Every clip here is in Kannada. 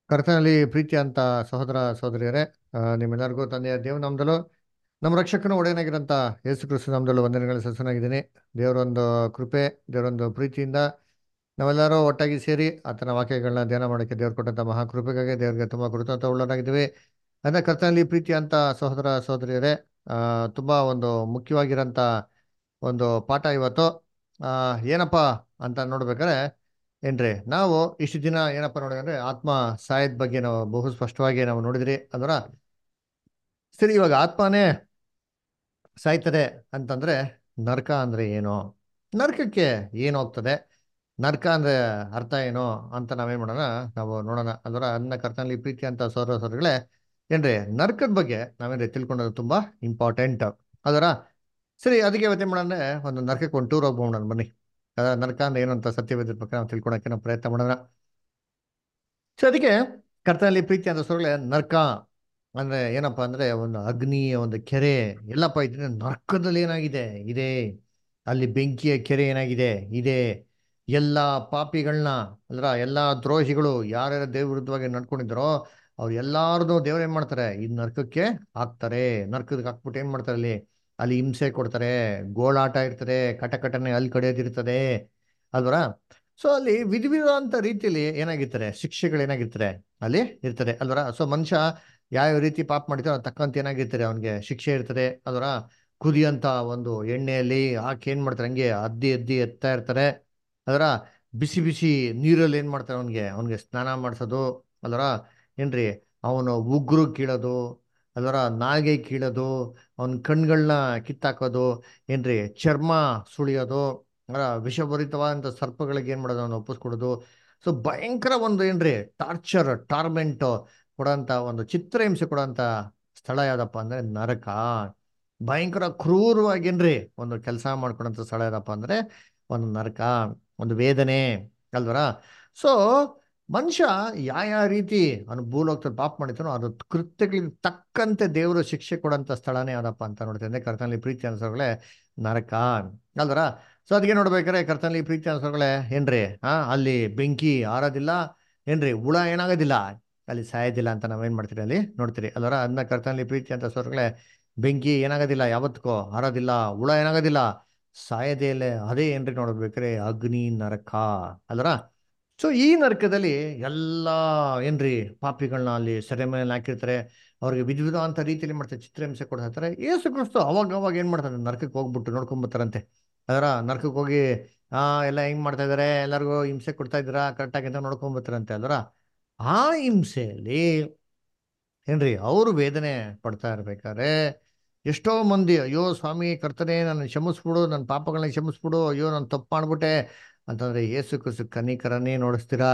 ಕರ್ತನಲ್ಲಿ ಪ್ರೀತಿ ಅಂತ ಸಹೋದರ ಸಹೋದರಿಯರೇ ಆ, ನಿಮ್ಮೆಲ್ಲರಿಗೂ ತಂದೆಯ ದೇವ ನಾಮದಲ್ಲೂ ನಮ್ಮ ರಕ್ಷಕನ ಒಡೆಯನಾಗಿರಂತ ಯೇಸು ಕ್ರಿಸ್ತು ನಾಮದಲ್ಲೂ ವಂದನೆಗಳ ಸಸ್ಯನಾಗಿದ್ದೀನಿ ದೇವರೊಂದು ಕೃಪೆ ದೇವರೊಂದು ಪ್ರೀತಿಯಿಂದ ನಾವೆಲ್ಲರೂ ಒಟ್ಟಾಗಿ ಸೇರಿ ಆತನ ವಾಕ್ಯಗಳನ್ನ ಧ್ಯಾನ ಮಾಡೋಕ್ಕೆ ದೇವ್ರು ಕೊಟ್ಟಂತ ಮಹಾಕೃಪೆಗಾಗಿ ದೇವರಿಗೆ ತುಂಬ ಕೃತಜ್ಞತ ಉಳ್ಳನಾಗಿದ್ದೀವಿ ಅಂದರೆ ಕರ್ತನಲ್ಲಿ ಪ್ರೀತಿ ಅಂತ ಸಹೋದರ ಸಹೋದರಿಯರೇ ಆ, ತುಂಬಾ ಒಂದು ಮುಖ್ಯವಾಗಿರೋಂಥ ಒಂದು ಪಾಠ ಇವತ್ತು ಆ, ಏನಪ್ಪ ಅಂತ ನೋಡ್ಬೇಕಾದ್ರೆ ಏನ್ರಿ ನಾವು ಇಷ್ಟು ದಿನ ಏನಪ್ಪ ನೋಡಿದ್ರೆ ಆತ್ಮ ಸಾಯದ ಬಗ್ಗೆ ನಾವು ಬಹು ಸ್ಪಷ್ಟವಾಗಿ ನಾವು ನೋಡಿದ್ರಿ ಅದರ ಸರಿ ಇವಾಗ ಆತ್ಮನೇ ಸಾಯ್ತದೆ ಅಂತಂದ್ರೆ ನರಕ ಅಂದ್ರೆ ಏನು ನರಕಕ್ಕೆ ಏನು ಹೋಗ್ತದೆ ನರಕ ಅಂದ್ರೆ ಅರ್ಥ ಏನು ಅಂತ ನಾವೇನ್ ಮಾಡೋಣ ನಾವು ನೋಡೋಣ ಅದರ ಅನ್ನ ಕರ್ತನಲ್ಲಿ ಪ್ರೀತಿ ಅಂತ ಸೌರ ಸೌರಗಳೇ ಏನ್ರಿ ನರಕದ ಬಗ್ಗೆ ನಾವೇನ್ರಿ ತಿಳ್ಕೊಳ್ಳೋದು ತುಂಬಾ ಇಂಪಾರ್ಟೆಂಟ್ ಅದರ ಸರಿ ಅದಕ್ಕೆ ಇವತ್ತೇನ್ ಮಾಡೋಣ ಒಂದು ನರಕಕ್ಕೆ ಒಂದು ಟೂರ್ ಹೋಗ್ಬೋಣ ಬನ್ನಿ ಅದ ನರಕ ಅಂದ್ರೆ ಏನು ಅಂತ ಸತ್ಯವೇದ ಬಗ್ಗೆ ನಾವು ತಿಳ್ಕೊಳಕ್ಕೆ ನಾವು ಪ್ರಯತ್ನ ಮಾಡೋಣ ಸೊ ಅದಕ್ಕೆ ಕರ್ತನಲ್ಲಿ ಪ್ರೀತಿ ಅಂತ ಸೊರಳೆ ನರಕ ಅಂದ್ರೆ ಏನಪ್ಪಾ ಅಂದ್ರೆ ಒಂದು ಅಗ್ನಿ ಒಂದು ಕೆರೆ ಎಲ್ಲಪ್ಪ ಇದ್ರೆ ನರಕದಲ್ಲಿ ಏನಾಗಿದೆ ಇದೆ ಅಲ್ಲಿ ಬೆಂಕಿಯ ಕೆರೆ ಏನಾಗಿದೆ ಇದೆ ಎಲ್ಲ ಪಾಪಿಗಳನ್ನ ಅಲ್ರ ಎಲ್ಲಾ ದ್ರೋಹಿಗಳು ಯಾರ್ಯಾರ ದೇವ್ರ ವಿರುದ್ಧವಾಗಿ ನಡ್ಕೊಂಡಿದ್ದಾರೋ ಅವ್ರು ಎಲ್ಲಾರದು ದೇವ್ರು ಏನ್ ಮಾಡ್ತಾರೆ ಈ ನರಕಕ್ಕೆ ಹಾಕ್ತಾರೆ ನರಕಕ್ಕೆ ಹಾಕ್ಬಿಟ್ಟು ಏನ್ ಮಾಡ್ತಾರೆ ಅಲ್ಲಿ ಅಲ್ಲಿ ಹಿಂಸೆ ಕೊಡ್ತಾರೆ ಗೋಳಾಟ ಇರ್ತದೆ ಕಟಕಟನೆ ಅಲ್ಲಿ ಕಡಿಯೋದಿರ್ತದೆ ಅಲ್ವರ ಸೊ ಅಲ್ಲಿ ವಿಧ ವಿಧ ಅಂತ ರೀತಿಯಲ್ಲಿ ಏನಾಗಿರ್ತಾರೆ ಶಿಕ್ಷೆಗಳು ಏನಾಗಿರ್ತಾರೆ ಅಲ್ಲಿ ಇರ್ತದೆ ಅಲ್ವರ ಸೊ ಮನುಷ್ಯ ಯಾವ ರೀತಿ ಪಾಪ ಮಾಡಿದ್ರೆ ಅದ್ ತಕ್ಕಂತ ಏನಾಗಿರ್ತಾರೆ ಅವನಿಗೆ ಶಿಕ್ಷೆ ಇರ್ತದೆ ಅದರ ಕುದಿಯಂತ ಒಂದು ಎಣ್ಣೆಯಲ್ಲಿ ಹಾಕಿ ಏನ್ ಮಾಡ್ತಾರೆ ಹಂಗೆ ಅದ್ದಿ ಅದ್ದಿ ಎತ್ತಾ ಇರ್ತಾರೆ ಅದರ ಬಿಸಿ ಬಿಸಿ ನೀರಲ್ಲಿ ಏನ್ ಮಾಡ್ತಾರೆ ಅವನಿಗೆ ಅವನಿಗೆ ಸ್ನಾನ ಮಾಡಿಸೋದು ಅಲ್ವರ ಏನ್ರಿ ಅವನು ಉಗುರು ಕೀಳೋದು ಅಲ್ವರ ನಾಲ್ಗೆ ಕೀಳೋದು ಅವನ ಕಣ್ಗಳನ್ನ ಕಿತ್ತಾಕೋದು ಏನ್ರಿ ಚರ್ಮ ಸುಳಿಯೋದು ಅಲ್ಲ ವಿಷಭರಿತವಾದಂಥ ಸರ್ಪಗಳಿಗೆ ಏನ್ ಮಾಡೋದು ಅವನು ಒಪ್ಪಿಸ್ಕೊಡೋದು ಸೊ ಭಯಂಕರ ಒಂದು ಏನ್ರಿ ಟಾರ್ಚರ್ ಟಾರ್ಮೆಂಟ್ ಕೊಡೋಂಥ ಒಂದು ಚಿತ್ರಹಿಂಸೆ ಕೊಡೋಂಥ ಸ್ಥಳ ಯಾವ್ದಪ್ಪ ಅಂದ್ರೆ ನರಕ ಭಯಂಕರ ಕ್ರೂರವಾಗೇನ್ರಿ ಒಂದು ಕೆಲಸ ಮಾಡ್ಕೊಡೋಂಥ ಸ್ಥಳ ಯಾವ್ದಪ್ಪ ಅಂದ್ರೆ ಒಂದು ನರಕ ಒಂದು ವೇದನೆ ಅಲ್ವರ ಸೊ ಮನುಷ್ಯ ಯಾವ ರೀತಿ ಅವನು ಭೂಲೋಕದಲ್ಲಿ ಪಾಪ ಮಾಡಿತಾನೋ ಅದು ಕೃತ್ಯಗಳಿಗೆ ತಕ್ಕಂತೆ ದೇವರು ಶಿಕ್ಷೆ ಕೊಡೋಂಥ ಸ್ಥಳನೇ ಯಾವ್ದಪ್ಪ ಅಂತ ನೋಡ್ತೇನೆ ಕರ್ತನಲ್ಲಿ ಪ್ರೀತಿ ಅನ್ಸೋಗಳೇ ನರಕ ಅಲ್ವರ ಸೊ ಅದಕ್ಕೆ ನೋಡ್ಬೇಕಾರೆ ಕರ್ತನಲ್ಲಿ ಪ್ರೀತಿ ಅನ್ಸೋಗಳೇ ಏನ್ರಿ ಹಾ ಅಲ್ಲಿ ಬೆಂಕಿ ಆರೋದಿಲ್ಲ ಏನ್ರಿ ಹುಳ ಏನಾಗೋದಿಲ್ಲ ಅಲ್ಲಿ ಸಾಯೋದಿಲ್ಲ ಅಂತ ನಾವೇನ್ ಮಾಡ್ತೀರಿ ಅಲ್ಲಿ ನೋಡ್ತೀರಿ ಅಲ್ವರ ಅದನ್ನ ಕರ್ತನಲ್ಲಿ ಪ್ರೀತಿ ಅಂತ ಸ್ವರ್ಗಳೇ ಬೆಂಕಿ ಏನಾಗೋದಿಲ್ಲ ಯಾವತ್ತಕ್ಕೋ ಆರೋದಿಲ್ಲ ಹುಳ ಏನಾಗೋದಿಲ್ಲ ಸಾಯದೇ ಇಲ್ಲ ಅದೇ ಏನ್ರಿ ನೋಡ್ಬೇಕ್ರೆ ಅಗ್ನಿ ನರಕ ಅಲ್ವರ ಸೊ ಈ ನರಕದಲ್ಲಿ ಎಲ್ಲ ಏನ್ರಿ ಪಾಪಿಗಳನ್ನ ಅಲ್ಲಿ ಸೆರೆ ಮೇಲೆ ಹಾಕಿರ್ತಾರೆ ಅವ್ರಿಗೆ ವಿಧ ವಿಧ ಅಂತ ರೀತಿಯಲ್ಲಿ ಮಾಡ್ತಾರೆ ಚಿತ್ರಹಿಂಸೆ ಕೊಡ್ತಾರೆ ಏಸು ಕ್ರಿಸ್ತು ಅವಾಗ ಅವಾಗ ಏನ್ ಮಾಡ್ತಾರೆ ನರಕಕ್ಕೆ ಹೋಗ್ಬಿಟ್ಟು ನೋಡ್ಕೊಂಬತ್ತಾರಂತೆ ಅದರ ನರಕಕ್ಕೆ ಹೋಗಿ ಆ ಎಲ್ಲ ಹೆಂಗ್ ಮಾಡ್ತಾ ಇದಾರೆ ಎಲ್ಲರಿಗೂ ಹಿಂಸೆ ಕೊಡ್ತಾ ಇದ್ದೀರಾ ಕರೆಕ್ಟಾಗಿ ಅಂತ ನೋಡ್ಕೊಂಬತ್ತಾರಂತೆ ಅಲ್ವರ ಆ ಹಿಂಸೆಯಲ್ಲಿ ಏನ್ರಿ ಅವರು ವೇದನೆ ಪಡ್ತಾ ಇರ್ಬೇಕಾದ್ರೆ ಎಷ್ಟೋ ಮಂದಿ ಅಯ್ಯೋ ಸ್ವಾಮಿ ಕರ್ತನೆ ನನ್ನ ಕ್ಷಮಿಸ್ಬಿಡು ನನ್ನ ಪಾಪಗಳನ್ನ ಕ್ಷಮಿಸ್ಬಿಡು ಅಯ್ಯೋ ನಾನು ತಪ್ಪು ಮಾಡ್ಬಿಟ್ಟೆ ಅಂತಂದ್ರೆ ಏಸು ಕುಸು ಕನಿಕರನ್ನೇ ನೋಡಿಸ್ತೀರಾ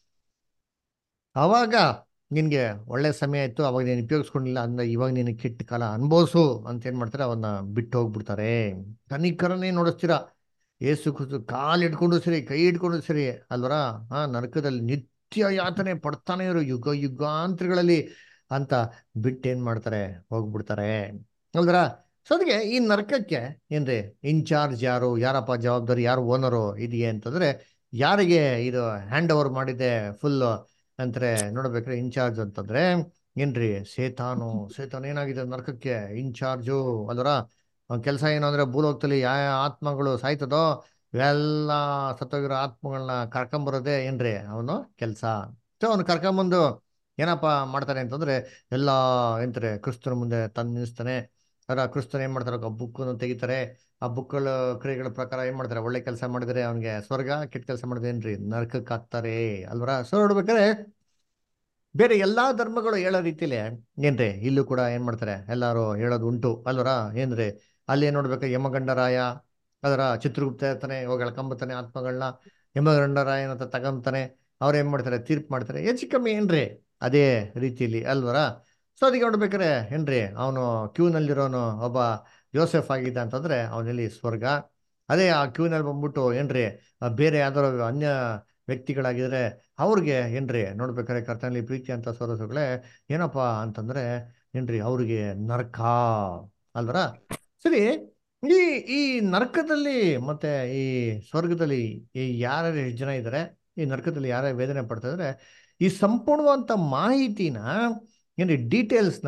ಅವಾಗ ನಿನ್ಗೆ ಒಳ್ಳೆ ಸಮಯ ಇತ್ತು ಅವಾಗ ನೀನು ಉಪಯೋಗಿಸ್ಕೊಂಡಿಲ್ಲ ಅಂದ್ರೆ ಇವಾಗ ನೀನು ಕೆಟ್ಟ ಕಾಲ ಅನ್ಭವಿಸು ಅಂತ ಏನ್ ಮಾಡ್ತಾರೆ ಅವನ್ನ ಬಿಟ್ಟು ಹೋಗ್ಬಿಡ್ತಾರೆ ಕನಿಕರನ್ನೇ ನೋಡಿಸ್ತೀರಾ ಏಸು ಕುಸು ಕಾಲು ಹಿಡ್ಕೊಂಡು ಸರಿ ಕೈ ಹಿಡ್ಕೊಂಡು ಸರಿ ಅಲ್ವರ ಆ ನರಕದಲ್ಲಿ ನಿತ್ಯ ಯಾತನೆ ಪಡ್ತಾನೆ ಇರೋ ಯುಗ ಯುಗಾಂತರಗಳಲ್ಲಿ ಅಂತ ಬಿಟ್ಟು ಏನ್ ಮಾಡ್ತಾರೆ ಹೋಗ್ಬಿಡ್ತಾರೆ ಅಲ್ವರ ಸೊ ಅದಕ್ಕೆ ಈ ನರಕಕ್ಕೆ ಏನ್ರಿ ಇನ್ಚಾರ್ಜ್ ಯಾರು ಯಾರಪ್ಪ ಜವಾಬ್ದಾರಿ ಯಾರು ಓನರು ಇದೆಯೇ ಅಂತಂದ್ರೆ ಯಾರಿಗೆ ಇದು ಹ್ಯಾಂಡ್ ಓವರ್ ಮಾಡಿದೆ ಫುಲ್ ಅಂತಾರೆ ನೋಡ್ಬೇಕ್ರೆ ಇನ್ಚಾರ್ಜ್ ಅಂತಂದ್ರೆ ಏನ್ರಿ ಸೇತಾನು ಸೇತಾನು ಏನಾಗಿದೆ ನರಕಕ್ಕೆ ಇನ್ಚಾರ್ಜು ಅದರ ಕೆಲಸ ಏನು ಅಂದ್ರೆ ಭೂಲೋಕದಲ್ಲಿ ಯಾವ ಯಾವ ಆತ್ಮಗಳು ಸಾಯ್ತದೋ ಎಲ್ಲ ಸತ್ತೋಗಿರೋ ಆತ್ಮಗಳನ್ನ ಕರ್ಕೊಂಬರೋದೇ ಏನ್ರಿ ಅವನು ಕೆಲಸ ಸೊ ಅವನು ಕರ್ಕೊಂಬಂದು ಏನಪ್ಪ ಮಾಡ್ತಾನೆ ಅಂತಂದ್ರೆ ಎಲ್ಲ ಎಂತಾರೆ ಕ್ರಿಸ್ತನ ಮುಂದೆ ತಂದು ನಿಲ್ಲಿಸ್ತಾನೆ ಅದರ ಕ್ರಿಸ್ತನ ಏನ್ ಮಾಡ್ತಾರೆ ಆ ಬುಕ್ಕನ್ನು ತೆಗಿತಾರೆ ಆ ಬುಕ್ಗಳ ಕ್ರಿಯೆಗಳ ಪ್ರಕಾರ ಏನ್ ಮಾಡ್ತಾರೆ ಒಳ್ಳೆ ಕೆಲಸ ಮಾಡಿದ್ರೆ ಅವನಿಗೆ ಸ್ವರ್ಗ ಕೆಟ್ಟ ಕೆಲಸ ಮಾಡಿದ್ರೆ ಏನ್ರಿ ನರಕಕ್ಕೆ ಹಾಕ್ತಾರೆ ಅಲ್ವರ ಸೊ ನೋಡ್ಬೇಕಾದ್ರೆ ಬೇರೆ ಎಲ್ಲಾ ಧರ್ಮಗಳು ಹೇಳೋ ರೀತಿಲಿ ಏನ್ರಿ ಇಲ್ಲೂ ಕೂಡ ಏನ್ ಮಾಡ್ತಾರೆ ಎಲ್ಲಾರು ಹೇಳೋದು ಉಂಟು ಅಲ್ವರ ಏನ್ರಿ ಅಲ್ಲಿ ಏನ್ ನೋಡ್ಬೇಕು ಯಮಗಂಡರಾಯ ಅದರ ಚಿತ್ರಗುಪ್ತ ಇರ್ತಾನೆ ಇವಾಗ ಎಳ್ಕೊಂಬತ್ತಾನೆ ಆತ್ಮಗಳನ್ನ ಯಮಗಂಡರಾಯ ಅಂತ ತಗೊಂತಾನೆ ಅವ್ರು ಏನ್ ಮಾಡ್ತಾರೆ ತೀರ್ಪು ಮಾಡ್ತಾರೆ ಹೆಚ್ಚು ಕಮ್ಮಿ ಏನ್ರಿ ಅದೇ ರೀತಿಯಲ್ಲಿ ಅಲ್ವರ ಸೊ ಅದಕ್ಕೆ ನೋಡ್ಬೇಕಾರೆ ಏನ್ರಿ ಅವನು ಕ್ಯೂನಲ್ಲಿರೋನು ಒಬ್ಬ ಯೋಸೆಫ್ ಆಗಿದ್ದ ಅಂತಂದ್ರೆ ಅವನಲ್ಲಿ ಸ್ವರ್ಗ ಅದೇ ಆ ಕ್ಯೂನಲ್ಲಿ ಬಂದ್ಬಿಟ್ಟು ಏನ್ರಿ ಆ ಬೇರೆ ಯಾವ್ದಾರು ಅನ್ಯ ವ್ಯಕ್ತಿಗಳಾಗಿದ್ರೆ ಅವ್ರಿಗೆ ಏನ್ರಿ ನೋಡ್ಬೇಕಾದ್ರೆ ಕರ್ತನಲ್ಲಿ ಪ್ರೀತಿ ಅಂತ ಸೋರಸುಗಳೇ ಏನಪ್ಪಾ ಅಂತಂದ್ರೆ ಏನ್ರಿ ಅವ್ರಿಗೆ ನರಕ ಅಲ್ವರ ಸರಿ ಈ ಈ ನರಕದಲ್ಲಿ ಮತ್ತೆ ಈ ಸ್ವರ್ಗದಲ್ಲಿ ಈ ಯಾರ್ಯಾರು ಎಷ್ಟು ಜನ ಇದ್ದಾರೆ ಈ ನರಕದಲ್ಲಿ ಯಾರ್ಯಾರು ವೇದನೆ ಪಡ್ತಾ ಇದ್ರೆ ಈ ಸಂಪೂರ್ಣವಂತ ಮಾಹಿತಿನ ಏನ್ರಿ ಡೀಟೇಲ್ಸ್ನ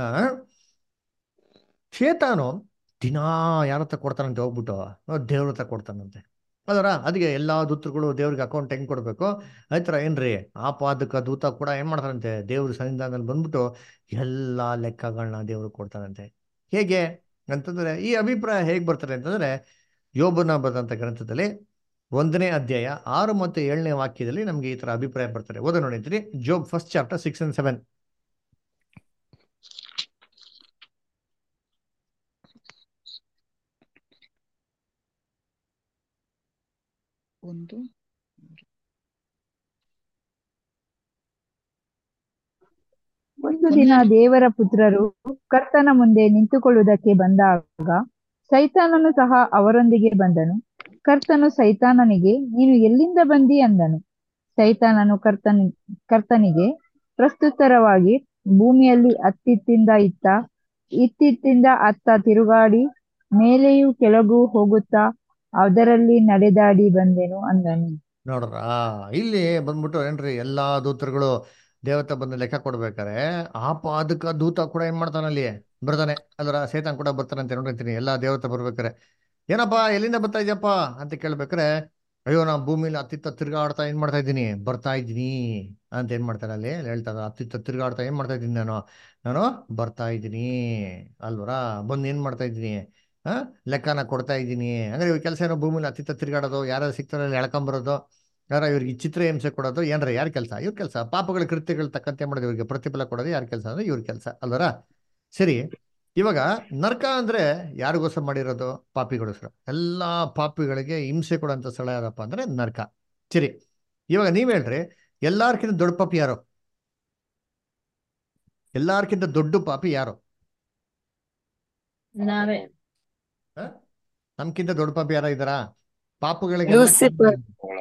ಶೇತಾನು ದಿನಾ ಯಾರ ಹತ್ರ ಕೊಡ್ತಾನಂತೆ ಹೋಗ್ಬಿಟ್ಟು ದೇವ್ರ ಹತ್ರ ಕೊಡ್ತಾನಂತೆ ಅದರ ಅದಕ್ಕೆ ಎಲ್ಲಾ ದೂತರುಗಳು ದೇವ್ರಿಗೆ ಅಕೌಂಟ್ ಹೆಂಗ್ ಕೊಡ್ಬೇಕು ಆಯ್ತರ ಏನ್ರಿ ಆ ಪಾದಕ ದೂತ ಕೂಡ ಏನ್ ಮಾಡ್ತಾನಂತೆ ದೇವ್ರ ಸನ್ನಿಧಾನದಲ್ಲಿ ಬಂದ್ಬಿಟ್ಟು ಎಲ್ಲಾ ಲೆಕ್ಕಗಳನ್ನ ದೇವ್ರಿಗೆ ಕೊಡ್ತಾನಂತೆ ಹೇಗೆ ಅಂತಂದ್ರೆ ಈ ಅಭಿಪ್ರಾಯ ಹೇಗ್ ಬರ್ತಾರೆ ಅಂತಂದ್ರೆ ಯೋಬನ ಬರೆದಂತ ಗ್ರಂಥದಲ್ಲಿ ಒಂದನೇ ಅಧ್ಯಾಯ ಆರು ಮತ್ತು ಏಳನೇ ವಾಕ್ಯದಲ್ಲಿ ನಮ್ಗೆ ಈ ತರ ಅಭಿಪ್ರಾಯ ಬರ್ತಾರೆ ಓದ ನೋಡಿದ್ರಿ Job first chapter six and seven ಒಂದು ಒಂದು ದಿನ ದೇವರ ಪುತ್ರರು ಕರ್ತನ ಮುಂದೆ ನಿಂತುಕೊಳ್ಳುವುದಕ್ಕೆ ಬಂದಾಗ ಸೈತಾನನು ಸಹ ಅವರೊಂದಿಗೆ ಬಂದನು ಕರ್ತನು ಸೈತಾನನಿಗೆ ನೀನು ಎಲ್ಲಿಂದ ಬಂದಿ ಅಂದನು ಸೈತಾನನು ಕರ್ತನ ಕರ್ತನಿಗೆ ಪ್ರಸ್ತುತರವಾಗಿ ಭೂಮಿಯಲ್ಲಿ ಅತ್ತಿತ್ತಿಂದ ಇತ್ತ ಇತ್ತಿತ್ತಿಂದ ಅತ್ತ ತಿರುಗಾಡಿ ಮೇಲೆಯೂ ಕೆಳಗೂ ಹೋಗುತ್ತಾ ಅದರಲ್ಲಿ ನಡೆದಾಡಿ ಬಂದೆನು ಅಂದನು ನೋಡ್ರ ಇಲ್ಲಿ ಬಂದ್ಬಿಟ್ಟು ಏನ್ರಿ ಎಲ್ಲಾ ದೂತರುಗಳು ದೇವತೆ ಬಂದು ಲೆಕ್ಕ ಕೊಡ್ಬೇಕಾರೆ ಆ ಪಾದಕ ದೂತ ಕೂಡ ಏನ್ ಮಾಡ್ತಾನ ಅಲ್ಲಿ ಬರ್ತಾನೆ ಅದರ ಸೇತಾನ್ ಕೂಡ ಬರ್ತಾನೆ ಅಂತ ನೋಡಿರ್ತೀನಿ ಎಲ್ಲಾ ದೇವತೆ ಬರ್ಬೇಕಾರೆ ಏನಪ್ಪಾ ಎಲ್ಲಿಂದ ಬರ್ತಾ ಇದೆಯಪ್ಪ ಅಂತ ಕೇಳ್ಬೇಕಾರೆ ಅಯ್ಯೋ ನಾ ಭೂಮಿಲಿ ಅತ್ತಿತ್ತ ತಿರ್ಗಾಡ್ತಾ ಏನ್ ಮಾಡ್ತಾ ಇದ್ದೀನಿ ಬರ್ತಾ ಇದ್ದೀನಿ ಅಂತ ಏನ್ ಮಾಡ್ತಾರೆ ಅಲ್ಲಿ ಹೇಳ್ತಾರೆ ಅತ್ತಿತ್ತ ತಿರ್ಗಾಡ್ತಾ ಏನ್ ಮಾಡ್ತಾ ಇದ್ದೀನಿ ನಾನು ನಾನು ಬರ್ತಾ ಇದ್ದೀನಿ ಅಲ್ವರ ಬಂದು ಏನ್ ಮಾಡ್ತಾ ಇದ್ದೀನಿ ಆ ಲೆಕ್ಕನ ಕೊಡ್ತಾ ಇದ್ದೀನಿ ಅಂದ್ರೆ ಇವ್ರ ಕೆಲಸ ಏನೋ ಭೂಮಿಲಿ ಅತ್ತಿತ್ತ ತಿರ್ಗಾಡೋದು ಯಾರು ಸಿಗ್ತಾರಲ್ಲಿ ಎಳ್ಕೊಂಬರೋದು ಯಾರ ಇವ್ರಿಗೆ ಈ ಚಿತ್ರ ಹಿಂಸೆ ಕೊಡೋದು ಏನ್ರ ಯಾರ ಕೆಲಸ ಇವ್ರ ಕೆಲಸ ಪಾಪಗಳ ಕೃತ್ಯಗಳು ತಕ್ಕಂತೆ ಮಾಡೋದು ಇವ್ರಿಗೆ ಪ್ರತಿಫಲ ಕೊಡೋದು ಯಾರ ಕೆಲಸ ಅಂದ್ರೆ ಇವ್ರ ಕೆಲಸ ಅಲ್ವರ ಸರಿ ಇವಾಗ ನರ್ಕ ಅಂದ್ರೆ ಯಾರಿಗೋಸ್ಕರ ಮಾಡಿರೋದು ಪಾಪಿಗೋಸ್ಕರ ಎಲ್ಲಾ ಪಾಪಿಗಳಿಗೆ ಹಿಂಸೆ ಕೊಡೋಂಥ ಸ್ಥಳ ಯಾರಪ್ಪ ಅಂದ್ರೆ ನರ್ಕ ಸರಿ ಇವಾಗ ನೀವ್ ಹೇಳ್ರಿ ಎಲ್ಲಾರ್ಕಿಂತ ದೊಡ್ಡ ಪಾಪಿ ಯಾರು ಎಲ್ಲಾರ್ಕಿಂತ ದೊಡ್ಡ ಪಾಪಿ ಯಾರು ನಾವೇ ನಮ್ಕಿಂತ ದೊಡ್ಡ ಪಾಪಿ ಯಾರ ಇದ್ದಾರಾ ಪಾಪಗಳಿಗೆ ಲೂಸಿಫರ್.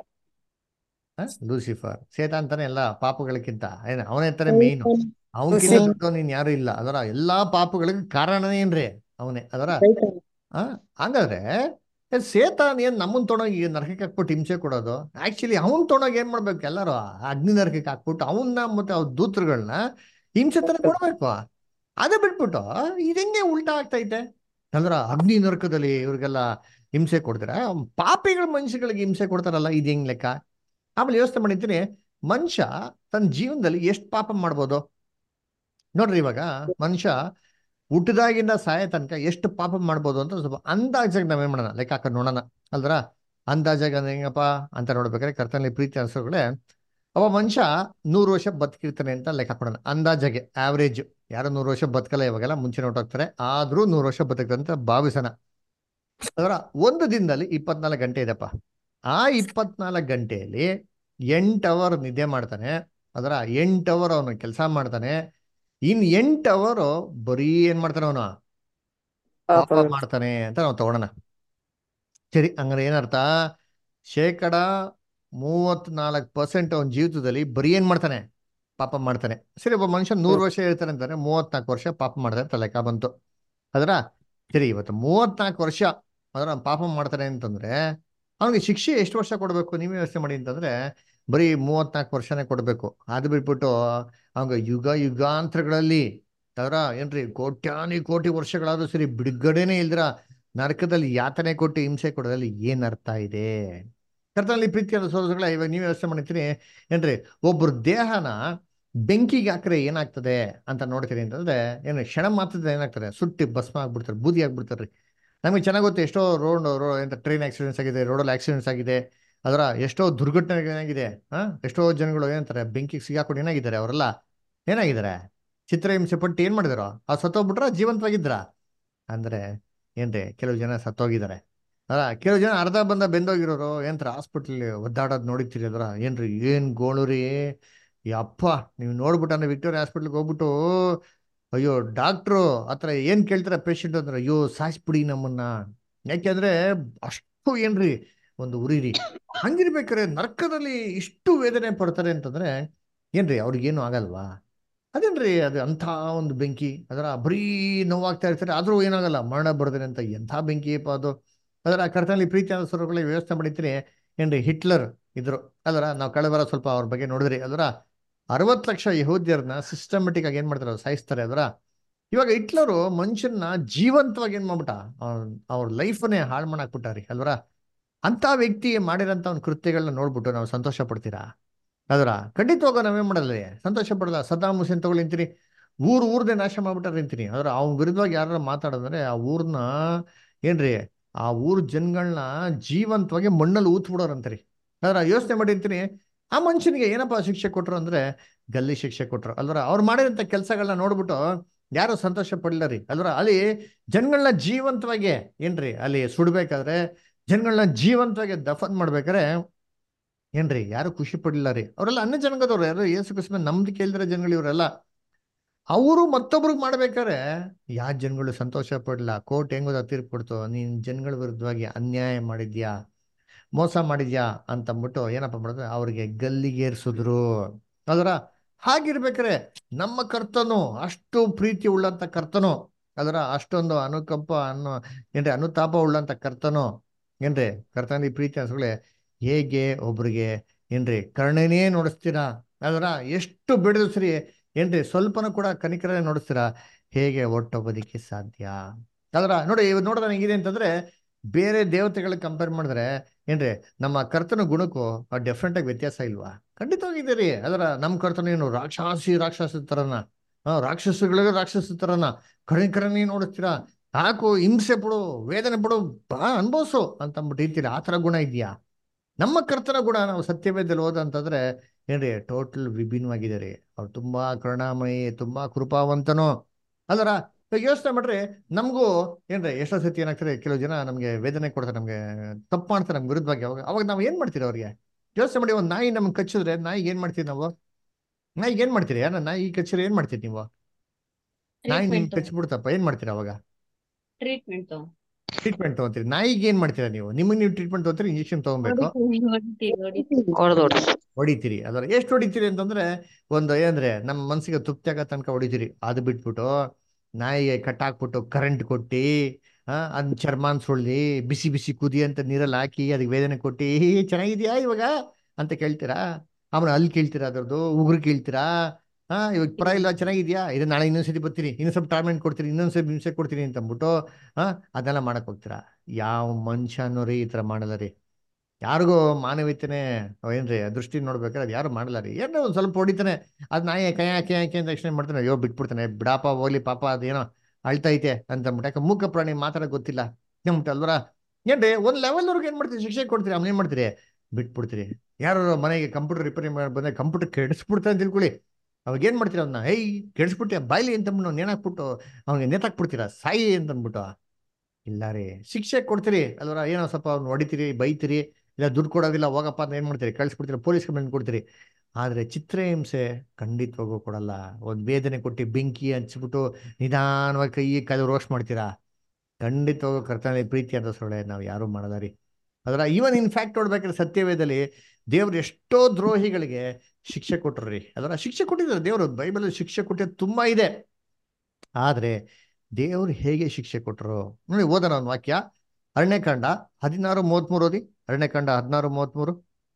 ಲೂಸಿಫರ್ ಸೇತ ಅಂತಾನೆ ಎಲ್ಲ ಪಾಪಗಳಿಗಿಂತ ಏನ ಅವನೇ ಮೇನ್ ಅವನಕ್ಕಿಂತ ಸೈತಾನ್. ದೊಡ್ಡವ ನೀನ್ ಯಾರು ಇಲ್ಲ ಅದರ ಎಲ್ಲಾ ಪಾಪಗಳಿಗೆ ಕಾರಣನೇ ಏನ್ರಿ ಅವನೇ ಅದರ ಆ ಹಂಗಾದ್ರೆ ಏ, ಸೇತಾನ್ ಏನ್ ನಮ್ಮನ್ ತೊಗೊಂಡೋಗಿ ನರಕಕ್ಕೆ ಹಾಕ್ಬಿಟ್ಟು ಹಿಂಸೆ ಕೊಡೋದು ಆಕ್ಚುಲಿ ಅವನ್ ತೊಗೊಂಡೋಗಿ ಏನ್ ಮಾಡ್ಬೇಕು ಎಲ್ಲರೂ ಆ ಅಗ್ನಿ ನರಕಕ್ಕೆ ಹಾಕ್ಬಿಟ್ಟು ಅವನ್ನ ಮತ್ತೆ ಅವ್ರ ದೂತರುಗಳನ್ನ ಹಿಂಸೆ ತರ ಕೊಡ್ಬೇಕು ಅದೇ ಬಿಟ್ಬಿಟ್ಟು ಇದೆಂಗೆ ಉಲ್ಟಾ ಆಗ್ತೈತೆ ಅಂದ್ರ ಅಗ್ನಿ ನರಕದಲ್ಲಿ ಇವ್ರಿಗೆಲ್ಲ ಹಿಂಸೆ ಕೊಡ್ತೀರ ಪಾಪಿಗಳ ಮನುಷ್ಯಗಳಿಗೆ ಹಿಂಸೆ ಕೊಡ್ತಾರಲ್ಲ ಇದು ಹೆಂಗ್ ಲೆಕ್ಕ ಆಮೇಲೆ ಯೋಚನೆ ಮಾಡಿದ್ದೀನಿ ಮನುಷ್ಯ ತನ್ನ ಜೀವನದಲ್ಲಿ ಎಷ್ಟು ಪಾಪ ಮಾಡ್ಬೋದು ನೋಡ್ರಿ ಇವಾಗ ಮನುಷ್ಯ ಹುಟ್ಟಿದಾಗಿಂದ ಸಾಯ ತನಕ ಎಷ್ಟು ಪಾಪ ಮಾಡ್ಬೋದು ಅಂತ ಸ್ವಲ್ಪ ಅಂದಾಜಾಗಿ ನಾವೇನ್ ಮಾಡೋಣ ಲೆಕ್ಕ ಹಾಕೊಂಡು ನೋಡೋಣ ಅಲ್ದ್ರ ಅಂದಾಜಾಗ ಅಂದ್ರೆ ಹೆಂಗಪ್ಪ ಅಂತ ನೋಡ್ಬೇಕಾದ್ರೆ ಕರ್ತನಲ್ಲಿ ಪ್ರೀತಿ ಅನ್ಸೋಗಳೇ ಅವ ಮನುಷ್ಯ ನೂರು ವರ್ಷ ಬದುಕಿರ್ತಾನೆ ಅಂತ ಲೆಕ್ಕ ಹಾಕೋಣ ಅಂದಾಜಾಗೆ ಆವ್ರೇಜ್ ಯಾರು ನೂರು ವರ್ಷ ಬದುಕಲ್ಲ ಇವಾಗೆಲ್ಲ ಮುಂಚೆ ಹೊರ್ಟೋಗ್ತಾರೆ ಆದ್ರೂ ನೂರು ವರ್ಷ ಬದುಕ್ತಾರೆ ಅಂತ ಭಾವಿಸೋಣ ಅದರ ಒಂದು ದಿನದಲ್ಲಿ ಇಪ್ಪತ್ನಾಲ್ಕು ಗಂಟೆ ಇದೆಪ್ಪ ಆ ಇಪ್ಪತ್ನಾಲ್ಕು ಗಂಟೆಯಲ್ಲಿ ಎಂಟು ಅವರ್ ನಿದ್ದೆ ಮಾಡ್ತಾನೆ ಅದರ ಎಂಟು ಅವರ್ ಅವನು ಕೆಲಸ ಮಾಡ್ತಾನೆ ಇನ್ ಎಂಟು ಅವರ್ ಬರೀ ಏನ್ ಮಾಡ್ತಾನೆ ಅವನು ಪಾಪ ಮಾಡ್ತಾನೆ ಅಂತ ನಾವು ತಗೊಳೋಣ ಸರಿ ಹಂಗಾರೆ ಏನರ್ಥ ಶೇಕಡ ಮೂವತ್ನಾಲ್ಕು ಪರ್ಸೆಂಟ್ ಅವನ ಜೀವಿತದಲ್ಲಿ ಬರೀ ಏನ್ ಮಾಡ್ತಾನೆ ಪಾಪ ಮಾಡ್ತಾನೆ ಸರಿ ಒಬ್ಬ ಮನುಷ್ಯ ನೂರು ವರ್ಷ ಇರ್ತಾನೆ ಅಂತಾನೆ ಮೂವತ್ನಾಲ್ಕು ವರ್ಷ ಪಾಪ ಮಾಡ್ತಾನೆ ಅಂತ ಲೆಕ್ಕ ಬಂತು ಅದರ ಸರಿ ಇವತ್ತು ಮೂವತ್ನಾಲ್ಕು ವರ್ಷ ಅದರ ಪಾಪ ಮಾಡ್ತಾನೆ ಅಂತಂದ್ರೆ ಅವನಿಗೆ ಶಿಕ್ಷೆ ಎಷ್ಟು ವರ್ಷ ಕೊಡಬೇಕು ನೀವೇ ಯೋಚನೆ ಮಾಡಿ ಅಂತಂದ್ರೆ ಬರೀ ಮೂವತ್ನಾಲ್ಕು ವರ್ಷನೇ ಕೊಡಬೇಕು ಅದು ಬಿಟ್ಬಿಟ್ಟು ಅವಂಗ ಯುಗ ಯುಗಾಂತರಗಳಲ್ಲಿ ಅದರ ಏನ್ರಿ ಕೋಟ್ಯಾನಿ ಕೋಟಿ ವರ್ಷಗಳಾದ್ರೂ ಸರಿ ಬಿಡುಗಡೆನೇ ಇಲ್ದಿರ ನರಕದಲ್ಲಿ ಯಾತನೆ ಕೊಟ್ಟು ಹಿಂಸೆ ಕೊಡೋದ್ರಲ್ಲಿ ಏನ್ ಅರ್ಥ ಇದೆ ಕರ್ತನಲ್ಲಿ ಪ್ರೀತಿಯಾದ ಸೋದರಗಳ ಇವಾಗ ನೀವು ಯೋಚನೆ ಮಾಡಿರ್ತೀನಿ ಏನ್ರಿ ಒಬ್ಬರ ದೇಹನ ಬೆಂಕಿಗೆ ಹಾಕ್ರೆ ಏನಾಗ್ತದೆ ಅಂತ ನೋಡ್ತೀರಿ ಅಂತಂದ್ರೆ ಏನು ಕ್ಷಣ ಮಾತ್ರದಲ್ಲಿ ಏನಾಗ್ತದೆ ಸುಟ್ಟಿ ಭಸ್ಮ ಆಗ್ಬಿಡ್ತಾರೆ ಬೂದಿ ಆಗ್ಬಿಡ್ತಾರೆ ನಮಗೆ ಚೆನ್ನಾಗಿ ಗೊತ್ತು ಎಷ್ಟೋ ರೋಡ್ ರೋ ಎಂತ ಟ್ರೈನ್ ಆಕ್ಸಿಡೆಂಟ್ಸ್ ಆಗಿದೆ ರೋಡಲ್ಲಿ ಆಕ್ಸಿಡೆಂಟ್ಸ್ ಆಗಿದೆ ಅದರ ಎಷ್ಟೋ ದುರ್ಘಟನೆಗಳು ಏನಾಗಿದೆ ಆ ಎಷ್ಟೋ ಜನಗಳು ಏನಂತಾರೆ ಬೆಂಕಿಗೆ ಸಿಗಾಕೊಂಡು ಏನಾಗಿದ್ದಾರೆ ಅವರೆಲ್ಲ ಏನಾಗಿದ್ದಾರೆ ಚಿತ್ರಹಿಂಸೆ ಪಟ್ಟು ಏನ್ ಮಾಡಿದಾರೋ ಆ ಸತ್ತೋಗ್ಬಿಟ್ರ ಜೀವಂತವಾಗಿದ್ರ ಅಂದ್ರೆ ಏನ್ರಿ ಕೆಲವು ಜನ ಸತ್ತೋಗಿದ್ದಾರೆ ಅಲ್ಲ ಕೆಲವು ಜನ ಅರ್ಧ ಬಂದ ಬೆಂದೋಗಿರೋರು ಏನ್ರ ಹಾಸ್ಪಿಟ್ಲ್ ಒದ್ದಾಡೋದು ನೋಡಿತೀರಿ ಅದ್ರ ಏನ್ರಿ ಏನ್ ಗೋಳು ರೀ ಯಪ್ಪ ನೀವು ನೋಡ್ಬಿಟ್ಟು ವಿಕ್ಟೋರಿಯಾ ಹಾಸ್ಪಿಟ್ಲ್ಗೆ ಹೋಗ್ಬಿಟ್ಟು ಅಯ್ಯೋ ಡಾಕ್ಟ್ರು ಹತ್ರ ಏನ್ ಕೇಳ್ತಾರೆ ಪೇಷಂಟ್ ಅಂದ್ರೆ ಅಯ್ಯೋ ಸಾಯಿಸ್ಬಿಡಿ ನಮ್ಮನ್ನ ಯಾಕೆಂದ್ರೆ ಅಷ್ಟು ಏನ್ರಿ ಒಂದು ಉರಿರಿ ಹಂಗಿರ್ಬೇಕಾರೆ ನರ್ಕದಲ್ಲಿ ಇಷ್ಟು ವೇದನೆ ಪಡ್ತಾರೆ ಅಂತಂದ್ರೆ ಏನ್ರಿ ಅವ್ರಿಗೇನು ಆಗಲ್ವಾ ಅದೇನ್ರಿ ಅದು ಅಂಥ ಒಂದು ಬೆಂಕಿ ಅದರ ಬರೀ ನೋವಾಗ್ತಾ ಇರ್ತಾರೆ ಆದ್ರೂ ಏನಾಗಲ್ಲ ಮರಣ ಬರ್ದೇನೆ ಅಂತ ಎಂಥ ಬೆಂಕಿಯಪ್ಪ ಅದು ಅದರ ಕರ್ತನಲ್ಲಿ ಪ್ರೀತಿ ಸ್ವರೂಪಗಳ ವ್ಯವಸ್ಥೆ ಮಾಡಿರ್ತೀನಿ ಏನ್ರಿ ಹಿಟ್ಲರ್ ಇದ್ರು ಅಲ್ರ ನಾವು ಕಳೆದ ವಾರ ಸ್ವಲ್ಪ ಅವ್ರ ಬಗ್ಗೆ ನೋಡಿದ್ರಿ ಅಲ್ರ ಅರವತ್ತು ಲಕ್ಷ ಯಹೂದ್ಯರನ್ನ ಸಿಸ್ಟಮೆಟಿಕ್ ಆಗಿ ಏನ್ ಮಾಡ್ತಾರೆ ಅವ್ರು ಸಾಯಿಸ್ತಾರೆ ಅದರ ಇವಾಗ ಹಿಟ್ಲರು ಮನುಷ್ಯನ ಜೀವಂತವಾಗಿ ಏನ್ ಮಾಡ್ಬಿಟ್ಟ ಅವ್ರ ಲೈಫನ್ನೇ ಹಾಳು ಮಾಡಾಕ್ಬಿಟ್ಟಾರಿ ಅಲ್ವರ ಅಂತ ವ್ಯಕ್ತಿ ಮಾಡಿರೋಂಥ ಒಂದು ಕೃತ್ಯಗಳನ್ನ ನೋಡ್ಬಿಟ್ಟು ನಾವು ಸಂತೋಷ ಪಡ್ತೀರಾ ಅದರ ಖಂಡಿತವಾಗ ನಾವೇನ್ ಮಾಡಲ್ಲ ಸಂತೋಷ ಪಡಲ್ಲ ಸದ್ದಾಮ್ ಹುಸೇನ್ ತಗೊಳಿಂತೀರಿ ಊರ್ ಊರ್ದೇ ನಾಶ ಮಾಡ್ಬಿಟ್ಟಾರೆ ಅಂತೀನಿ ಅದ್ರ ಅವ್ನ ವಿರುದ್ಧವಾಗಿ ಯಾರು ಮಾತಾಡೋದಂದ್ರೆ ಆ ಊರ್ನ ಏನ್ರಿ ಆ ಊರ್ ಜನಗಳನ್ನ ಜೀವಂತವಾಗಿ ಮಣ್ಣಲ್ಲಿ ಊತ್ ಬಿಡೋರಂತೀರಿ ಅದ್ರ ಯೋಚನೆ ಮಾಡಿರ್ತೀನಿ ಆ ಮನುಷ್ಯನಿಗೆ ಏನಪ್ಪ ಶಿಕ್ಷೆ ಕೊಟ್ರು ಅಂದ್ರೆ ಗಲ್ಲಿ ಶಿಕ್ಷೆ ಕೊಟ್ರು ಅಲ್ವರ ಅವ್ರು ಮಾಡಿದಂತ ಕೆಲಸಗಳನ್ನ ನೋಡ್ಬಿಟ್ಟು ಯಾರು ಸಂತೋಷ ಪಡ್ಲ ರೀ ಅಲ್ವರ ಅಲ್ಲಿ ಜನಗಳನ್ನ ಜೀವಂತವಾಗಿ ಏನ್ರಿ ಅಲ್ಲಿ ಸುಡ್ಬೇಕಾದ್ರೆ ಜನಗಳನ್ನ ಜೀವಂತವಾಗಿ ದಫನ್ ಮಾಡ್ಬೇಕಾದ್ರೆ ಏನ್ರಿ ಯಾರು ಖುಷಿ ಪಡ್ಲಿಲ್ಲ ರೀ ಅವರೆಲ್ಲ ಅನ್ನ ಜನಾಂಗದವ್ರು ಯಾರು ಏಸು ಕ್ರಿಸ್ತ ನಂಬಿಕೆ ಇಲ್ದಿರೋ ಜನಗಳು ಇವರೆಲ್ಲ ಅವರು ಮತ್ತೊಬ್ರಿಗೆ ಮಾಡ್ಬೇಕಾದ್ರೆ ಯಾ ಜನಗಳು ಸಂತೋಷ ಪಡ್ಲ ಕೋರ್ಟ್ ಹೆಂಗೋದ ತೀರ್ಪು ಕೊಡ್ತು ನೀನ್ ಜನಗಳ ವಿರುದ್ಧವಾಗಿ ಅನ್ಯಾಯ ಮಾಡಿದ್ಯಾ ಮೋಸ ಮಾಡಿದ್ಯಾ ಅಂತ ಅಂದ್ಬಿಟ್ಟು ಏನಪ್ಪ ಮಾಡಿದ್ರೆ ಅವ್ರಿಗೆ ಗಲ್ಲಿಗೇರ್ಸಿದ್ರು ಅದರ ಹಾಗಿರ್ಬೇಕಾರೆ ನಮ್ಮ ಕರ್ತನು ಅಷ್ಟು ಪ್ರೀತಿ ಉಳ್ಳಂತ ಕರ್ತನು ಅದರ ಅಷ್ಟೊಂದು ಅನುಕಂಪ ಅನ್ನೋ ಏನ್ರಿ ಅನುತಾಪ ಉಳ್ಳಂತ ಕರ್ತನು ಏನ್ರಿ ಕರ್ತನಲ್ಲಿ ಪ್ರೀತಿ ಅನ್ಸ್ಕೊಳ್ಳಿ ಹೇಗೆ ಒಬ್ರಿಗೆ ಏನ್ರಿ ಕರ್ಣನೇ ನೋಡಿಸ್ತೀರಾ ಅದರ ಎಷ್ಟು ಬಿಡದು ಸರಿ ಏನ್ರಿ ಸ್ವಲ್ಪನೂ ಕೂಡ ಕನಿಕರನೇ ನೋಡಿಸ್ತೀರಾ ಹೇಗೆ ಒಟ್ಟೋಗೋದಿಕ್ಕೆ ಸಾಧ್ಯ ಅದರ ನೋಡಿ ಇವ್ ನೋಡಿದ್ರೆ ಹೆಂಗಿದೆ ಅಂತಂದ್ರೆ ಬೇರೆ ದೇವತೆಗಳಿಗೆ ಕಂಪೇರ್ ಮಾಡಿದ್ರೆ ಏನ್ರಿ ನಮ್ಮ ಕರ್ತನ ಗುಣಕ್ಕೂ ಡೆಫ್ರೆಂಟ್ ಆಗಿ ವ್ಯತ್ಯಾಸ ಇಲ್ವಾ ಖಂಡಿತವಾಗಿದೆ ರೀ ಅದರ ನಮ್ಮ ಕರ್ತನ ಏನು ರಾಕ್ಷಸಿ ರಾಕ್ಷಸ ತರನ ರಾಕ್ಷಸಗಳಿಗೆ ರಾಕ್ಷಸ ತರನ ಕಣಿಕರನೇ ನೋಡಿಸ್ತೀರಾ ಹಾಕು ಹಿಂಸೆ ಪಡು ವೇದನೆ ಪಡು ಬಾ ಅನ್ಭವಿಸು ಅಂತ ಅಂದ್ಬಿಟ್ಟು ಇರ್ತೀರಿ ಆ ಥರ ಗುಣ ಇದೆಯಾ ನಮ್ಮ ಕರ್ತನ ಗುಣ ನಾವು ಸತ್ಯವೇದಲ್ಲಿ ಹೋದ ಅಂತಂದ್ರೆ ಏನ್ರಿ ಟೋಟಲ್ ವಿಭಿನ್ನವಾಗಿದೆ ರೀ ಅವ್ರು ತುಂಬಾ ಕರುಣಾಮಯಿ ತುಂಬಾ ಕೃಪಾವಂತನು ಅಲ್ಲರ ಯೋಚನೆ ಮಾಡ್ರಿ ನಮಗೂ ಏನ್ರಿ ಎಷ್ಟೋ ಸತಿ ಏನಾಗ್ತಾರೆ ಕೆಲವು ಜನ ನಮ್ಗೆ ವೇದನೆ ಕೊಡ್ತಾರೆ ನಮ್ಗೆ ತಪ್ಪು ಮಾಡ್ತಾರೆ ನಮ್ಗೆ ವಿರುದ್ಧವಾಗಿ ಅವಾಗ ಅವಾಗ ನಾವು ಏನ್ ಮಾಡ್ತೀರಿ ಅವ್ರಿಗೆ ಯೋಚನೆ ಮಾಡಿ ಒಂದು ನಾಯಿ ನಮ್ಗೆ ಕಚ್ಚಿದ್ರೆ ನಾಯಿಗೆ ಏನ್ ಮಾಡ್ತೀವಿ ನಾವು ನಾಯಿಗೆ ಏನ್ ಮಾಡ್ತೀರಿ ಯಾರ ನಾಯಿ ಕಚ್ಚಿದ್ರೆ ಏನ್ ಮಾಡ್ತೀರಿ ನೀವು ನಾಯಿ ನಿಮ್ಗೆ ಕಚ್ಚಿಬಿಡ್ತಪ್ಪ ಏನ್ ಮಾಡ್ತೀರಾ ಅವಾಗ ಟ್ರೀಟ್ಮೆಂಟ್ ಟ್ರೀಟ್ಮೆಂಟ್ ತಗೊಂತೀರಿ ನಾಯಿಗೆ ಏನ್ ಮಾಡ್ತೀರಾ ನೀವು ನಿಮಗೆ ನೀವು ಟ್ರೀಟ್ಮೆಂಟ್ ತಗೋತೀರಿ ಇಂಜೆಕ್ಷನ್ ತಗೊಬೇಕು ಹೊಡಿತೀರಿ ಅದರ ಎಷ್ಟು ಹೊಡಿತೀರಿ ಅಂತಂದ್ರೆ ಒಂದು ಏನಂದ್ರೆ ನಮ್ಮ ಮನ್ಸಿಗೆ ತೃಪ್ತಿ ಆಗೋ ತನಕ ಹೊಡಿತೀರಿ ಅದು ಬಿಟ್ಬಿಟ್ಟು ನಾಯಿಗೆ ಕಟ್ಟಾಕ್ಬಿಟ್ಟು ಕರೆಂಟ್ ಕೊಟ್ಟು ಆ ಅದ್ ಚರ್ಮಾನ್ ಸುಳ್ಳಿ ಬಿಸಿ ಬಿಸಿ ಕುದಿ ಅಂತ ನೀರಲ್ಲಿ ಹಾಕಿ ಅದಕ್ಕೆ ವೇದನೆ ಕೊಟ್ಟು ಚೆನ್ನಾಗಿದ್ಯಾ ಇವಾಗ ಅಂತ ಕೇಳ್ತೀರಾ ಆಮೇಲೆ ಅಲ್ಲಿ ಕೇಳ್ತೀರಾ ಅದ್ರದ್ದು ಉಗುರು ಕೇಳ್ತೀರಾ ಹಾ ಇವಾಗ ಪರ ಇಲ್ಲ ಚೆನ್ನಾಗಿದ್ಯಾ ಇದು ನಾಳೆ ಇನ್ನೊಂದ್ಸತಿ ಬರ್ತೀನಿ ಇನ್ನೊಂದ್ ಸ್ವಲ್ಪ ಟಾರ್ಮೆಂಟ್ ಕೊಡ್ತೀನಿ ಇನ್ನೊಂದ್ಸತಿ ಹಿಂಸೆ ಕೊಡ್ತೀನಿ ಅಂತ ಅಂದ್ಬಿಟ್ಟು ಹಾ ಅದೆಲ್ಲ ಮಾಡಕ್ ಹೋಗ್ತೀರಾ ಯಾವ ಮನುಷ್ಯನೂ ರೀ ಈ ತರ ಮಾಡಲ್ಲ ರೀ ಯಾರಿಗೂ ಮಾನವೀಯತೆನೆ ಏನ್ರಿ ದೃಷ್ಟಿ ನೋಡ್ಬೇಕಾದ್ರೆ ಅದು ಯಾರು ಮಾಡಲ್ಲ ರೀ ಏನೋ ಒಂದ್ ಸ್ವಲ್ಪ ಹೊಡಿತಾನೆ ಅದ್ ನಾಯಿ ಕೈ ಹಾಕಿ ಹಾಕಿ ಅಂತ ತಕ್ಷಣ ಮಾಡ್ತಾನೆ ಅಯ್ಯೋ ಬಿಟ್ಬಿಡ್ತಾನೆ ಬಿಡಾಪ ಹೋಗ್ಲಿ ಪಾಪ ಅದೇನೋ ಅಳ್ತೈತೆ ಅಂತ ಅಂದ್ಬಿಟ್ಟು ಯಾಕೆ ಮೂಕ ಪ್ರಾಣಿ ಮಾತಾಡಕ್ ಗೊತ್ತಿಲ್ಲ ನಮ್ಗೆ ಅಲ್ವರ ಏನ್ರಿ ಒಂದ್ ಲೆವೆಲ್ ಅವ್ರಿಗೆ ಏನ್ ಮಾಡ್ತೀರಿ ಶಿಕ್ಷೆ ಕೊಡ್ತೀರಿ ಅವ್ನ ಏನ್ ಮಾಡ್ತೀರಿ ಬಿಟ್ಬಿಡ್ತೀರಿ ಯಾರು ಮನೆಗೆ ಕಂಪ್ಯೂಟರ್ ರಿಪೇರಿ ಮಾಡಿ ಬಂದ್ರೆ ಕಂಪ್ಯೂಟರ್ ಕೆಡಿಸ್ಬಿಡ್ತಾರೆ ಅಂತ ತಿಳ್ಕೊಳ್ಳಿ ಅವಾಗ ಏನ್ ಮಾಡ್ತೀರ ಅವ್ನ ಏಯ್ ಕೆಡಿಸ್ಬಿಟ್ಟೆ ಬಾಯ್ಲಿ ಅಂತ ಅಂದ್ಬಿಟ್ಟು ನೇಣಾಕ್ಬಿಟ್ಟು ಅವ್ನಿಗೆ ನೇತಾಕ್ಬಿಡ್ತೀರಾ ಸಾಯಿ ಅಂತ ಅಂದ್ಬಿಟ್ಟು ಇಲ್ಲ ರೀ ಶಿಕ್ಷೆ ಕೊಡ್ತೀರಿ ಅಲ್ವರ ಏನೋ ಸ್ವಲ್ಪ ಅವ್ನು ಹೊಡಿತೀರಿ ಬೈತೀರಿ ಇಲ್ಲ ದುಡ್ಡು ಕೊಡೋದಿಲ್ಲ ಹೋಗಪ್ಪ ಅಂತ ಏನ್ ಮಾಡ್ತೀರಿ ಕಳಿಸ್ಬಿಡ್ತೀರಿ ಪೊಲೀಸ್ ಕಂಪ್ಲೇಂಟ್ ಕೊಡ್ತೀರಿ ಆದ್ರೆ ಚಿತ್ರಹಿಂಸೆ ಖಂಡಿತವಾಗೂ ಕೊಡಲ್ಲ ಒಂದ್ ವೇದನೆ ಕೊಟ್ಟು ಬೆಂಕಿ ಹಚ್ಬಿಟ್ಟು ನಿಧಾನವಾಗಿ ಕೈ ಕಾಲು ರೋಸ್ಟ್ ಮಾಡ್ತೀರಾ ಖಂಡಿತವಾಗೂ ಕರ್ತನ ಪ್ರೀತಿ ಅಂತ ಸೊಳ್ಳೆ ನಾವು ಯಾರು ಮಾಡಲ್ಲ ರೀ ಅದರ ಇವನ್ ಇನ್ಫ್ಯಾಕ್ಟ್ ನೋಡ್ಬೇಕಾದ್ರೆ ಸತ್ಯವೇದಲ್ಲಿ ದೇವ್ರು ಎಷ್ಟೋ ದ್ರೋಹಿಗಳಿಗೆ ಶಿಕ್ಷೆ ಕೊಟ್ರು ರೀ ಅದರ ಶಿಕ್ಷೆ ಕೊಟ್ಟಿದ್ದಾರೆ ದೇವರು ಬೈಬಲ್ ಶಿಕ್ಷೆ ಕೊಟ್ಟಿದ್ದು ತುಂಬಾ ಇದೆ ಆದ್ರೆ ದೇವ್ರು ಹೇಗೆ ಶಿಕ್ಷೆ ಕೊಟ್ರು ನೋಡಿ ಓದೋಣ ಒಂದು ವಾಕ್ಯ ಅರಣ್ಯಕಾಂಡ ಹದಿನಾರು ಮೂವತ್ಮೂರು ಓದಿ ಅರಣ್ಯಕಾಂಡ ಹದಿನಾರು ಮೂವತ್ಮೂರು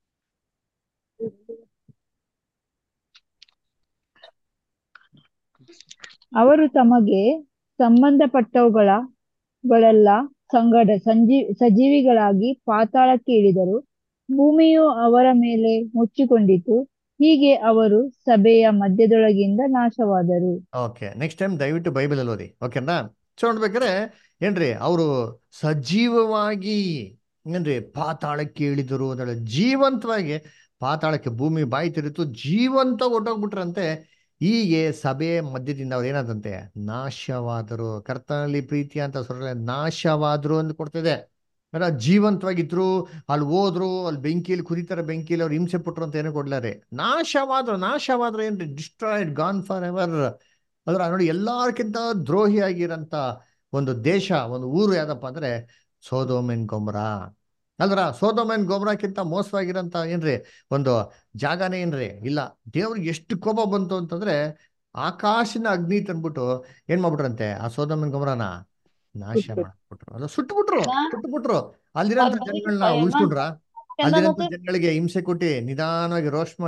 ಅವರು ತಮಗೆ ಸಂಬಂಧಪಟ್ಟವುಗಳ ಗಳೆಲ್ಲ ಸಂಗಡ ಸಂಜೀ ಸಜೀವಿಗಳಾಗಿ ಪಾತಾಳಕ್ಕೆ ಇಳಿದರು ಭೂಮಿಯು ಅವರ ಮೇಲೆ ಮುಚ್ಚಿಕೊಂಡಿತು ಹೀಗೆ ಅವರು ಸಭೆಯ ಮಧ್ಯದೊಳಗಿಂದ ನಾಶವಾದರು ಓಕೆ ನೆಕ್ಸ್ಟ್ ಟೈಮ್ ದಯವಿಟ್ಟು ಬೈಬಲ್ ಅಲ್ಲಿ ಓದಿ ಓಕೆನಾ ಸೊ ನೋಡ್ಬೇಕಾದ್ರೆ ಏನ್ರಿ ಅವರು ಸಜೀವವಾಗಿ ಏನ್ರಿ ಪಾತಾಳಕ್ಕೆ ಇಳಿದರು ಅಂದ್ರೆ ಜೀವಂತವಾಗಿ ಪಾತಾಳಕ್ಕೆ ಭೂಮಿ ಬಾಯಿ ತಿರುತು ಜೀವಂತ ಹೊಟ್ಟೋಗ್ಬಿಟ್ರಂತೆ ಹೀಗೆ ಸಭೆ ಮಧ್ಯದಿಂದ ಅವ್ರು ಏನಾದಂತೆ ನಾಶವಾದರು ಕರ್ತನಲ್ಲಿ ಪ್ರೀತಿ ಅಂತ ಸೊರಳೆ ನಾಶವಾದ್ರು ಅಂತ ಕೊಡ್ತಿದೆ ಅಂದ್ರೆ ಜೀವಂತವಾಗಿದ್ರು ಅಲ್ಲಿ ಹೋದ್ರು ಅಲ್ಲಿ ಬೆಂಕಿಯಲ್ಲಿ ಕುದಿತಾರೆ ಬೆಂಕಿಯಲ್ಲಿ ಅವ್ರು ಹಿಂಸೆ ಪಟ್ರು ಅಂತ ಏನೋ ಕೊಡ್ಲಾರೆ ನಾಶವಾದ್ರು ನಾಶವಾದ್ರೆ ಏನ್ರಿ ಡಿಸ್ಟ್ರಾಯ್ಡ್ ಗಾನ್ ಫಾರ್ ಎವರ್ ಅದ್ರ ನೋಡಿ ಎಲ್ಲಾರ್ಕಿಂತ ದ್ರೋಹಿ ಆಗಿರಂತ ಒಂದು ದೇಶ ಒಂದು ಊರು ಯಾವ್ದಪ್ಪ ಅಂದ್ರೆ ಸೋದೋಮೆನ್ ಗೊಮ್ರ ಅಲ್ರ ಸೋದೋಮೆನ್ ಗೊಮ್ರಕ್ಕಿಂತ ಮೋಸವಾಗಿರಂತ ಏನ್ರಿ ಒಂದು ಜಾಗನೇ ಏನ್ರಿ ಇಲ್ಲ ದೇವ್ರಿಗೆ ಎಷ್ಟು ಕೋಪ ಬಂತು ಅಂತಂದ್ರೆ ಆಕಾಶನ ಅಗ್ನಿ ತಂದ್ಬಿಟ್ಟು ಏನ್ ಮಾಡ್ಬಿಟ್ರಂತೆ ಆ ಸೋದೋಮೆನ್ ಗೊಮ್ರನ ನಾಶ ಮಾಡ್ಬಿಟ್ರು ಅಲ್ಲ ಸುಟ್ಬಿಟ್ರು ಸುಟ್ಬಿಟ್ರು ಅಲ್ಲಿರೋಂಥ ಜನಗಳನ್ನ ಉಳಿಸ್ಕೊಂಡ್ರ ಅಲ್ಲಿರೋಂಥ ಜನಗಳಿಗೆ ಹಿಂಸೆ ಕೊಟ್ಟು ನಿಧಾನವಾಗಿ ರೋಸ್ಟ್ ಮಾಡಿ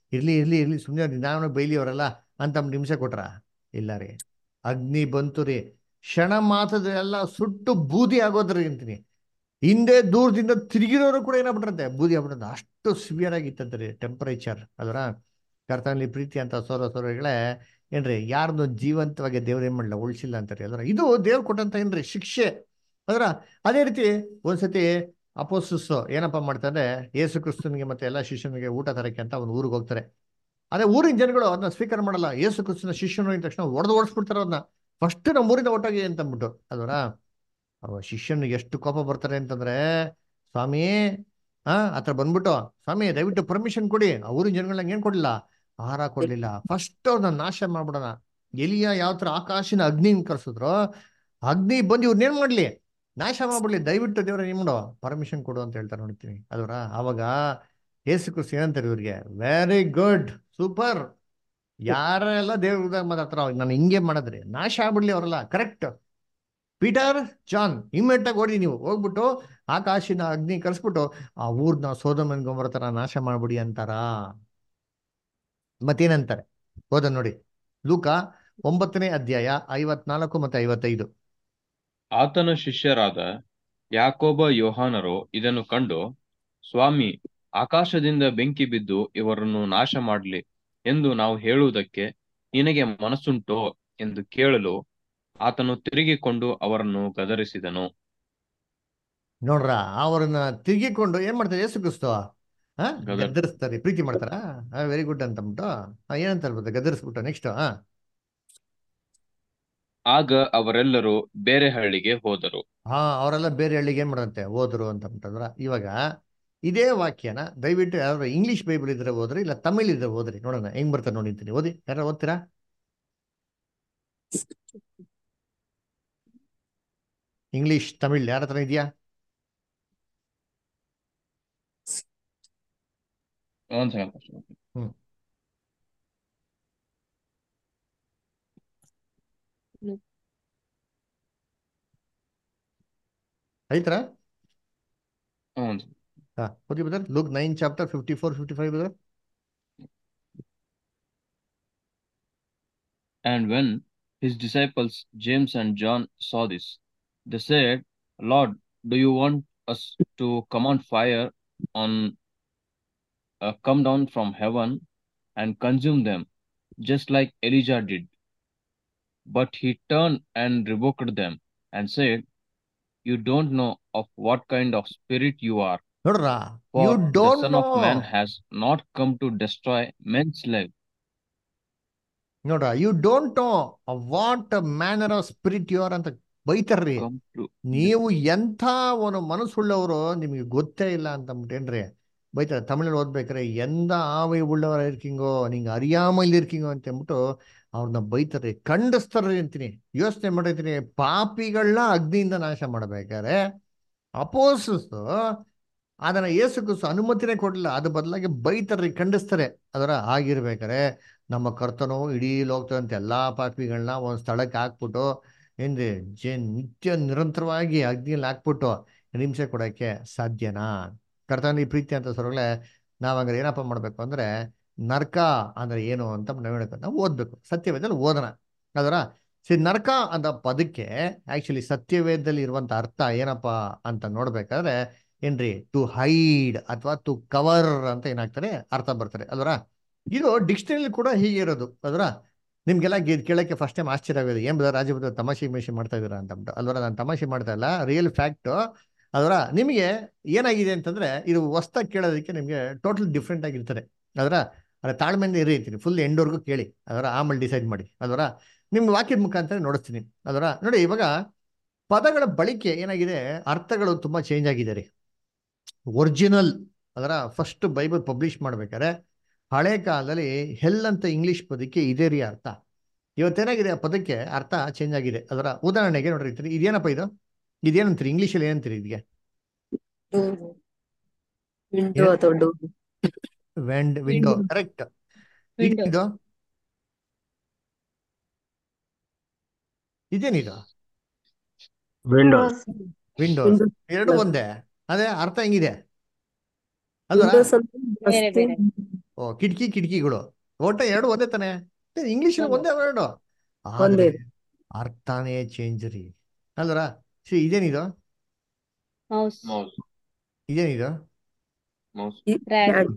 ಇರ್ಲಿ ಇರ್ಲಿ ಇರ್ಲಿ ಸುಮ್ಮನೆ ನಾನು ಬೈಲಿ ಅವರಲ್ಲ ಅಂತ ಅಂದ್ಬಿಟ್ಟು ಹಿಂಸೆ ಕೊಟ್ರ ಇಲ್ಲ ರೀ ಅಗ್ನಿ ಬಂತು ರೀ ಕ್ಷಣ ಮಾತ್ರದೆಲ್ಲ ಸುಟ್ಟು ಬೂದಿ ಆಗೋದ್ರಿ ಅಂತೀನಿ ಹಿಂದೆ ದೂರದಿಂದ ತಿರುಗಿರೋರು ಕೂಡ ಏನಾಗ್ಬಿಟ್ರಂತೆ ಬೂದಿ ಆಗ್ಬಿಟ್ರಂತೆ ಅಷ್ಟು ಸಿವಿಯರ್ ಆಗಿತ್ತಂತೆ ರೀ ಟೆಂಪರೇಚರ್ ಅದರ ಕರ್ತನಲ್ಲಿ ಪ್ರೀತಿ ಅಂತ ಸೋರ ಸೋರಗಳೇ ಏನ್ರಿ ಯಾರನ್ನು ಜೀವಂತವಾಗಿ ದೇವ್ರು ಏನ್ ಮಾಡಲ್ಲ ಉಳಿಸಿಲ್ಲ ಅಂತಾರೆ ಅದರ ಇದು ದೇವ್ರು ಕೊಟ್ಟಂತ ಏನ್ರಿ ಶಿಕ್ಷೆ ಅದರ ಅದೇ ರೀತಿ ಒಂದ್ಸತಿ ಅಪೋಸಿಸ್ ಏನಪ್ಪ ಮಾಡ್ತಾರೆ ಯೇಸು ಕ್ರಿಸ್ತನಿಗೆ ಮತ್ತೆ ಎಲ್ಲ ಶಿಷ್ಯನಿಗೆ ಊಟ ತರಕ್ಕೆ ಅಂತ ಒಂದು ಊರಿಗೆ ಹೋಗ್ತಾರೆ ಅದೇ ಊರಿನ ಜನಗಳು ಅದನ್ನ ಸ್ವೀಕಾರ ಮಾಡಲ್ಲ ಯೇಸು ಕ್ರಿಸ್ತನ ಶಿಷ್ಯನು ಅಂದ ತಕ್ಷಣ ಹೊಡೆದು ಓಡಿಸ್ಬಿಡ್ತಾರೆ ಅದನ್ನ ಫಸ್ಟ್ ನಮ್ಮ ಊರಿಂದ ಒಟ್ಟಾಗಿ ಅಂತ ಅಂದ್ಬಿಟ್ಟು ಅದರ ಅವ ಶಿಷ್ಯನಿಗೆ ಎಷ್ಟು ಕೋಪ ಬರ್ತಾರೆ ಅಂತಂದ್ರೆ ಸ್ವಾಮಿ ಆ ಹತ್ರ ಬಂದ್ಬಿಟ್ಟು ಸ್ವಾಮಿ ದಯವಿಟ್ಟು ಪರ್ಮಿಷನ್ ಕೊಡಿ ಆ ಊರಿನ ಜನಗಳನ್ನ ಏನ್ ಕೊಡ್ಲಿಲ್ಲ ಆಹಾರ ಕೊಡ್ಲಿಲ್ಲ ಫಸ್ಟ್ ಅವ್ರನ್ನ ನಾಶ ಮಾಡ್ಬಿಡೋಣ ಎಲಿಯ ಯಾವ ತರ ಆಕಾಶಿನ ಅಗ್ನಿ ಕರ್ಸಿದ್ರು ಅಗ್ನಿ ಬಂದು ಇವ್ರನ್ನೇನ್ ಮಾಡ್ಲಿ ನಾಶ ಮಾಡ್ಬಿಡ್ಲಿ ದಯವಿಟ್ಟು ದೇವ್ರ ಏನ್ ಮಾಡೋ ಪರ್ಮಿಷನ್ ಕೊಡು ಅಂತ ಹೇಳ್ತಾರೆ ನೋಡ್ತೀನಿ ಅದರ ಅವಾಗ ಏಸು ಕ್ರಿಸ್ತ ಏನಂತಾರೆ ಇವ್ರಿಗೆ ವೆರಿ ಗುಡ್ ಸೂಪರ್ ಯಾರೆಲ್ಲ ದೇವ್ರ ಮಾತಾಡ್ತಾರ ನಾನು ಹಿಂಗೆ ಮಾಡಿದ್ರಿ ನಾಶ ಆಗ್ಬಿಡ್ಲಿ ಅವರೆಲ್ಲ ಕರೆಕ್ಟ್ ಪೀಟರ್ ಜಾನ್ ಇಮ್ಮಿಡಿಯೇಟ್ ಆಗಿ ಓಡಿ ನೀವು ಹೋಗ್ಬಿಟ್ಟು ಆಕಾಶಿನ ಅಗ್ನಿ ಕರ್ಸ್ಬಿಟ್ಟು ಆ ಊರ್ನ ಸೋದಮನ್ ಗೊಬ್ಬರ ತರ ನಾಶ ಮಾಡ್ಬಿಡಿ ಅಂತಾರ ಮತ್ತೇನಂತಾರೆ ಹೋದ ನೋಡಿ ಲೂಕ ಒಂಬತ್ತನೇ ಅಧ್ಯಾಯ ಐವತ್ನಾಲ್ಕು ಮತ್ತೆ ಐವತ್ತೈದು ಆತನ ಶಿಷ್ಯರಾದ ಯಾಕೋಬ ಯೋಹಾನರು ಇದನ್ನು ಕಂಡು ಸ್ವಾಮಿ ಆಕಾಶದಿಂದ ಬೆಂಕಿ ಬಿದ್ದು ಇವರನ್ನು ನಾಶ ಮಾಡಲಿ ಎಂದು ನಾವು ಹೇಳುವುದಕ್ಕೆ ನಿನಗೆ ಮನಸ್ಸುಂಟೋ ಎಂದು ಕೇಳಲು ಆತನು ತಿರುಗಿಕೊಂಡು ಅವರನ್ನು ಗದರಿಸಿದನು ನೋಡ್ರ ಅವ್ರನ್ನ ತಿರುಗಿಕೊಂಡು ಏನ್ ಮಾಡ್ತಾರೆ ಏಸು ಕ್ರಿಸ್ತು ಹಾ ಗದರ್- ಗದರಿಸ್ತಾರೆ ಪ್ರೀತಿ ಮಾಡ್ತಾರ ವೆರಿ ಗುಡ್ ಅಂತ ಅಂದ್ಬಿಟ್ಟು ಹಾ, ಏನಂತ ಹೇಳ್ಬೋದು ಗದರಿಸ್ಬಿಟ್ಟು ನೆಕ್ಸ್ಟ್ ಹಾ ಆಗ ಅವರೆಲ್ಲರೂ ಬೇರೆ ಹಳ್ಳಿಗೆ ಹೋದರು ಹಾ ಅವರೆಲ್ಲ ಬೇರೆ ಹಳ್ಳಿಗೆ ಏನ್ ಮಾಡಂತೆ ಹೋದ್ರು ಅಂತ ಅಂದ್ಬಿಟ್ಟಂದ್ರ ಇವಾಗ ಇದೇ ವಾಕ್ಯನ ದಯವಿಟ್ಟು ಯಾರು ಇಂಗ್ಲಿಷ್ ಬೈಬಲ್ ಇದ್ರೆ ಹೋದ್ರಿ ಇಲ್ಲ ತಮಿಳ್ ಇದ್ರೆ ಹೋದ್ರಿ ನೋಡೋಣ ಹೆಂಗ್ ಬರ್ತಾರೆ ನೋಡಿರ್ತೀನಿ ಓದಿ ಯಾರು ಓದ್ತೀರಾ ಇಂಗ್ಲಿಷ್ ತಮಿಳ್ ಯಾರ ಹತ್ರ ಇದೆಯಾ ಒಂದ್ ಸೆಕೆಂಡ್ pastor. ಹ್ಮ್ ಐತ್ರ ಹ್ಮ್, ಒಂದ್ ಸೆಕೆಂಡ್. ಹಾ ಓದಿ brother Luke nine chapter fifty four fifty five brother And when his disciples James and John saw this, they said, Lord, do you want us to command fire on uh, come down from heaven and consume them, just like Elijah did? But he turned and rebuked them and said, You don't know of what kind of spirit you are, ನೋಡ್ರ for you the don't Son know of Man has not come to destroy men's life, ನೋಡ್ರ you don't know what manner of spirit you are ಅಂತ ಬೈತಾರ್ರಿ come to ನೀವು ಎಂಥ ಒಂದು ಮನಸ್ಸುಳ್ಳವರು ನಿಮಗೆ ಗೊತ್ತೇ ಇಲ್ಲ ಅಂತ ಅಂದ್ಬಿಟ್ಟೇನ್ರಿ ಬೈತಾರೆ ತಮಿಳಲ್ಲಿ ಓದ್ಬೇಕಾರೆ ಎಂದ ಆವಿ ಉಳ್ಳವರ ಇರ್ಕಿಂಗೋ ನಿಂಗೆ ಅರಿಯಾಮಲ್ಲಿ ಇರ್ಕಿಂಗೋ ಅಂತ ಅಂದ್ಬಿಟ್ಟು ಅವ್ರನ್ನ ಬೈತಾರೆ ಖಂಡಿಸ್ತಾರ್ರಿ ಅಂತೀನಿ ಯೋಚನೆ ಮಾಡಿರ್ತೀನಿ ಪಾಪಿಗಳನ್ನ ಅಗ್ನಿಯಿಂದ ನಾಶ ಮಾಡ್ಬೇಕಾರೆ ಅಪೋಸಸ್ ಅದನ್ನ ಏಸು ಕ್ರಿಸ್ತು ಅನುಮತಿನೇ ಕೊಡಲಿಲ್ಲ ಅದ್ರ ಬದಲಾಗಿ ಬೈತಾರ್ರಿ ಖಂಡಿಸ್ತಾರೆ ಅದರ ಆಗಿರ್ಬೇಕಾರೆ ನಮ್ಮ ಕರ್ತನು ಇಡೀ ಲೋಕದಂತ ಎಲ್ಲಾ ಪಾಪಿಗಳನ್ನ ಒಂದ್ ಸ್ಥಳಕ್ಕೆ ಹಾಕ್ಬಿಟ್ಟು ಏನ್ರಿ ಜೆ ನಿತ್ಯ ನಿರಂತರವಾಗಿ ಅಗ್ನಿಯಲ್ಲಿ ಹಾಕ್ಬಿಟ್ಟು ಹಿಂಸೆ ಕೊಡಕ್ಕೆ ಸಾಧ್ಯನಾ ಕರ್ತನ ಈ ಪ್ರೀತಿ ಅಂತ ಸೊರಗಳೆ ನಾವ್ ಹಂಗಾರೆ ಏನಪ್ಪ ಮಾಡ್ಬೇಕು ಅಂದ್ರೆ ನರ್ಕ ಅಂದ್ರೆ ಏನು ಅಂತ ನಾವು ಹೇಳ್ಬೇಕು ನಾವು ಓದ್ಬೇಕು ಸತ್ಯವೇದಲ್ಲಿ ಓದೋಣ ಅದರ ಸಿ ನರ್ಕ ಅಂತ ಪದಕ್ಕೆ ಆಕ್ಚುಲಿ ಸತ್ಯವೇದದಲ್ಲಿ ಇರುವಂತ ಅರ್ಥ ಏನಪ್ಪ ಅಂತ ನೋಡ್ಬೇಕಾದ್ರೆ ಏನ್ರಿ ಟು ಹೈಡ್ ಅಥವಾ ಟು ಕವರ್ ಅಂತ ಏನಾಗ್ತಾರೆ ಅರ್ಥ ಬರ್ತಾರೆ ಅದರ ಇದು ಡಿಕ್ಷನರಿ ಕೂಡ ಹೀಗೆ ಇರೋದು ಅದರ ನಿಮ್ಗೆಲ್ಲ ಗೆ- ಕೇಳಕ್ಕೆ ಫಸ್ಟ್ ಟೈಮ್ ಆಶ್ಚರ್ಯ ಆಗೋದು ಏನ್ ಬದ ರಾಜಬುದ್ಧ ತಮಾಷೆ ಗಿಮಾಷೆ ಮಾಡ್ತಾ ಇದೀರಾ ಅಂತ ಅಂದ್ಬಿಟ್ಟು ಅಲ್ವರ ನಾನು ತಮಾಷೆ ಮಾಡ್ತಾ ಇಲ್ಲ ರಿಯಲ್ ಫ್ಯಾಕ್ಟ್ ಅದರ ನಿಮಗೆ ಏನಾಗಿದೆ ಅಂತಂದ್ರೆ ಇದು ಹೊಸ್ದಾಗಿ ಕೇಳೋದಕ್ಕೆ ನಿಮಗೆ ಟೋಟಲ್ ಡಿಫ್ರೆಂಟ್ ಆಗಿರ್ತದೆ ಅದರ ಅದ್ರ ತಾಳ್ಮೆಯಿಂದ ಇರಿ ಅಂತೀನಿ ಫುಲ್ ಎಂಡ್ವರೆಗೂ ಕೇಳಿ ಅದರ ಆಮೇಲೆ ಡಿಸೈಡ್ ಮಾಡಿ ಅದರ ನಿಮ್ಗೆ ವಾಕ್ಯದ ಮುಖಾಂತರ ನೋಡಿಸ್ತೀನಿ ಅದರ ನೋಡಿ ಇವಾಗ ಪದಗಳ ಬಳಕೆ ಏನಾಗಿದೆ ಅರ್ಥಗಳು ತುಂಬಾ ಚೇಂಜ್ ಆಗಿದೆ ರೀ ಒರಿಜಿನಲ್ ಅದರ ಫಸ್ಟ್ ಬೈಬಲ್ ಪಬ್ಲಿಷ್ ಮಾಡ್ಬೇಕಾದ್ರೆ ಹಳೆ ಕಾಲದಲ್ಲಿ ಹೆಲ್ ಅಂತ ಇಂಗ್ಲಿಷ್ ಪದಕ್ಕೆ ಇದೇ ರೀ ಅರ್ಥ ಇವತ್ತೇನಾಗಿದೆ ಆ ಪದಕ್ಕೆ ಅರ್ಥ ಚೇಂಜ್ ಆಗಿದೆ ಅದರ ಉದಾಹರಣೆಗೆ ನೋಡ್ರಿ ಇದ್ರಿ ಇದೇನಪ್ಪ ಇದು ಇದೇನಂತೀರಿ ಇಂಗ್ಲಿಷಲ್ಲಿ ಏನಂತೀರಿ ಇದಕ್ಕೆ ವಿಂಡೋ ಏನ್? ಅಥವಾ ಡೋರ್ ವೆಂಡ್ ವಿಂಡೋ Window. Correct Window. ಇದು ಇದೇನಿದು ವಿಂಡೋಸ್ ವಿಂಡೋಸ್ ಎರಡು ಒಂದೇ ಅದೇ ಅರ್ಥ ಹೆಂಗಿದೆ ಅಲ್ವಾ ವಿಂಡೋಸ್ ಅಂದ್ರೆ ಬೇರೆ ವಸ್ತು ಬೇರೆ. ಓ ಕಿಟಕಿ ಕಿಟಕಿಗಳು ಒಟ್ಟ ಎರಡು ಒಂದೇ ತಾನೆ ಇಂಗ್ಲಿಷ್ ಹೌದು. ಒಂದೇ ವರ್ಡ್ ಒಂದೇ. ಆದ್ರೆ ಅರ್ಥನೇ ಚೇಂಜ್ ರೀ ಅಲ್ವರ ಸಿ ಇದೇನಿದು Mouse. Mouse. ಇದೇನಿದು Mouse. Rat.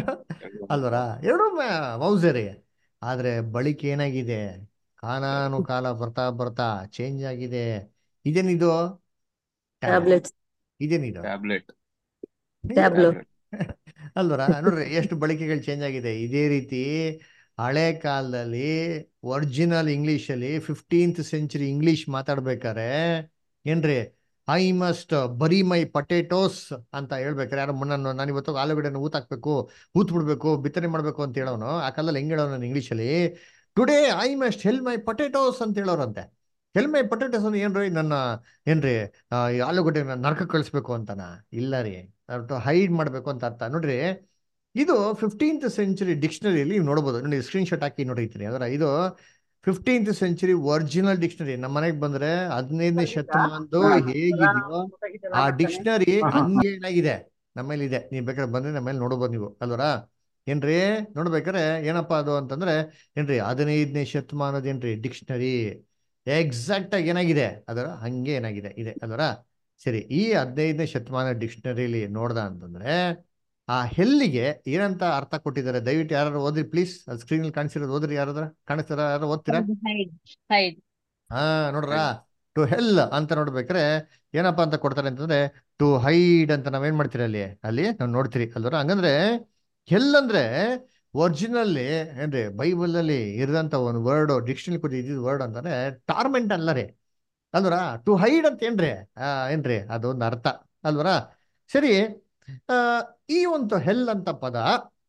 ಅಲ್ವರ ಎರಡು ಮೌಸೆ ರೀ ಆದ್ರೆ ಬಳಿಕೆ ಏನಾಗಿದೆ ಕಾಲಾನು ಕಾಲ ಬರ್ತಾ ಬರ್ತಾ ಚೇಂಜ್ ಆಗಿದೆ ಇದೇನಿದು ಟ್ಯಾಬ್ Tablets. ಇದೇನಿದು Tablet. Tableau. Tablet. ಅಲ್ವರ ನೋಡ್ರಿ ಎಷ್ಟು ಬಳಕೆಗಳು ಚೇಂಜ್ ಆಗಿದೆ ಇದೇ ರೀತಿ ಹಳೆ ಕಾಲದಲ್ಲಿ ಒರಿಜಿನಲ್ ಇಂಗ್ಲಿಷಲ್ಲಿ ಫಿಫ್ಟೀನ್ತ್ ಸೆಂಚುರಿ ಇಂಗ್ಲಿಷ್ ಮಾತಾಡ್ಬೇಕಾರೆ ಏನ್ರಿ ಐ ಮಸ್ಟ್ ಬರಿ ಮೈ ಪಟೇಟೋಸ್ ಅಂತ ಹೇಳ್ಬೇಕಾರೆ ಯಾರು ಮುನ್ನ ನಾನು ಇವತ್ತು ಆಲೂಗಡ್ಡೆನ ಊತ ಹಾಕ್ಬೇಕು ಊತ್ ಬಿಡ್ಬೇಕು ಬಿತ್ತನೆ ಮಾಡ್ಬೇಕು ಅಂತ ಹೇಳೋನು ಆ ಕಾಲದಲ್ಲಿ ಹೆಂಗ್ ಹೇಳೋನು ನಾನು ಇಂಗ್ಲೀಷಲ್ಲಿ today I must hell my potatoes ಅಂತ ಹೇಳೋರಂತೆ ಹೆಲ್ ಮೈ ಪಟೇಟೋಸ್ ಅಂದ್ರೆ ಏನ್ರಿ ನನ್ನ ಏನ್ರಿ ಆ, ಈ ಆಲೂಗಡ್ಡೆ ನರಕ ಕಳಿಸ್ಬೇಕು ಅಂತನ ಇಲ್ಲ ರೀ ಹೈಡ್ ಮಾಡ್ಬೇಕು ಅಂತ ಅರ್ಥ ನೋಡ್ರಿ ಇದು ಫಿಫ್ಟೀನ್ತ್ ಸೆಂಚುರಿ ಡಿಕ್ಷನರಿಯಲ್ಲಿ ನೀವು ನೋಡ್ಬೋದು ನೋಡಿ ಸ್ಕ್ರೀನ್ ಶಾಟ್ ಹಾಕಿ ನೋಡಿರ್ತೀನಿ ಅದರ ಇದು ಫಿಫ್ಟೀನ್ತ್ ಸೆಂಚುರಿ ಒರಿಜಿನಲ್ ಡಿಕ್ಷನರಿ ನಮ್ಮ ಮನೆಗೆ ಬಂದ್ರೆ ಹದಿನೈದನೇ ಶತಮಾನದ್ದು ಹೇಗಿದೆಯೋ ಆ ಡಿಕ್ಷನರಿ ಹಂಗೆ ಏನಾಗಿದೆ ನಮ್ಮಲ್ಲಿ ಇದೆ ನೀವು ಬೇಕಾದ್ರೆ ಬಂದ್ರೆ ನಮ್ಮಲ್ಲಿ ನೋಡ್ಬೋದು ನೀವು ಅಲ್ವರಾ ಏನ್ರಿ ನೋಡ್ಬೇಕಾರೆ ಏನಪ್ಪಾ ಅದು ಅಂತಂದ್ರೆ ಏನ್ರಿ ಹದಿನೈದನೇ ಶತಮಾನದ ಏನ್ರಿ ಡಿಕ್ಷನರಿ ಎಕ್ಸಾಕ್ಟ್ ಆಗಿ ಏನಾಗಿದೆ ಅದರ ಹಂಗೆ ಏನಾಗಿದೆ ಇದೆ ಅಲ್ವರ ಸರಿ ಈ ಹದಿನೈದನೇ ಶತಮಾನ ಡಿಕ್ಷನರಿಲಿ ನೋಡ್ದ ಅಂತಂದ್ರೆ ಆ ಹೆಲ್ಲಿಗೆ ಏನಂತ ಅರ್ಥ ಕೊಟ್ಟಿದ್ದಾರೆ ದಯವಿಟ್ಟು ಯಾರು ಓದ್ರಿ ಪ್ಲೀಸ್ ಅದು ಸ್ಕ್ರೀನಲ್ಲಿ ಕಾಣಿಸಿರೋದು ಓದ್ರಿ ಯಾರಾದ್ರ ಕಾಣಿಸ್ತಾರ ಯಾರು ಓದ್ತೀರಾ Hide. Hide. ಹಾ ನೋಡ್ರ ಟು ಹೆಲ್ ಅಂತ ನೋಡ್ಬೇಕಾರೆ ಏನಪ್ಪಾ ಅಂತ ಕೊಡ್ತಾರೆ ಅಂತಂದ್ರೆ ಟು ಹೈಡ್ ಅಂತ ನಾವೇನ್ ಮಾಡ್ತೀರಿ ಅಲ್ಲಿ ಅಲ್ಲಿ ನಾವು ನೋಡ್ತೀರಿ ಅಲ್ವರ ಹಂಗಂದ್ರೆ ಹೆಲ್ ಅಂದ್ರೆ ಒರಿಜಿನಲ್ಲಿ ಏನ್ರಿ ಬೈಬಲ್ ಅಲ್ಲಿ ಇರೋಂತ ಒಂದು ವರ್ಡ್ ಡಿಕ್ಷನರಿ ಕೊಟ್ಟು ಇದ್ದಿದ್ ವರ್ಡ್ ಅಂತಂದ್ರೆ ಟಾರ್ಮೆಂಟ್ ಅಲ್ಲ ರೀ ಅಲ್ವರ ಟು ಹೈಡ್ ಅಂತ ಏನ್ರಿ ಆ ಏನ್ರಿ ಅದೊಂದು ಅರ್ಥ ಅಲ್ವರ ಸರಿ ಆ ಈ ಒಂದು ಹೆಲ್ ಅಂತ ಪದ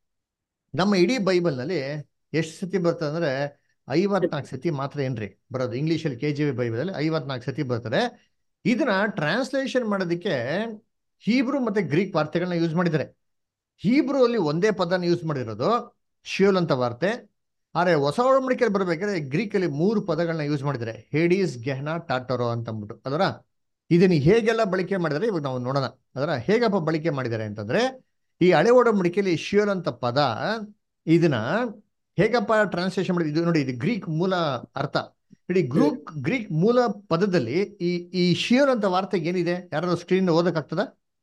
ನಮ್ಮ ಇಡೀ ಬೈಬಲ್ನಲ್ಲಿ ಎಷ್ಟು ಸತಿ ಬರ್ತದೆ ಅಂದ್ರೆ ಐವತ್ನಾಲ್ಕು ಸತಿ ಮಾತ್ರ ಏನ್ರಿ ಬರೋದು ಇಂಗ್ಲೀಷಲ್ಲಿ ಕೆ ಜಿ ವಿ ಬೈಬಲಲ್ಲಿ ಐವತ್ನಾಲ್ಕು ಸತಿ ಬರ್ತದೆ ಇದನ್ನ ಟ್ರಾನ್ಸ್ಲೇಷನ್ ಮಾಡೋದಕ್ಕೆ ಹೀಬ್ರು ಮತ್ತೆ ಗ್ರೀಕ್ ವಾರ್ತೆಗಳನ್ನ ಯೂಸ್ ಮಾಡಿದ್ದಾರೆ ಹೀಬ್ರು ಅಲ್ಲಿ ಒಂದೇ ಪದನ ಯೂಸ್ ಮಾಡಿರೋದು ಶಿಯೋಲ್ ಅಂತ ವಾರ್ತೆ ಆದರೆ ಹೊಸ ಒಡಂಬಡಿಕೆಯಲ್ಲಿ ಬರ್ಬೇಕಾದ್ರೆ ಗ್ರೀಕಲ್ಲಿ ಮೂರು ಪದಗಳನ್ನ ಯೂಸ್ ಮಾಡಿದ್ದಾರೆ ಹೇಡೀಸ್ ಗೆಹ್ನಾ ಟಾಟರೋ ಅಂತ ಅಂದ್ಬಿಟ್ಟು ಅದರ ಇದನ್ನ ಹೇಗೆಲ್ಲ ಬಳಕೆ ಮಾಡಿದರೆ ಇವಾಗ ನಾವು ನೋಡೋಣ ಅದರ ಹೇಗಪ್ಪ ಬಳಕೆ ಮಾಡಿದ್ದಾರೆ ಅಂತಂದ್ರೆ ಈ ಹಳೆ ಒಡಂಬಡಿಕೆಯಲ್ಲಿ ಶಿಯೋಲ್ ಅಂತ ಪದ ಇದನ್ನ ಹೇಗಪ್ಪ ಟ್ರಾನ್ಸ್ಲೇಷನ್ ಮಾಡಿದ್ದು ಇದು ನೋಡಿ ಇದು ಗ್ರೀಕ್ ಮೂಲ ಅರ್ಥ ಇಡೀ ಗ್ರೂಕ್ ಗ್ರೀಕ್ ಮೂಲ ಪದದಲ್ಲಿ ಈ ಈ ಶಿಯೋಲ್ ಅಂತ ವಾರ್ತೆಗೆ ಏನಿದೆ ಯಾರು ಸ್ಕ್ರೀನ್ ಓದಕ್ಕಾಗ್ತದ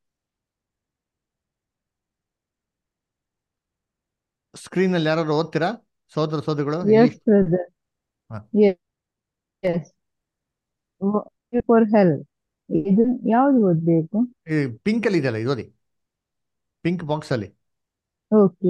ಸ್ಕ್ರೀನ್ ಅಲ್ಲಿ ಯಾರು ಓದ್ತೀರಾ ಸೋದರ ಸೋದರಿಗಳು Yes, brother. ಹಾ. Yes. Yes. ಫಾರ್ ಹೆಲ್ ಇದು ಯಾವ್ದು ಓದ್ಬೇಕು ಪಿಂಕ್ ಅಲ್ಲಿ ಇದೆಯಲ್ಲ ಇದು ಓದಿ ಪಿಂಕ್ ಬಾಕ್ಸ್ ಅಲ್ಲಿ ಓಕೆ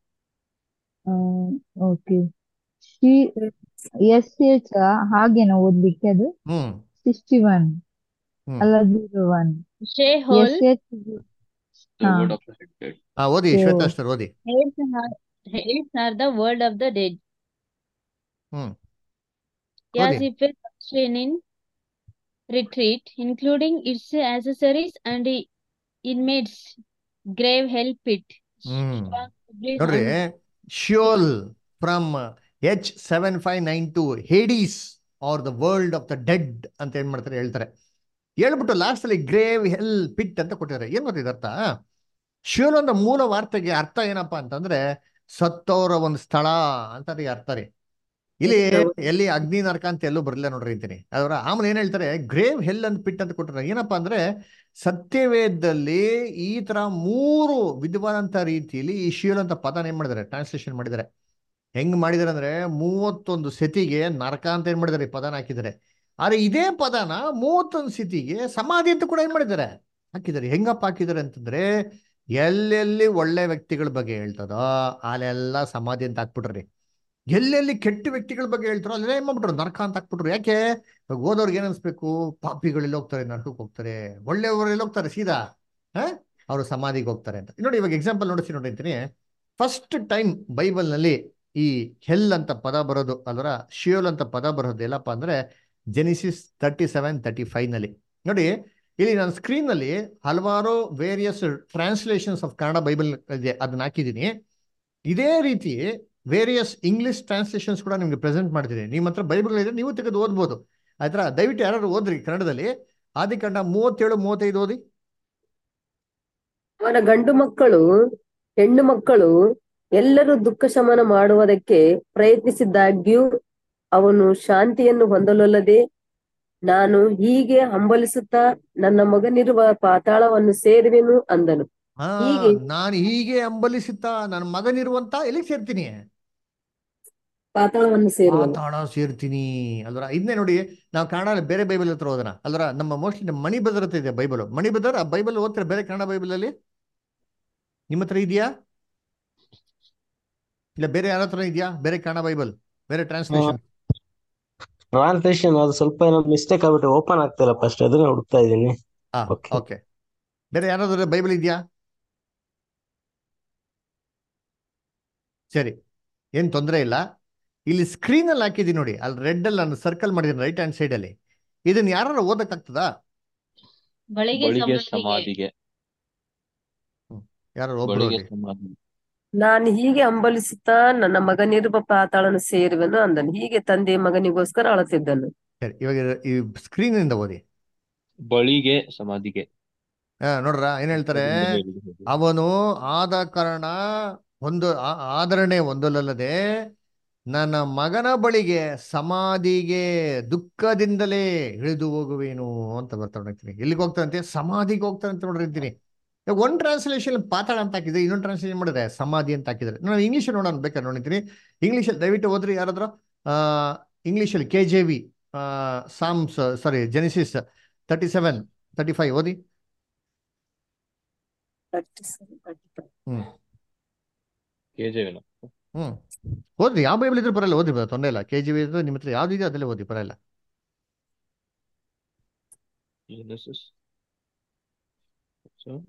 ಓಕೆ ಶಿ ಎಸ್ ಎಚ್ ಹಾಗೇನಾ ಓದ್ಲಿಕ್ಕೆ ಅದು ಹ್ಮ್ ಸಿಕ್ಸ್ಟಿ ಒನ್ ಹ್ಮ್. ಅಲ್ಲ zero one Sheol. S H The ಹಾ. word of the head. ಆ ಓದಿ So- ಶ್ವೇತಾಷ್ಟರ್ ಓದಿ Hades are, Hades are the word of the dead. Hmm As ಓದಿ if a substance in retreat, including its accessories and i- inmates, grave hell pit, hmm strong abyss ನೋಡ್ರಿ and Sheol from H seven five nine to Hades are the world of the dead ಅಂತ ಏನ್ ಮಾಡ್ತಾರೆ ಹೇಳ್ತಾರೆ ಹೇಳ್ಬಿಟ್ಟು ಲಾಸ್ಟ್ ಅಲ್ಲಿ ಗ್ರೇವ್ ಹೆಲ್ ಪಿಟ್ ಅಂತ ಕೊಟ್ಟಿದ್ದಾರೆ ಏನ್ ಗೊತ್ತಿದೆ ಅರ್ಥ ಶಿಯೋಲ್ ಅನ್ನೋ ಮೂಲ ವಾರ್ತೆಗೆ ಅರ್ಥ ಏನಪ್ಪಾ ಅಂತಂದ್ರೆ ಸತ್ತವರ ಒಂದು ಸ್ಥಳ ಅಂತ ಅದಕ್ಕೆ ಅರ್ಥ ರೀ ಇಲ್ಲಿ ಎಲ್ಲಿ ಅಗ್ನಿ ನರಕ ಅಂತ ಎಲ್ಲೂ ಬರಲಿಲ್ಲ ನೋಡ್ರಿ ಅಂತೀನಿ ಅದರ ಆಮೇಲೆ ಏನ್ ಹೇಳ್ತಾರೆ ಗ್ರೇವ್ ಹೆಲ್ ಅಂತ ಪಿಟ್ ಅಂತ ಕೊಟ್ಟಿದ್ದಾರೆ ಏನಪ್ಪಾ ಅಂದ್ರೆ ಸತ್ಯವೇದದಲ್ಲಿ ಈ ತರ ಮೂರು ವಿಧವಾದಂತ ರೀತಿಯಲ್ಲಿ ಈ ಶಿಯೋಲ್ ಅಂತ ಪದನ ಏನ್ ಮಾಡಿದ್ದಾರೆ ಟ್ರಾನ್ಸ್ಲೇಷನ್ ಮಾಡಿದ್ದಾರೆ ಹೆಂಗ್ ಮಾಡಿದಾರೆ ಅಂದ್ರೆ ಮೂವತ್ತೊಂದು ಸತಿಗೆ ನರಕ ಅಂತ ಏನ್ ಮಾಡಿದ್ದಾರೆ ಈ ಪದನ ಹಾಕಿದ್ದಾರೆ ಆದ್ರೆ ಇದೇ ಪದನ ಮೂವತ್ತೊಂದು ಸತಿಗೆ ಸಮಾಧಿ ಅಂತ ಕೂಡ ಏನ್ ಮಾಡಿದ್ದಾರೆ ಹಾಕಿದ್ದಾರೆ ಹೆಂಗಪ್ಪ ಹಾಕಿದ್ದಾರೆ ಅಂತಂದ್ರೆ ಎಲ್ಲೆಲ್ಲಿ ಒಳ್ಳೆ ವ್ಯಕ್ತಿಗಳ ಬಗ್ಗೆ ಹೇಳ್ತದೋ ಅಲ್ಲೆಲ್ಲ ಸಮಾಧಿ ಅಂತ ಹಾಕ್ಬಿಟ್ರಿ ಎಲ್ಲೆಲ್ಲಿ ಕೆಟ್ಟ ವ್ಯಕ್ತಿಗಳ ಬಗ್ಗೆ ಹೇಳ್ತಾರೋ ಅಲ್ಲೆಲ್ಲ ಏನ್ ಮಾಡ್ಬಿಟ್ರು ನರಕ ಅಂತ ಹಾಕ್ಬಿಟ್ರು ಯಾಕೆ ಇವಾಗ ಓದೋರ್ಗೆ ಏನ್ ಅನ್ಸ್ಬೇಕು ಪಾಪಿಗಳು ಎಲ್ಲಿ ಹೋಗ್ತಾರೆ ನರಕಕ್ಕೆ ಹೋಗ್ತಾರೆ ಒಳ್ಳೆಯವರು ಎಲ್ಲಿ ಹೋಗ್ತಾರೆ ಸೀದಾ ಹ ಅವರು ಸಮಾಧಿಗೆ ಹೋಗ್ತಾರೆ ಅಂತ ನೋಡಿ ಇವಾಗ ಎಕ್ಸಾಂಪಲ್ ನೋಡಿಸಿ ನೋಡಿರ್ತೀನಿ ಫಸ್ಟ್ ಟೈಮ್ ಬೈಬಲ್ನಲ್ಲಿ ಈ ಹೆಲ್ ಅಂತ ಪದ ಬರೋದು ಅಲ್ವರ ಶಿಯೋಲ್ ಅಂತ ಪದ ಬರೋದು ಎಲ್ಲಪ್ಪ ಅಂದ್ರೆ Genesis thirty seven thirty five ನಲ್ಲಿ ನೋಡಿ ಇಲ್ಲಿ ನಾನು ಸ್ಕ್ರೀನ್ ನಲ್ಲಿ ಹಲವಾರು various translations of Kannada Bible ಇದೆ ಅದನ್ನ ಹಾಕಿದ್ದೀನಿ ಇದೇ ರೀತಿ ವೇರಿಯಸ್ ಇಂಗ್ಲಿಷ್ ಟ್ರಾನ್ಸ್ಲೇಷನ್ಸ್ ಕೂಡ ನಿಮ್ಗೆ ಪ್ರೆಸೆಂಟ್ ಮಾಡ್ತೀನಿ ನಿಮ್ಮ ಹತ್ರ ಬೈಬಲ್ ಇದೆ ನೀವು ತೆಗೆದು ಓದ್ಬೋದು ಆಯ್ತಾ ದಯವಿಟ್ಟು ಯಾರು ಓದ್ರಿ ಕನ್ನಡದಲ್ಲಿ ಆದಿಕಾಂಡ ಮೂವತ್ತೇಳು ಮೂವತ್ತೈದು ಓದಿ ಅವನ ಗಂಡು ಮಕ್ಕಳು ಹೆಣ್ಣು ಮಕ್ಕಳು ಎಲ್ಲರೂ ದುಃಖ ಶಮನ ಮಾಡುವುದಕ್ಕೆ ಪ್ರಯತ್ನಿಸಿದ್ದಾಗ್ಯೂ ಅವನು ಶಾಂತಿಯನ್ನು ಹೊಂದಲೊಲ್ಲದೆ ನಾನು ಹೀಗೆ ಹಂಬಲಿಸುತ್ತಾ ನನ್ನ ಮಗನಿರುವ ಪಾತಾಳವನ್ನು ಸೇರುವೆನು ಅಂದನು ಹಾ ಹೀಗೆ ನಾನು ಹೀಗೆ ಹಂಬಲಿಸುತ್ತಾ ನನ್ನ ಮಗನಿರುವಂತ ಎಲ್ಲಿ ಸೇರ್ತೀನಿ ಪಾತಾಳವನ್ನು ಸೇರುವನು ಪಾತಾಳ ಸೇರ್ತೀನಿ ಅಲ್ವರ ಇದನ್ನೇ ನೋಡಿ ನಾವು ಕನ್ನಡ ಬೇರೆ ಬೈಬಲ್ ಹತ್ರ ಹೋದನ ಅಲ್ವರ ನಮ್ಮ ಮೋಸ್ಟ್ಲಿ ನಮ್ಮ ಮಣಿ ಬದರ್ ಹತ್ರ ಇದೆ ಬೈಬಲ್ ಮಣಿ ಬದರ್ ಆ ಬೈಬಲ್ ಓದ್ತಾರೆ ಬೇರೆ ಕನ್ನಡ ಬೈಬಲ್ ಅಲ್ಲಿ ನಿಮ್ಮ ಹತ್ರ ಇದೆಯಾ ಇಲ್ಲ ಬೇರೆ ಯಾರ ಹತ್ರ ಇದೆಯಾ ಬೇರೆ ಕನ್ನಡ ಬೈಬಲ್ ಬೇರೆ ಟ್ರಾನ್ಸ್ಲೇಷನ್ ಟ್ರಾನ್ಸ್ಲೇಷನ್ ಅದು ಸ್ವಲ್ಪ ಏನೋ ಮಿಸ್ಟೇಕ್ ಆಗ್ಬಿಟ್ಟು ಓಪನ್ ಆಗ್ತಿಲ್ಲ ಫಸ್ಟ್ ಅದನ್ನ ಹುಡುಕ್ತಾ ಇದ್ದೀನಿ ಹಾ ಓಕೆ ಓಕೆ ಬೇರೆ ಯಾರಾದ್ರೂ ಬೈಬಲ್ ಇದೆಯಾ ಸರಿ ಏನ್ ತೊಂದರೆ ಇಲ್ಲ ಇಲ್ಲಿ ಸ್ಕ್ರೀನ್ ಅಲ್ಲಿ ಹಾಕಿದೀನಿ ನೋಡಿ ಅಲ್ಲಿ ರೆಡ್ ಅಲ್ಲಿ ನಾನು ಸರ್ಕಲ್ ಮಾಡಿದ್ದೀನಿ ರೈಟ್ ಹ್ಯಾಂಡ್ ಸೈಡ್ ಅಲ್ಲಿ ಇದನ್ನ ಯಾರು ಓದಕ್ಕಾಗ್ತದಾ ಬಳಿಗೆ ಬಳಿಗೆ ಸಮಾಧಿಗೆ ಸಮಾಧಿಗೆ ಯಾರು ಒಬ್ರು ಬಳಿಗೆ ಓದಿ ಸಮಾಧಿ ನಾನು ಹೀಗೆ ಹಂಬಲಿಸುತ್ತಾ ನನ್ನ ಮಗನಿರುವ ಪಾತಾಳವನ್ನು ಸೇರುವೆನು ಅಂದನು ಹೀಗೆ ತಂದೆ ಮಗನಿಗೋಸ್ಕರ ಅಳುತ್ತಿದ್ದನು ಸರಿ ಇವಾಗ ಈ ಸ್ಕ್ರೀನ್ ಇಂದ ಓದಿ ಬಳಿಗೆ ಸಮಾಧಿಗೆ ಹಾ ನೋಡ್ರ ಏನ್ ಹೇಳ್ತಾರೆ ಅದೊಂದು ಹೇಳಿದೆ ಹೇಳಿ. ಅವನು ಆದ ಕಾರಣ ಒಂದು ಆ- ಆದರಣೆ ಹೊಂದಲಲ್ಲದೆ ನನ್ನ ಮಗನ ಬಳಿಗೆ ಸಮಾಧಿಗೆ ದುಃಖದಿಂದಲೇ ಇಳಿದು ಹೋಗುವೇನು ಅಂತ ಬರ್ತಾ ನೋಡ್ತೀನಿ ಎಲ್ಲಿಗೆ ಹೋಗ್ತಾನಂತೆ ಸಮಾಧಿಗೆ ಹೋಗ್ತಾನಂತ ನೋಡಿರ್ತೀನಿ ಒಂದ್ ಟ್ರಾನ್ಸ್ಲೇಷನ್ ಪಾತಾಳ ಅಂತ ಹಾಕಿದ್ರೆ ಇನ್ನೊಂದು ಟ್ರಾನ್ಸ್ಲೇಷನ್ ಮಾಡಿದ್ರೆ ಸಮಾಧಿ ಅಂತ ಹಾಕಿದ್ರೆ ನಾನು ಇಂಗ್ಲೀಷ್ ನೋಡೋಣ ಬೇಕಾದ್ರೆ ನೋಡಿದ್ದೀನಿ ಇಂಗ್ಲೀಷಲ್ಲಿ ದಯವಿಟ್ಟು ಓದ್ರಿ ಯಾರಾದ್ರೂ ಆ ಇಂಗ್ಲೀಷಲ್ಲಿ K J V Psalms sorry Genesis thirty seven thirty five ಓದಿ ಹ್ಮ್ KJV ನ? ಹ್ಮ್ ಓದ್ರಿ ಯಾವ ಬೈಬಲ್ ಇದ್ರೂ ಬರಲ್ಲ ಓದಿ ತೊಂದರೆ ಇಲ್ಲ ಕೆ ಜಿ ವಿ ಇದ್ರೆ ನಿಮ್ಮ ಹತ್ರ ಯಾವ್ದಿದೆ ಅದೆಲ್ಲ ಓದಿ ಬರಲ್ಲ Genesis. So,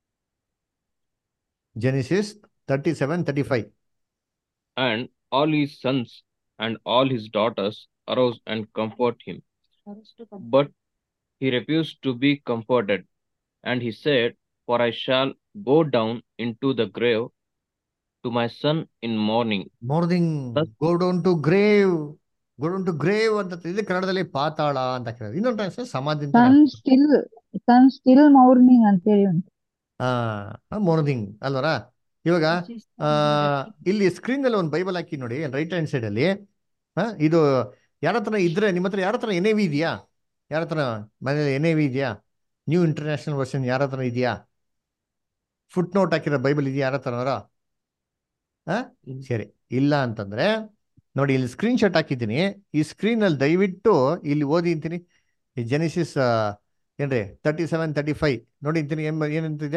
Genesis thirty seven thirty five and all his sons and all his daughters arose and comfort him. But he refused to be comforted, and he said, For I shall go down into the grave to my son in mourning. Mourning Thus- go down to grave go down to grave ಅಂತ ಇದೆ ಕನ್ನಡದಲ್ಲಿ ಪಾತಾಳ ಅಂತ ಕೇಳೋದು ಇನ್ನೊಂದು ಟ್ರಾನ್ಸ್ಲೇಷನ್ ಸಮಾಧಿ ಅಂತ ಸನ್ ಸ್ಟಿಲ್ ಸನ್ ಸ್ಟಿಲ್ ಮೌರ್ನಿಂಗ್ ಅಂತೇಳಿ ಉಂಟು ಹಾ ಮಾರ್ನಿಂಗ್ ಅಲ್ವರ ಇವಾಗ ಆ ಇಲ್ಲಿ ಸ್ಕ್ರೀನ್ ಅಲ್ಲಿ ಒಂದು ಬೈಬಲ್ ಹಾಕಿ ನೋಡಿ ರೈಟ್ ಹ್ಯಾಂಡ್ ಸೈಡ್ ಅಲ್ಲಿ ಹಾ ಇದು ಯಾರ ಹತ್ರ ಇದ್ರೆ ನಿಮ್ಮ ಹತ್ರ ಯಾರ ಹತ್ರ ಎನ್ ಎ ವಿ ಇದೆಯಾ ಯಾರ ಹತ್ರ ಮನೇಲಿ ಎನ್ ಎ ವಿ ಇದೆಯಾ ನ್ಯೂ ಇಂಟರ್ನ್ಯಾಷನಲ್ ವರ್ಷನ್ ಯಾರ ಹತ್ರ ಇದೆಯಾ ಫುಟ್ ನೋಟ್ ಹಾಕಿರೋ ಬೈಬಲ್ ಇದೆಯಾ ಯಾರ ಹತ್ರನಾರ ಹಾ ಸರಿ ಇಲ್ಲ ಅಂತಂದ್ರೆ ನೋಡಿ ಇಲ್ಲಿ ಸ್ಕ್ರೀನ್ ಶಾಟ್ ಹಾಕಿದ್ದೀನಿ ಈ ಸ್ಕ್ರೀನ್ ಅಲ್ಲಿ ದಯವಿಟ್ಟು ಇಲ್ಲಿ ಓದಿ ಅಂತೀನಿ ಈ ಜೆನಿಸಿಸ್ ಏನ್ರಿ ತರ್ಟಿ ಸೆವೆನ್ ತರ್ಟಿ ಫೈವ್ ನೋಡಿ ಅಂತೀನಿ ಏನ್ ಏನಂತಿದೆ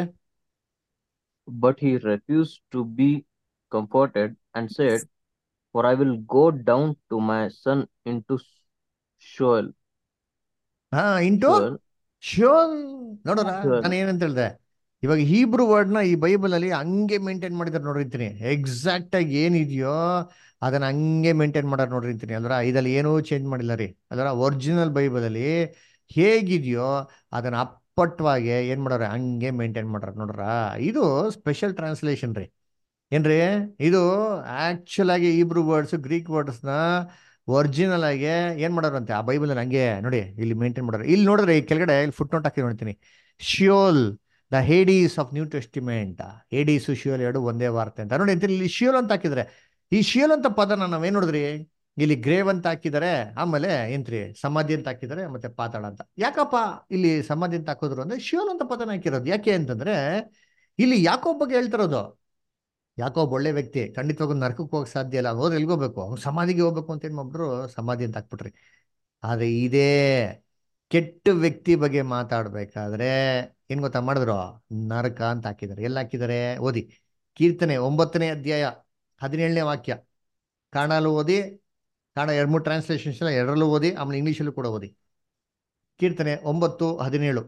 But he refused to be comforted and said, For I will go down to my son into Sheol. ಹಾ ಇಂಟು Sheol. ಶ್ಯೋನ್ ನೋಡೋಣ Sure. ನಾನು ಏನಂತ ಹೇಳಿದೆ ಇವಾಗ ಹೀಬ್ರು ವರ್ಡ್ ನ ಈ ಬೈಬಲ್ ಅಲ್ಲಿ ಹಂಗೆ ಮೇಂಟೈನ್ ಮಾಡಿದಾರೆ ನೋಡಿರ್ತೀನಿ ಎಕ್ಸಾಕ್ಟ್ ಆಗಿ ಏನಿದೆಯೋ ಅದನ್ನ ಹಂಗೆ ಮೇಂಟೈನ್ ಮಾಡೋರು ನೋಡಿರ್ತೀನಿ ಅಲ್ರ ಇದಲ್ಲಿ ಏನೂ ಚೇಂಜ್ ಮಾಡಿಲ್ಲ ರೀ ಅಲ್ರ ಒರಿಜಿನಲ್ ಬೈಬಲ್ ಅಲ್ಲಿ ಹೇಗಿದೆಯೋ ಅದನ್ನ ಅಪ್ಪಟ್ಟವಾಗಿ ಏನ್ ಮಾಡೋರೆ ಹಂಗೆ ಮೇಂಟೈನ್ ಮಾಡ್ರ ನೋಡ್ರ ಇದು ಸ್ಪೆಷಲ್ ಟ್ರಾನ್ಸ್ಲೇಷನ್ ರೀ ಏನ್ರಿ ಇದು ಆಕ್ಚುಲ್ ಆಗಿ ಇಬ್ರು ವರ್ಡ್ಸ್ ಗ್ರೀಕ್ ವರ್ಡ್ಸ್ ನ ಒರಿಜಿನಲ್ ಆಗಿ ಏನ್ ಮಾಡೋರಂತೆ ಆ ಬೈಬಲ್ ಹಂಗೆ ನೋಡಿ ಇಲ್ಲಿ ಮೇಂಟೈನ್ ಮಾಡೋರು ಇಲ್ಲಿ ನೋಡಿದ್ರೆ ಈ ಕೆಳಗಡೆ ಇಲ್ಲಿ ಫುಟ್ ನೋಟ್ ಹಾಕಿ ನೋಡ್ತೀನಿ Sheol the Hades of New Testament Hades Sheol ಎರಡು ಒಂದೇ ವಾರ್ತೆ ಅಂತ ನೋಡಿ ಅಂತೀನಿ ಇಲ್ಲಿ ಶಿಯೋಲ್ ಅಂತ ಹಾಕಿದ್ರೆ ಈ ಶಿಯೋಲ್ ಅಂತ ಪದನ ನಾವೇನ್ ನೋಡಿದ್ರಿ ಇಲ್ಲಿ ಗ್ರೇವ್ ಅಂತ ಹಾಕಿದ್ದಾರೆ ಆಮೇಲೆ ಏನ್ರಿ ಸಮಾಧಿ ಅಂತ ಹಾಕಿದ್ದಾರೆ ಮತ್ತೆ ಪಾತಾಳ ಅಂತ ಯಾಕಪ್ಪ ಇಲ್ಲಿ ಸಮಾಧಿ ಅಂತ ಹಾಕಿದ್ರು ಅಂದ್ರೆ ಶಿಯೋಲ್ ಅಂತ ಪದನ ಹಾಕಿರೋದು ಯಾಕೆ ಅಂತಂದ್ರೆ ಇಲ್ಲಿ ಯಾಕೋಬ್ ಬಗ್ಗೆ ಹೇಳ್ತಿರೋದು ಯಾಕೋಬ್ ಒಳ್ಳೆ ವ್ಯಕ್ತಿ ಖಂಡಿತವಾಗೂ ನರಕಕ್ಕೆ ಹೋಗಕ್ ಸಾಧ್ಯ ಇಲ್ಲ ಹೋದ್ರೆ ಎಲ್ಗೋಬೇಕು ಅವ್ನು ಸಮಾಧಿಗೆ ಹೋಗ್ಬೇಕು ಅಂತ ಏನ್ ಮಾಡ್ಬಿಟ್ರು ಸಮಾಧಿ ಅಂತ ಹಾಕ್ಬಿಟ್ರಿ ಆದ್ರೆ ಇದೇ ಕೆಟ್ಟ ವ್ಯಕ್ತಿ ಬಗ್ಗೆ ಮಾತಾಡ್ಬೇಕಾದ್ರೆ ಏನ್ ಗೊತ್ತಾ ಮಾಡಿದ್ರು ನರಕ ಅಂತ ಹಾಕಿದ್ದಾರೆ ಎಲ್ಲಿ ಹಾಕಿದ್ದಾರೆ ಓದಿ ಕೀರ್ತನೆ ಒಂಬತ್ತನೇ ಅಧ್ಯಾಯ ಹದಿನೇಳನೇ ವಾಕ್ಯ ಕನ್ನಡಲ್ಲೂ ಓದಿ ಕನ್ನಡ ಎರಡು ಮೂರು ಟ್ರಾನ್ಸ್ಲೇಷನ್ಸ್ ಎಲ್ಲ ಎರಡರಲ್ಲೂ ಓದಿ ಆಮೇಲೆ ಇಂಗ್ಲೀಷಲ್ಲೂ ಕೂಡ ಓದಿ ಕೀರ್ತನೆ ಒಂಬತ್ತು ಹದಿನೇಳು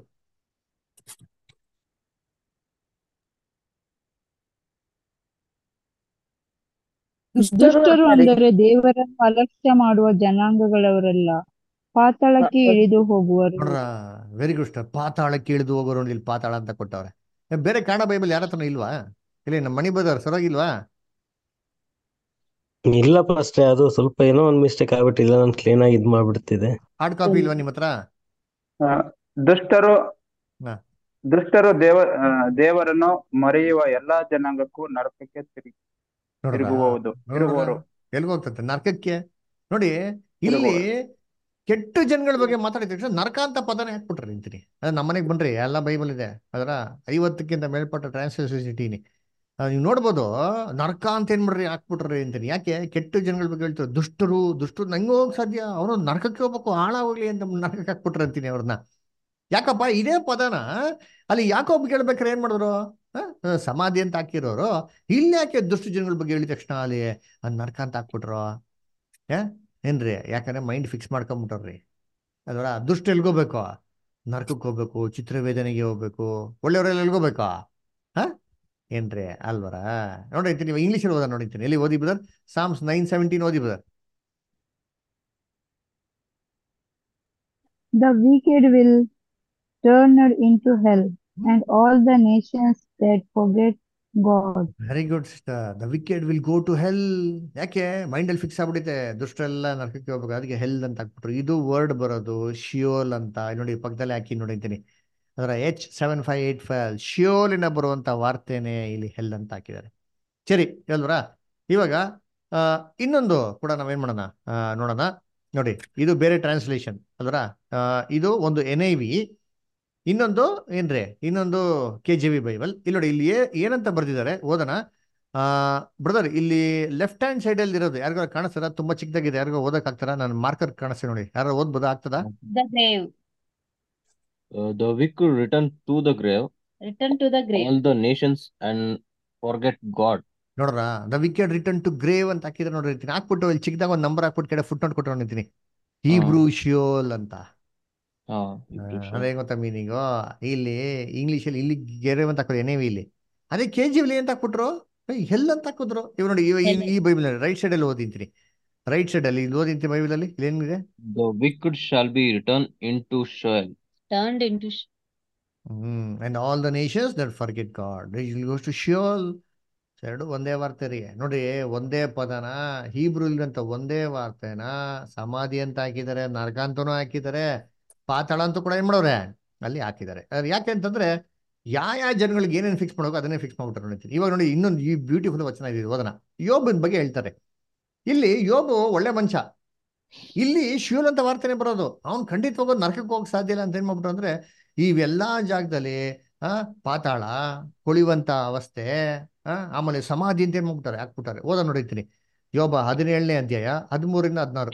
ದುಷ್ಟರು ಅಂದರೆ ದೇವರನ್ನು ಅಲಕ್ಷ್ಯ ಮಾಡುವ ಜನಾಂಗಗಳವರೆಲ್ಲ ಪಾತಾಳಕ್ಕೆ ಇಳಿದು ಹೋಗುವರು ನೋಡ್ರ ವೆರಿ ಗುಡ್ ಸ್ಟಾರ್ ಪಾತಾಳಕ್ಕೆ ಇಳಿದು ಹೋಗೋರು ಇಲ್ಲಿ ಪಾತಾಳ ಅಂತ ಕೊಟ್ಟವ್ರೆ ಏ, ಬೇರೆ ಕನ್ನಡ ಬೈಬಲ್ ಯಾರ ಹತ್ರನೂ ಇಲ್ವಾ ಇಲ್ಲಿ ನಮ್ಮ ಮಣಿ ಬದರ್ ಸರಿಯಾಗಿಲ್ವಾ ಇಲ್ಲಪ್ಪ ಅಷ್ಟೇ ಅದು ಸ್ವಲ್ಪ ಏನೋ ಒಂದ್ ಮಿಸ್ಟೇಕ್ ಆಗ್ಬಿಟ್ಟಿಲ್ಲ ನಾನು ಕ್ಲೀನ್ ಆಗಿ ಇದ್ ಮಾಡ್ಬಿಡ್ತಿದೆ ಹಾರ್ಡ್ ಕಾಪಿ ಇಲ್ವಾ ನಿಮ್ಮ ಹತ್ರ ಆ, ದುಷ್ಟರು ಹಾ. ದುಷ್ಟರು ದೇವ ಆ, ದೇವರನ್ನು ಮರೆಯುವ ಎಲ್ಲಾ ಜನಾಂಗಕ್ಕೂ ನರಕಕ್ಕೆ ತಿರುಗಿ ನೋಡ್ರ ತಿರುಗುವುದು ತಿರುಗುವರು ಎಲ್ಗ ಹೋಗ್ತಂತೆ ನರಕಕ್ಕೆ ನೋಡಿ ಇಲ್ಲಿ ಕೆಟ್ಟ ಜನಗಳ ಬಗ್ಗೆ ಮಾತಾಡಿದ ತಕ್ಷಣ ನರಕ ಅಂತ ಪದನೇ ಹಾಕ್ಬಿಟ್ರಿ ಅಂತೀನಿ ಅದೇ ನಮ್ಮ ಮನೆಗೆ ಬನ್ರಿ ಎಲ್ಲ ಬೈಬಲ್ ಇದೆ ಅದರ ಐವತ್ತಕ್ಕಿಂತ ಮೇಲ್ಪಟ್ಟ ಟ್ರಾನ್ಸ್ಲೇಷನ್ ನೀವು ನೋಡ್ಬೋದು ನರಕ ಅಂತ ಏನ್ ಮಾಡ್ರಿ ಹಾಕ್ಬಿಟ್ರಿ ಅಂತೀನಿ ಯಾಕೆ ಕೆಟ್ಟ ಜನಗಳ ಬಗ್ಗೆ ಹೇಳ್ತಾರೆ ದುಷ್ಟರು ದುಷ್ಟರು ನಂಗೆ ಹೋಗಕ್ ಸಾಧ್ಯ ಅವರು ನರಕಕ್ಕೆ ಹೋಗ್ಬೇಕು ಹಾಳಾಗೋಗ್ಲಿ ಅಂತ ನರಕಕ್ಕೆ ಹಾಕ್ಬಿಟ್ರಿ ಅಂತೀನಿ ಅವ್ರನ್ನ ಯಾಕಪ್ಪ ಇದೇ ಪದನ ಅಲ್ಲಿ ಯಾಕೊಬ್ಬ ಕೇಳ್ಬೇಕಾರೆ ಏನ್ ಮಾಡಿದ್ರು ಆ? ಆ, ಸಮಾಧಿ ಅಂತ ಹಾಕಿರೋರು ಇಲ್ಲಿ ಯಾಕೆ ದುಷ್ಟ ಜನಗಳ ಬಗ್ಗೆ ಹೇಳಿದ ತಕ್ಷಣ ಅಲ್ಲಿ ಅದ್ ನರಕ ಅಂತ ಹಾಕ್ಬಿಟ್ರು ಏ ಏನ್ರಿ ಯಾಕಂದ್ರೆ ಮೈಂಡ್ ಫಿಕ್ಸ್ ಮಾಡ್ಕೊಂಬಿಟ್ರಿ ಅಲ್ವರ ದುಷ್ಟ ಎಲ್ಗೋಬೇಕು ನರಕಕ್ಕೆ ಹೋಗ್ಬೇಕು ಚಿತ್ರವೇದನೆಗೆ ಹೋಗ್ಬೇಕು ಒಳ್ಳೆಯವರೆಲ್ಲ ಎಲ್ಗೋಬೇಕಾ ಹಾ ಏನ್ರಿ ಅಲ್ವರ ನೋಡಿರ್ತೀನಿ ನೀವು ಇಂಗ್ಲೀಷಲ್ಲಿ ಓದ ನೋಡಿರ್ತೀನಿ ಎಲ್ಲಿ ಓದಿ ಬ್ರದರ್ ಸಾಮ್ಸ್ ನೈನ್ ಸೆವೆಂಟೀನ್ ಓದಿ brother The wicked will turn into hell, and all the nations that forget God. Very good sister the wicked will go to hell ಯಾಕೆ ಮೈಂಡಲ್ಲಿ ಫಿಕ್ಸ್ ಆಗ್ಬಿಟ್ಟಿದೆ ದುಷ್ಟರೆಲ್ಲ ನರಕಕ್ಕೆ ಹೋಗ್ಬೇಕು ಅದಕ್ಕೆ ಹೆಲ್ ಅಂತ ಹಾಕ್ಬಿಟ್ರು ಇದು ವರ್ಡ್ ಬರೋದು ಶಿಯೋಲ್ ಅಂತ ಇಲ್ಲಿ ನೋಡಿ ಪಕ್ಕದಲ್ಲಿ ಹಾಕಿ ನೋಡಿದ್ದೀನಿ ಅದರ H seven five eight five ಶಿಯೋಲಿನ ಬರುವಂತ ವಾರ್ತೆನೆ ಇಲ್ಲಿ ಹೆಲ್ ಅಂತ ಹಾಕಿದ್ದಾರೆ ಸರಿ ಹೇಳಿದ್ರಾ ಇವಾಗ ಆ, ಇನ್ನೊಂದು ಕೂಡ ನಾವೇನ್ ಮಾಡೋಣ ಆ, ನೋಡೋಣ ನೋಡಿ ಇದು ಬೇರೆ ಟ್ರಾನ್ಸ್ಲೇಷನ್ ಅಲ್ವರ ಇದು ಒಂದು ಎನ್ ಐ ವಿ ಇನ್ನೊಂದು ಏನ್ರಿ ಇನ್ನೊಂದು ಕೆ ಜಿ ವಿ ಬೈಬಲ್ ಇಲ್ಲಿ ನೋಡಿ ಇಲ್ಲಿ ಏ- ಏನಂತ ಬರ್ದಿದ್ದಾರೆ ಓದೋಣ ಆ ಬ್ರದರ್ ಇಲ್ಲಿ ಲೆಫ್ಟ್ ಹ್ಯಾಂಡ್ ಸೈಡ್ ಅಲ್ಲಿ ಇರೋದು ಯಾರಿಗಾರ ಕಾಣಿಸ್ತಾರ ತುಂಬಾ ಚಿಕ್ಕದಾಗಿದೆ ಯಾರಿಗೋ ಓದಕ್ ಆಗ್ತಾರ ನಾನು ಮಾರ್ಕರ್ ಕಾಣಿಸ್ತೀನಿ ನೋಡಿ ಯಾರು ಓದ್ಬೋದಾ ಆಗ್ತದಾ The grave. Uh, the wicked return to the grave, Return to the grave. all the nations, and forget God. ನೋಡ್ರ the wicked return to grave ಅಂತ ಹಾಕಿದ್ರೆ ನೋಡಿರ್ತೀನಿ ಹಾಕ್ಬಿಟ್ಟು ಇಲ್ಲಿ ಚಿಕ್ಕದಾಗ ಒಂದು ನಂಬರ್ ಹಾಕ್ಬಿಟ್ಟು ಕಡೆ ಫುಟ್ ನೋಟ್ ಕೊಟ್ಟಿರ್ತೀನಿ ಹೀಬ್ರೂ ಶಿಯೋಲ್ ಅಂತ Ah, ಆ, Hebrew ಅದೇ Shalom. ಗೊತ್ತಾ ಮೀನಿಂಗು ಇಲ್ಲಿ ಇಂಗ್ಲೀಷಲ್ಲಿ ಇಲ್ಲಿ ಗೆರೆ ಅಂತ ಹಾಕೋದು ಎನ್ ಇಲ್ಲಿ ಅದೇ ಕೆ ಜಿ ಅಂತ ಹಾಕ್ಬಿಟ್ರು ಹೆಲ್ ಅಂತ ಹಾಕಿದ್ರು ಇವ್ ನೋಡಿ ಇವ ಈ- ಈ ಬೈಬಲ್ ರೈಟ್ ಸೈಡ್ ಅಲ್ಲಿ ಓದಿಂತೀನಿ ರೈಟ್ ಸೈಡ್ ಅಲ್ಲಿ ಇಲ್ಲಿ ಓದಿಂತೀನಿ ಬೈಬಲ್ ಅಲ್ಲಿ ಇಲ್ಲಿ ಏನಿದೆ The wicked shall be returned into Sheol. Turned into sh- hmm and all the nations that forget God goes to Sheol ಎರಡು ಒಂದೇ ವಾರ್ತೆ ರೀ ನೋಡಿ ಒಂದೇ ಪದನ ಹೀಬ್ರು ಇಲ್ದಂತ ಒಂದೇ ವಾರ್ತೆನ ಸಮಾಧಿ ಅಂತ ಹಾಕಿದ್ದಾರೆ ನರಕ ಅಂತಾನೂ ಹಾಕಿದ್ದಾರೆ ಪಾತಾಳ ಅಂತ ಕೂಡ ಏನ್ ಮಾಡೋರೆ ಅಲ್ಲಿ ಹಾಕಿದ್ದಾರೆ ಅದ್ ಯಾಕೆ ಅಂತಂದ್ರೆ ಯಾವ ಯಾವ ಜನಗಳಿಗೆ ಏನೇನು ಫಿಕ್ಸ್ ಮಾಡ್ಬೇಕು ಅದನ್ನೇ ಫಿಕ್ಸ್ ಮಾಡ್ಬಿಟ್ರೆ ನೋಡ್ತೀನಿ ಇವಾಗ ನೋಡಿ ಇನ್ನೊಂದು ಈ ಬ್ಯೂಟಿಫುಲ್ ವಚನ ಇದೆ ಓದನ ಯೋಬನ್ ಬಗ್ಗೆ ಹೇಳ್ತಾರೆ ಇಲ್ಲಿ ಯೋಬು ಒಳ್ಳೆ ಮನುಷ್ಯ ಇಲ್ಲಿ ಶಿವಲ್ ಅಂತ ವಾರ್ತೆನೆ ಬರೋದು ಅವ್ನು ಖಂಡಿತವಾಗೂ ನರಕಕ್ಕೆ ಹೋಗಕ್ ಸಾಧ್ಯ ಇಲ್ಲ ಅಂತ ಏನ್ ಮಾಡ್ಬಿಟ್ರು ಅಂದ್ರೆ ಇವೆಲ್ಲಾ ಜಾಗದಲ್ಲಿ ಆ ಪಾತಾಳ ಕೊಳಿಯುವಂತ ಅವಸ್ಥೆ ಆ ಆಮೇಲೆ ಸಮಾಧಿ ಅಂತ ಏನ್ ಮಾಡ್ಬಿಟ್ಟಾರೆ ಹಾಕ್ಬಿಟ್ಟಾರೆ ಓದ ನೋಡಿರ್ತೀನಿ ಯೋಬ ಹದಿನೇಳನೇ ಅಧ್ಯಾಯ ಹದಿಮೂರಿಂದ ಹದಿನಾರು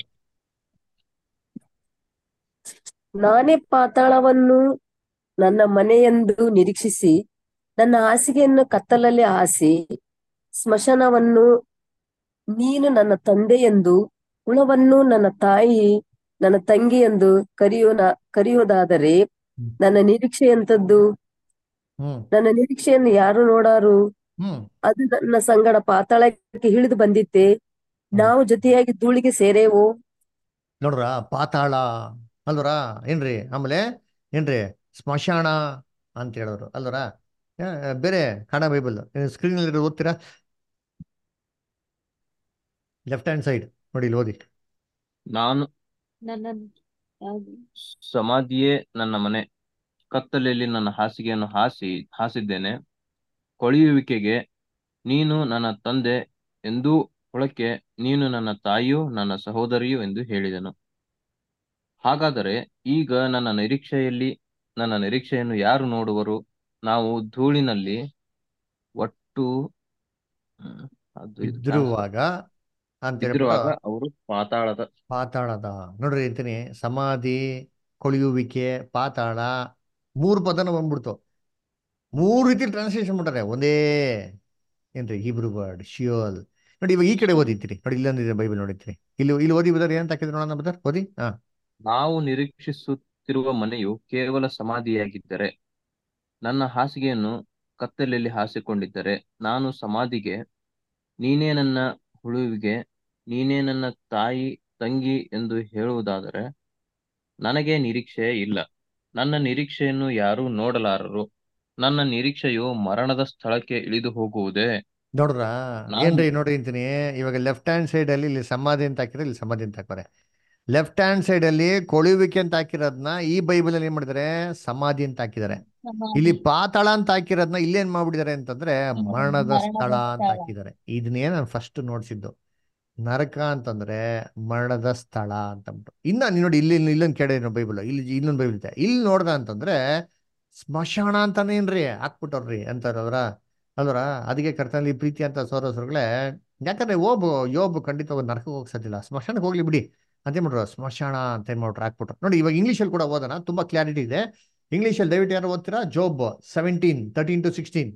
ನಾನೇ ಪಾತಾಳವನ್ನು ನನ್ನ ಮನೆಯೆಂದು ನಿರೀಕ್ಷಿಸಿ ನನ್ನ ಹಾಸಿಗೆಯನ್ನು ಕತ್ತಲಲ್ಲಿ ಹಾಸಿ ಸ್ಮಶಾನವನ್ನು ನೀನು ನನ್ನ ತಂದೆಯೆಂದು ಹುಳವನ್ನು ನನ್ನ ತಾಯಿ ನನ್ನ ತಂಗಿ ಎಂದು ಕರೆಯೋನ ಕರೆಯುವುದಾದರೆ ನನ್ನ ನಿರೀಕ್ಷೆ ಎಂತದ್ದು ಹ್ಮ್ ನನ್ನ ನಿರೀಕ್ಷೆಯನ್ನು ಯಾರು ನೋಡಾರು ಹ್ಮ್ ಅದು ನನ್ನ ಸಂಗಡ ಪಾತಾಳಕ್ಕೆ ಇಳಿದು ಬಂದಿತ್ತೆ ನಾವು ಜೊತೆಯಾಗಿ ಧೂಳಿಗೆ ಸೇರೇವು ನೋಡ್ರ ಪಾತಾಳ ಅಲ್ವರ ಏನ್ರಿ ಆಮೇಲೆ ಏನ್ರಿ ಸ್ಮಶಾನ ಅಂತ ಹೇಳೋರು ಅಲ್ವರ ಆ, ಬೇರೆ ಕನ್ನಡ ಬೈಬಲ್ ಸ್ಕ್ರೀನ್ ಅಲ್ಲಿ ಓದ್ತೀರಾ ಲೆಫ್ಟ್ ಹ್ಯಾಂಡ್ ಸೈಡ್ ನೋಡಿ ಇಲ್ಲಿ ಓದಿ ನಾನು ನನ್ನ ಯಾವ್ದು? ಸಮಾಧಿಯೇ ನನ್ನ ಮನೆ ಕತ್ತಲೆಯಲ್ಲಿ ನನ್ನ ಹಾಸಿಗೆಯನ್ನು ಹಾಸಿ ಹಾಸಿದ್ದೇನೆ ಕೊಳೆಯುವಿಕೆಗೆ ನೀನು ನನ್ನ ತಂದೆ ಎಂದೂ ಹೊಳಕ್ಕೆ ನೀನು ನನ್ನ ತಾಯಿಯೂ ನನ್ನ ಸಹೋದರಿಯೂ ಎಂದು ಹೇಳಿದನು ಹಾಗಾದರೆ ಈಗ ನನ್ನ ನಿರೀಕ್ಷೆಯಲ್ಲಿ ನನ್ನ ನಿರೀಕ್ಷೆಯನ್ನು ಯಾರು ನೋಡುವರು ನಾವು ಧೂಳಿನಲ್ಲಿ ಒಟ್ಟು ಹ್ಮ್, ಅದು ಇದು ಬಿದ್ದಿರುವಾಗ ಅಂತ ಬಿದ್ದಿರುವಾಗ ಹೇಳ್ಬಿಟ್ಟು ಅವರು ಪಾತಾಳದ ಪಾತಾಳದ ನೋಡ್ರಿ ಅಂತೀನಿ ಸಮಾಧಿ ಕೊಳೆಯುವಿಕೆ ಪಾತಾಳ ಮೂರು ಪದನ ಬಂದ್ಬಿಡ್ತು ಮೂರು ರೀತಿ ಟ್ರಾನ್ಸ್ಲೇಷನ್ ಮಾಡ್ತಾರೆ ಒಂದೇ ಏನ್ರಿ ಹೀಬ್ರು ವರ್ಡ್ ಶಿಯೋಲ್ ನೋಡಿ ಇವಾಗ ಈ ಕಡೆ ಓದಿರ್ತೀರಿ ನೋಡಿ ಇಲ್ಲೊಂದಿದೆ ಬೈಬಲ್ ನೋಡಿರ್ತೀನಿ ಇಲ್ಲಿ ಇಲ್ಲಿ ಓದಿ ಬದರ್ ಏನಂತ ಹಾಕಿದ್ರು ನೋಡೋಣ ಬದರ್ ಓದಿ ಹಾ ನಾವು ನಿರೀಕ್ಷಿಸುತ್ತಿರುವ ಮನೆಯು ಕೇವಲ ಸಮಾಧಿಯಾಗಿದ್ದರೆ ನನ್ನ ಹಾಸಿಗೆಯನ್ನು ಕತ್ತಲೆಯಲ್ಲಿ ಹಾಸಿಕೊಂಡಿದ್ದರೆ ನಾನು ಸಮಾಧಿಗೆ ನೀನೇ ನನ್ನ ಹುಳುವಿಗೆ ನೀನೇ ನನ್ನ ತಾಯಿ ತಂಗಿ ಎಂದು ಹೇಳುವುದಾದರೆ ನನಗೆ ನಿರೀಕ್ಷೆ ಇಲ್ಲ ನನ್ನ ನಿರೀಕ್ಷೆಯನ್ನು ಯಾರೂ ನೋಡಲಾರರು ನನ್ನ ನಿರೀಕ್ಷೆಯು ಮರಣದ ಸ್ಥಳಕ್ಕೆ ಇಳಿದು ಹೋಗುವುದೇ ನೋಡ್ರ ನಾನು ಏನ್ರಿ ನೋಡಿ ಅಂತೀನಿ ಇವಾಗ ಲೆಫ್ಟ್ ಹ್ಯಾಂಡ್ ಸೈಡ್ ಅಲ್ಲಿ ಇಲ್ಲಿ ಸಮಾಧಿ ಅಂತ ಹಾಕಿದ್ರೆ ಇಲ್ಲಿ ಸಮಾಧಿ ಅಂತ ಹಾಕ್ತಾರೆ ಲೆಫ್ಟ್ ಹ್ಯಾಂಡ್ ಸೈಡ್ ಅಲ್ಲಿ ಕೊಳುವಿಕೆ ಅಂತ ಹಾಕಿರೋದನ್ನ ಈ ಬೈಬಲ್ ಅಲ್ಲಿ ಏನ್ ಮಾಡಿದ್ದಾರೆ ಸಮಾಧಿ ಅಂತ ಹಾಕಿದ್ದಾರೆ ಇಲ್ಲಿ ಸಮಾಧಿ ಪಾತಾಳ ಅಂತ ಹಾಕಿರೋದ್ನ ಇಲ್ಲೇನ್ ಮಾಡ್ಬಿಟ್ಟಿದ್ದಾರೆ ಅಂತಂದ್ರೆ ಮರಣದ ಮರಣದ ಸ್ಥಳ ಅಂತ ಸ್ಥಳ ಹಾಕಿದ್ದಾರೆ ಇದನ್ನೇ ನಾನು ಫಸ್ಟ್ ನೋಡ್ಸಿದ್ದು ನರಕ ಅಂತಂದ್ರೆ ಮರಣದ ಸ್ಥಳ ಅಂತ ಅಂದ್ಬಿಟ್ಟು ಇನ್ನ ನೀನ್ ನೋಡಿ ಇಲ್ಲಿ ಇಲ್ಲೊಂದು ಕೆಡೆ ಬೈಬಲ್ ಇಲ್ಲಿ ಇನ್ನೊಂದು ಬೈಬಲ್ ಇದೆ ಇಲ್ಲಿ ನೋಡ್ದ ಅಂತಂದ್ರೆ ಸ್ಮಶಾನ ಅಂತಾನೇನ್ರಿ ಹಾಕ್ಬಿಟ್ಟವ್ರಿ ಅಂತಾರವ್ರ ಅಲ್ವರ ಅದಕ್ಕೆ ಕರ್ತನಲ್ಲಿ ಪ್ರೀತಿ ಅಂತ ಸೋರಸರುಗಳೇ ಯಾಕಂದ್ರೆ ಓಬು ಯೋಬು ಖಂಡಿತವಾಗಿ ನರಕಕ್ಕೆ ಹೋಗಕ್ ಸಾಧ್ಯಲ್ಲ ಸ್ಮಶಾನಕ್ಕೆ ಹೋಗ್ಲಿ ಬಿಡಿ ಅಂತ ಮಾಡ್ರು ಸ್ಮಶಾನ ಅಂತ ಏನ್ ಮಾಡ್ರು ಹಾಕ್ಬಿಟ್ರು ನೋಡಿ ಇವಾಗ ಇಂಗ್ಲೀಷಲ್ಲಿ ಕೂಡ ಓದೋಣ ತುಂಬಾ ಕ್ಲಾರಿಟಿ ಇದೆ ಇಂಗ್ಲೀಷಲ್ಲಿ ದಯವಿಟ್ಟು ಯಾರು ಓದ್ತೀರಾ Job seventeen thirteen to sixteen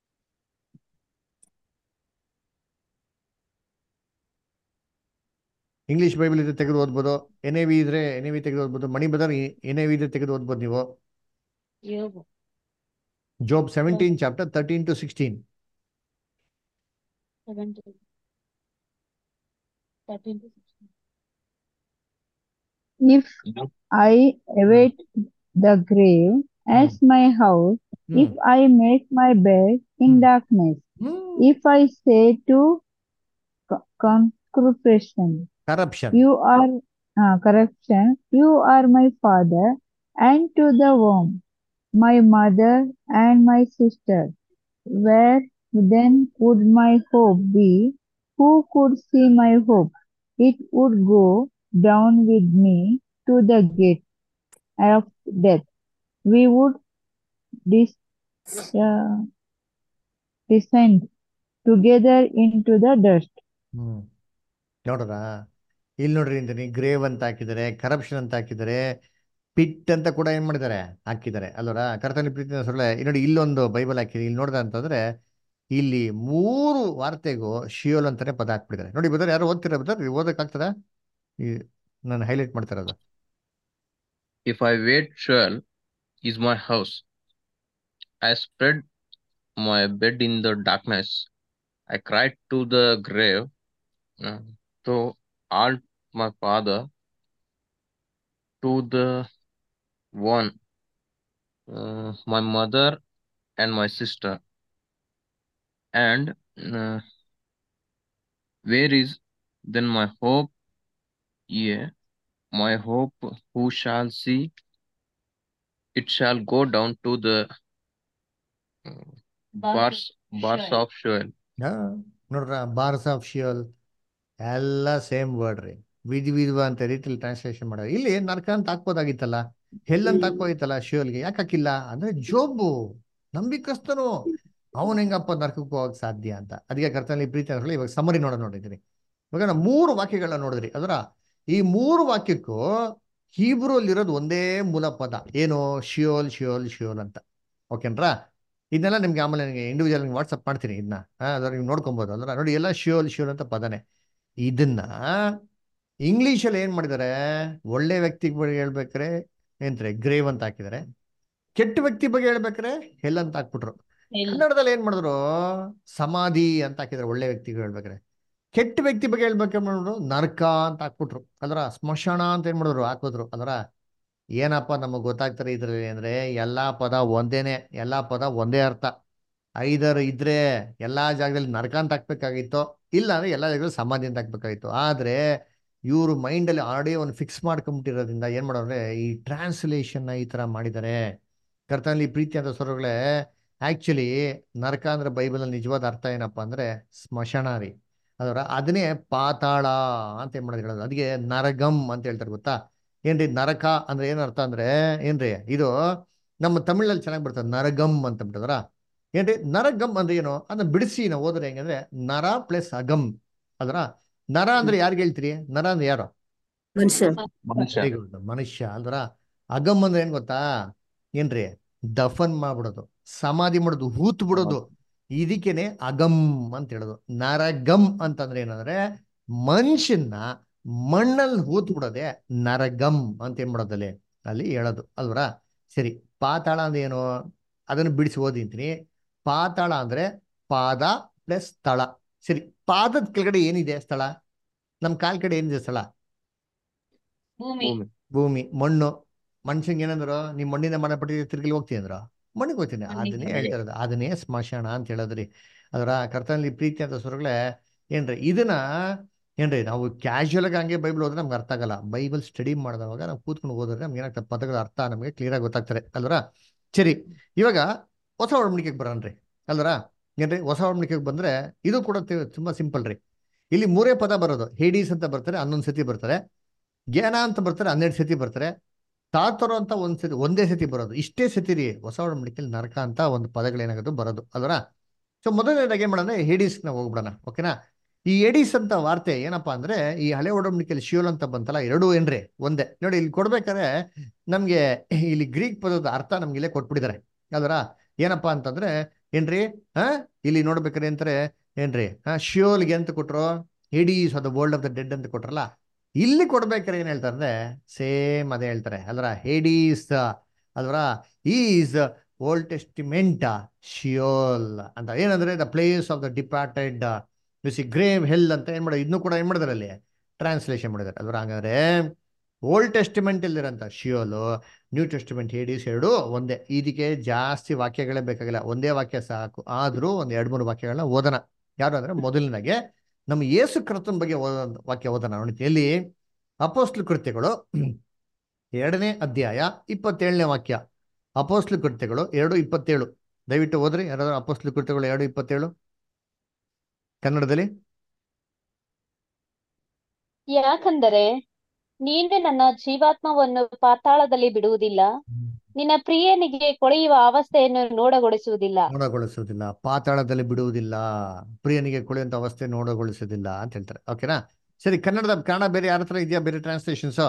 English Bible ಇದ್ರೆ ತೆಗೆದು ಓದ್ಬೋದು ಎನ್ ಎ ವಿ ಇದ್ರೆ ಎನ್ ಎ ವಿ ತೆಗೆದು ಓದ್ಬೋದು Mani brother N A V ಇದ್ರೆ ತೆಗೆದು ಓದ್ಬೋದು ನೀವು ಯೋಬು Job seventeen chapter thirteen to sixteen seventeen thirteen to sixteen If I await the grave as my house, if I make my bed in Hmm. darkness, if I say to co- consecration, corruption you are uh, corruption, you are my father, and to the womb, my mother and my sister. Where then would my hope be? Who could see my hope? It would go down with me to the gate of death. We would dis- uh, descend together into the dust. Hmm ನೋಡ್ರ ಇಲ್ಲಿ ನೋಡ್ರಿ ಅಂತೀನಿ ಗ್ರೇವ್ ಅಂತ ಹಾಕಿದ್ದಾರೆ ಕರಪ್ಷನ್ ಅಂತ ಹಾಕಿದ್ದಾರೆ ಪಿಟ್ ಅಂತ ಕೂಡ ಏನ್ ಮಾಡಿದ್ದಾರೆ ಹಾಕಿದ್ದಾರೆ ಅಲ್ವರ ಕರ್ತನ ಪ್ರೀತಿ ಸೊಳ್ಳೆ ನೋಡಿ ಇಲ್ಲೊಂದು ಬೈಬಲ್ ಹಾಕಿದೆ ಇಲ್ಲಿ ನೋಡ್ದ ಅಂತಂದ್ರೆ ಇಲ್ಲಿ ಮೂರು ವಾರ್ತೆಗೂ ಶಿಯೋಲ್ ಅಂತಾನೆ ಪದ ಹಾಕ್ಬಿಟ್ಟಿದ್ದಾರೆ ನೋಡಿ ಬದರ್ ಯಾರು ಓದ್ತೀರಾ ಬದರ್ ಓದಕ್ ಆಗ್ತದ ನಾನು ಹೈಲೈಟ್ ಮಾಡ್ತಾ ಇರೋದು If I wait, Sheol is my house. I spread my bed in the darkness. I cried to the grave, uh, to all my father, to the one, uh, my mother and my sister. And uh, where is then my hope? Yeah, my hope, who shall see? It shall go down to the uh, bars, bars Sheol. of Sheol. ಹಾ ನೋಡ್ರ ಬಾರ್ಸ್ ಆಫ್ ಶಿಯೋಲ್ ಎಲ್ಲ ಸೇಮ್ ವರ್ಡ್ ರೀ ವಿಧಿ ವಿಧವ ಅಂತ ರೀತಿಲಿ ಟ್ರಾನ್ಸ್ಲೇಷನ್ ಮಾಡೋದು ಇಲ್ಲಿ ನರಕ ಅಂತ ಹಾಕ್ಬೋದಾಗಿತ್ತಲ್ಲ ಹೆಲ್ ಅಂತ ಹಾಕ್ಬೋದಿತ್ತಲ್ಲ ಶಿಯೋಲ್ಗೆ ಯಾಕೆ ಹಾಕಿಲ್ಲ ಅಂದ್ರೆ ಜೋಬು ನಂಬಿಕಸ್ತನು ಅವನ್ ಹೆಂಗಪ್ಪ ನರಕಕ್ಕೆ ಹೋಗಕ್ ಸಾಧ್ಯ ಅಂತ ಅದಕ್ಕೆ ಕರ್ತನಲ್ಲಿ ಪ್ರೀತಿ ಅಂತ ಹೇಳಿ ಇವಾಗ ಸಮರಿ ನೋಡೋಣ ನೋಡಿದ್ದೀನಿ ಇವಾಗ ನಾವು ಮೂರು ವಾಕ್ಯಗಳನ್ನ ನೋಡಿದ್ರಿ ಅದರ ಈ ಮೂರು ವಾಕ್ಯಕ್ಕೂ ಹೀಬ್ರೂಲಿರೋದು ಒಂದೇ ಮೂಲ ಪದ ಏನು ಶಿಯೋಲ್ ಶಿಯೋಲ್ ಶಿಯೋಲ್ ಅಂತ ಓಕೆನ್ರಾ ಇದನ್ನೆಲ್ಲ ನಿಮ್ಗೆ ಆಮೇಲೆ ನನಗೆ ಇಂಡಿವಿಜುವಲ್ ನಿಮ್ಗೆ ವಾಟ್ಸಪ್ ಮಾಡ್ತೀನಿ ಇದನ್ನ ಅದ್ರ ನೀವು ನೋಡ್ಕೊಬೋದು ಅಂದ್ರೆ ನೋಡಿ ಎಲ್ಲ ಶಿಯೋಲ್ ಶಿಯೋಲ್ ಅಂತ ಪದನೇ ಇದನ್ನ ಇಂಗ್ಲೀಷಲ್ಲಿ ಏನ್ ಮಾಡಿದ್ದಾರೆ ಒಳ್ಳೆ ವ್ಯಕ್ತಿ ಬಗ್ಗೆ ಹೇಳ್ಬೇಕಾರೆ ಏನ್ತಾರೆ ಗ್ರೇವ್ ಅಂತ ಹಾಕಿದ್ದಾರೆ ಕೆಟ್ಟ ವ್ಯಕ್ತಿ ಬಗ್ಗೆ ಹೇಳ್ಬೇಕಾರೆ ಹೆಲ್ ಅಂತ ಹಾಕ್ಬಿಟ್ರು Hell. ಕನ್ನಡದಲ್ಲಿ ಏನ್ ಮಾಡಿದ್ರು ಸಮಾಧಿ ಅಂತ ಹಾಕಿದ್ದಾರೆ ಒಳ್ಳೆ ವ್ಯಕ್ತಿಗಳು ಹೇಳ್ಬೇಕಾರೆ ಕೆಟ್ಟ ವ್ಯಕ್ತಿ ಬಗ್ಗೆ ಹೇಳ್ಬೇಕು ಮಾಡಿದ್ರು ನರಕ ಅಂತ ಹಾಕ್ಬಿಟ್ರು ಅದರ ಸ್ಮಶಾನ ಅಂತ ಏನ್ ಮಾಡಿದ್ರು ಹಾಕಿದ್ರು ಅದರ ಏನಪ್ಪ ನಮಗ್ ಗೊತ್ತಾಗ್ತಾರೆ ಇದ್ರಲ್ಲಿ ಅಂದ್ರೆ ಎಲ್ಲಾ ಪದ ಒಂದೇನೆ ಎಲ್ಲಾ ಪದ ಒಂದೇ ಅರ್ಥ ಐದರ್ ಇದ್ರೆ ಎಲ್ಲಾ ಜಾಗದಲ್ಲಿ ನರಕ ಅಂತ ಹಾಕ್ಬೇಕಾಗಿತ್ತು ಇಲ್ಲ ಅಂದ್ರೆ ಎಲ್ಲಾ ಜಾಗದಲ್ಲಿ ಸಮಾಧಿ ಅಂತ ಹಾಕ್ಬೇಕಾಗಿತ್ತು ಆದ್ರೆ ಇವರು ಮೈಂಡಲ್ಲಿ ಆಲ್ರೆಡಿ ಒಂದು ಫಿಕ್ಸ್ ಮಾಡ್ಕೊಂಬಿಟ್ಟಿರೋದ್ರಿಂದ ಏನ್ ಮಾಡೋದ್ರೆ ಈ ಟ್ರಾನ್ಸ್ಲೇಷನ್ ಈ ತರ ಮಾಡಿದ್ದಾರೆ ಕರ್ತನಲ್ಲಿ ಪ್ರೀತಿ ಅಂತ ಸ್ವರಗಳೇ ಆಕ್ಚುಲಿ ನರಕ ಅಂದ್ರೆ ಬೈಬಲ್ ಅಲ್ಲಿ ನಿಜವಾದ ಅರ್ಥ ಏನಪ್ಪಾ ಅಂದ್ರೆ ಸ್ಮಶಾನ ರೀ ಅದರ ಅದನ್ನೇ ಪಾತಾಳ ಅಂತ ಏನ್ ಮಾಡೋದು ಹೇಳೋದು ಅದಕ್ಕೆ ನರಗಮ್ ಅಂತ ಹೇಳ್ತಾರೆ ಗೊತ್ತಾ ಏನ್ರಿ ನರಕ ಅಂದ್ರೆ ಏನ್ ಅರ್ಥ ಅಂದ್ರೆ ಏನ್ರಿ ಇದು ನಮ್ಮ ತಮಿಳಲ್ಲಿ ಚೆನ್ನಾಗಿ ಬರ್ತದೆ ನರಗಮ್ ಅಂತ ಬಿಟ್ಟದ್ರ ಏನ್ರಿ ನರಗಮ್ ಅಂದ್ರೆ ಏನು ಅದನ್ನ ಬಿಡಿಸಿ ನಾವು ಓದ್ರೆ ಹೆಂಗಂದ್ರೆ ನರ ಪ್ಲಸ್ ಅಗಮ್ ಅದರ ನರ ಅಂದ್ರೆ ಯಾರಿಗೆ ಹೇಳ್ತೀರಿ ನರ ಅಂದ್ರೆ ಯಾರು ಮನುಷ್ಯ ಮನುಷ್ಯ ವೆರಿ ಗುಡ್ ಮನುಷ್ಯ ಅಲ್ದ್ರ ಅಗಮ್ ಅಂದ್ರೆ ಏನ್ ಗೊತ್ತಾ ಏನ್ರಿ ದಫನ್ ಮಾಡ್ಬಿಡೋದು ಸಮಾಧಿ ಮಾಡೋದು ಹೂತ್ ಬಿಡೋದು ಇದಕ್ಕೇನೆ ಅಗಮ್ ಅಂತ ಹೇಳೋದು ನರಗಮ್ ಅಂತಂದ್ರೆ ಏನಂದ್ರೆ ಮನುಷ್ಯನ್ನ ಮಣ್ಣಲ್ಲಿ ಹೂತ್ ಬಿಡೋದೆ ನರಗಮ್ ಅಂತ ಏನ್ ಮಾಡೋದಲ್ಲಿ ಅಲ್ಲಿ ಹೇಳೋದು ಅಲ್ವರ ಸರಿ ಪಾತಾಳ ಅಂದ್ರೆ ಏನು ಅದನ್ನು ಬಿಡಿಸಿ ಓದಿಂತೀನಿ ಪಾತಾಳ ಅಂದ್ರೆ ಪಾದ ಪ್ಲಸ್ ಸ್ಥಳ ಸರಿ ಪಾದದ ಕೆಳಗಡೆ ಏನಿದೆ ಸ್ಥಳ ನಮ್ ಕಾಲ್ ಕಡೆ ಏನಿದೆ ಸ್ಥಳ ಭೂಮಿ ಭೂಮಿ ಭೂಮಿ ಮಣ್ಣು ಮನುಷ್ಯಂಗೆ ಏನಂದ್ರು ನಿಮ್ ಮಣ್ಣಿಂದ ಮಾಡಲ್ಪಟ್ಟಿ ತಿರ್ಗಿ ಹೋಗ್ತೀನಿ ಅಂದ್ರ ಮಣ್ಣಿಗೆ ಹೋಗ್ತೀನಿ ಮಣ್ಣಿಗೆ ಅದನ್ನೇ ಹೋಗ್ತೀನಿ. ಹೇಳ್ತಾ ಇರೋದು ಅದನ್ನೇ ಸ್ಮಶಾನ ಅಂತ ಹೇಳೋದ್ರಿ ಅದರ ಕರ್ತನಲ್ಲಿ ಪ್ರೀತಿ ಅಂತ ಸ್ವರಗಳೇ ಏನ್ರಿ ಇದನ್ನ ಏನ್ರಿ ನಾವು ಕ್ಯಾಶುಯಲ್ ಆಗಿ ಹಂಗೆ ಬೈಬಲ್ ಓದ್ರೆ ನಮ್ಗೆ ಅರ್ಥ ಆಗಲ್ಲ ಬೈಬಲ್ ಸ್ಟಡಿ ಮಾಡಿದವಾಗ ನಾವು ಕೂತ್ಕೊಂಡು ಓದಿದ್ರೆ ನಮ್ಗೆ ಏನಾಗ್ತದೆ ಪದಗಳ ಅರ್ಥ ನಮಗೆ ಕ್ಲಿಯರ್ ಆಗಿ ಗೊತ್ತಾಗ್ತಾರೆ ಅಲ್ವರ ಸರಿ ಇವಾಗ ಹೊಸ ಒಡಂಬಡಿಕೆಗೆ ಬರೋಣ್ರಿ ಅಲ್ವರ ಏನ್ರಿ ಹೊಸ ಒಡಂಬಡಿಕೆಗೆ ಬಂದ್ರೆ ಇದು ಕೂಡ ತಿ- ತುಂಬಾ ಸಿಂಪಲ್ ರೀ ಇಲ್ಲಿ ಮೂರೇ ಪದ ಬರೋದು ಹೇಡೀಸ್ ಅಂತ ಬರ್ತಾರೆ ಹನ್ನೊಂದು ಸತಿ ಬರ್ತಾರೆ ಜ್ಞಾನ ಅಂತ ಬರ್ತಾರೆ ಹನ್ನೆರಡು ಸತಿ ಬರ್ತಾರೆ ತಾತರು ಅಂತ ಒಂದ್ ಸತಿ ಒಂದೇ ಸತಿ ಬರೋದು ಇಷ್ಟೇ ಸತಿ ರೀ ಹೊಸ ಒಡಂಬಡಿಕೆಯಲ್ಲಿ ನರಕ ಅಂತ ಒಂದು ಪದಗಳೇನಾಗೋದು ಬರೋದು ಅಲ್ವರ ಸೊ ಮೊದಲನೇದಾಗಿ ಏನ್ ಮಾಡೋಣ ಹೇಡೀಸ್ ನಾವು ಹೋಗ್ಬಿಡೋಣ ಓಕೆನಾ ಈ ಎಡೀಸ್ ಅಂತ ವಾರ್ತೆ ಏನಪ್ಪಾ ಅಂದ್ರೆ ಈ ಹಳೆ ಒಡಂಬಡಿಕೆಯಲ್ಲಿ ಶಿಯೋಲ್ ಅಂತ ಬಂತಲ್ಲ ಎರಡೂ ಏನ್ರಿ ಒಂದೇ ನೋಡಿ ಇಲ್ಲಿ ಕೊಡ್ಬೇಕಾದ್ರೆ ನಮ್ಗೆ ಇಲ್ಲಿ ಗ್ರೀಕ್ ಪದದ ಅರ್ಥ ನಮ್ಗೆ ಇಲ್ಲೇ ಕೊಟ್ಬಿಟ್ಟಿದ್ದಾರೆ ಅಲ್ವರ ಏನಪ್ಪಾ ಅಂತಂದ್ರೆ ಏನ್ರಿ ಹಾ ಇಲ್ಲಿ ನೋಡ್ಬೇಕಾದ್ರೆ ಅಂತಾರೆ ಏನ್ರಿ ಹಾ ಶಿಯೋಲ್ಗೆ ಅಂತ ಕೊಟ್ರು ಹೇಡೀಸ್ ಅದು ವರ್ಲ್ಡ್ ಆಫ್ ದ ಡೆಡ್ ಅಂತ ಕೊಟ್ರಲ್ಲ ಇಲ್ಲಿ ಕೊಡ್ಬೇಕಾದ್ರೆ ಏನ್ ಹೇಳ್ತಾರೆ ಅಂದ್ರೆ ಸೇಮ್ ಅದೇ ಹೇಳ್ತಾರೆ ಅಲ್ವರ ಹೇಡೀಸ್ ಅಲ್ವರ ಈಸ್ ಓಲ್ಡ್ ಟೆಸ್ಟಿಮೆಂಟ್ ಶಿಯೋಲ್ ಅಂತ ಏನಂದ್ರೆ the place of the departed see grave hell ಅಂತ ಏನ್ ಮಾಡೋದು ಇದನ್ನು ಕೂಡ ಏನ್ ಮಾಡಿದಾರೆ ಅಲ್ಲಿ ಟ್ರಾನ್ಸ್ಲೇಷನ್ ಮಾಡಿದಾರೆ ಅಲ್ವರ ಹಂಗಾದ್ರೆ ಓಲ್ಡ್ ಟೆಸ್ಟಿಮೆಂಟ್ ಇಲ್ಲಿರಂತ ಶಿಯೋಲು ನ್ಯೂ ಟೆಸ್ಟಿಮೆಂಟ್ ಹೇಡೀಸ್ ಎರಡು ಒಂದೇ ಇದಕ್ಕೆ ಜಾಸ್ತಿ ವಾಕ್ಯಗಳೇ ಬೇಕಾಗಿಲ್ಲ ಒಂದೇ ವಾಕ್ಯ ಸಾಕು ಆದ್ರೂ ಒಂದ್ ಎರಡ್ ಮೂರು ವಾಕ್ಯಗಳನ್ನ ಓದೋಣ ಯಾರು ಅಂದ್ರೆ ಮೊದಲನಾಗೆ ನಮ್ಮ ಯೇಸು ಕ್ರಿಸ್ತನ ಬಗ್ಗೆ ಓದೋ ವಾಕ್ಯ ಓದೋಣ ನೋಡಿ ಎಲ್ಲಿ ಅಪೋಸ್ಲು ಕೃತ್ಯಗಳು ಎರಡನೇ ಅಧ್ಯಾಯ ಇಪ್ಪತ್ತೇಳನೇ ವಾಕ್ಯ ಅಪೋಸ್ಲು ಕೃತ್ಯಗಳು ಎರಡು ಇಪ್ಪತ್ತೇಳು ದಯವಿಟ್ಟು ಓದ್ರಿ ಯಾರಾದ್ರೂ ಅಪೋಸ್ಲು ಕೃತ್ಯಗಳು ಎರಡು ಇಪ್ಪತ್ತೇಳು ಕನ್ನಡದಲ್ಲಿ ಯಾಕಂದರೆ ನೀನು ನನ್ನ ಜೀವಾತ್ಮವನ್ನು ಪಾತಾಳದಲ್ಲಿ ಬಿಡುವುದಿಲ್ಲ ನಿನ್ನ ಪ್ರಿಯನಿಗೆ ಕೊಳೆಯುವ ಅವಸ್ಥೆಯನ್ನು ನೋಡಗೊಡಿಸುವುದಿಲ್ಲ ನೋಡಗೊಳಿಸುವುದಿಲ್ಲ ಪಾತಾಳದಲ್ಲಿ ಬಿಡುವುದಿಲ್ಲ ಪ್ರಿಯನಿಗೆ ಕುಳಿಯುವಂತ ಅವಸ್ಥೆ ನೋಡಗೊಳಿಸುವುದಿಲ್ಲ ಅಂತ ಹೇಳ್ತಾರೆ ಓಕೆನಾ ಸರಿ ಕನ್ನಡದ ಕನ್ನಡ ಬೇರೆ ಯಾರ ಹತ್ರ ಇದೆಯಾ ಬೇರೆ ಟ್ರಾನ್ಸ್ಲೇಷನ್ಸ್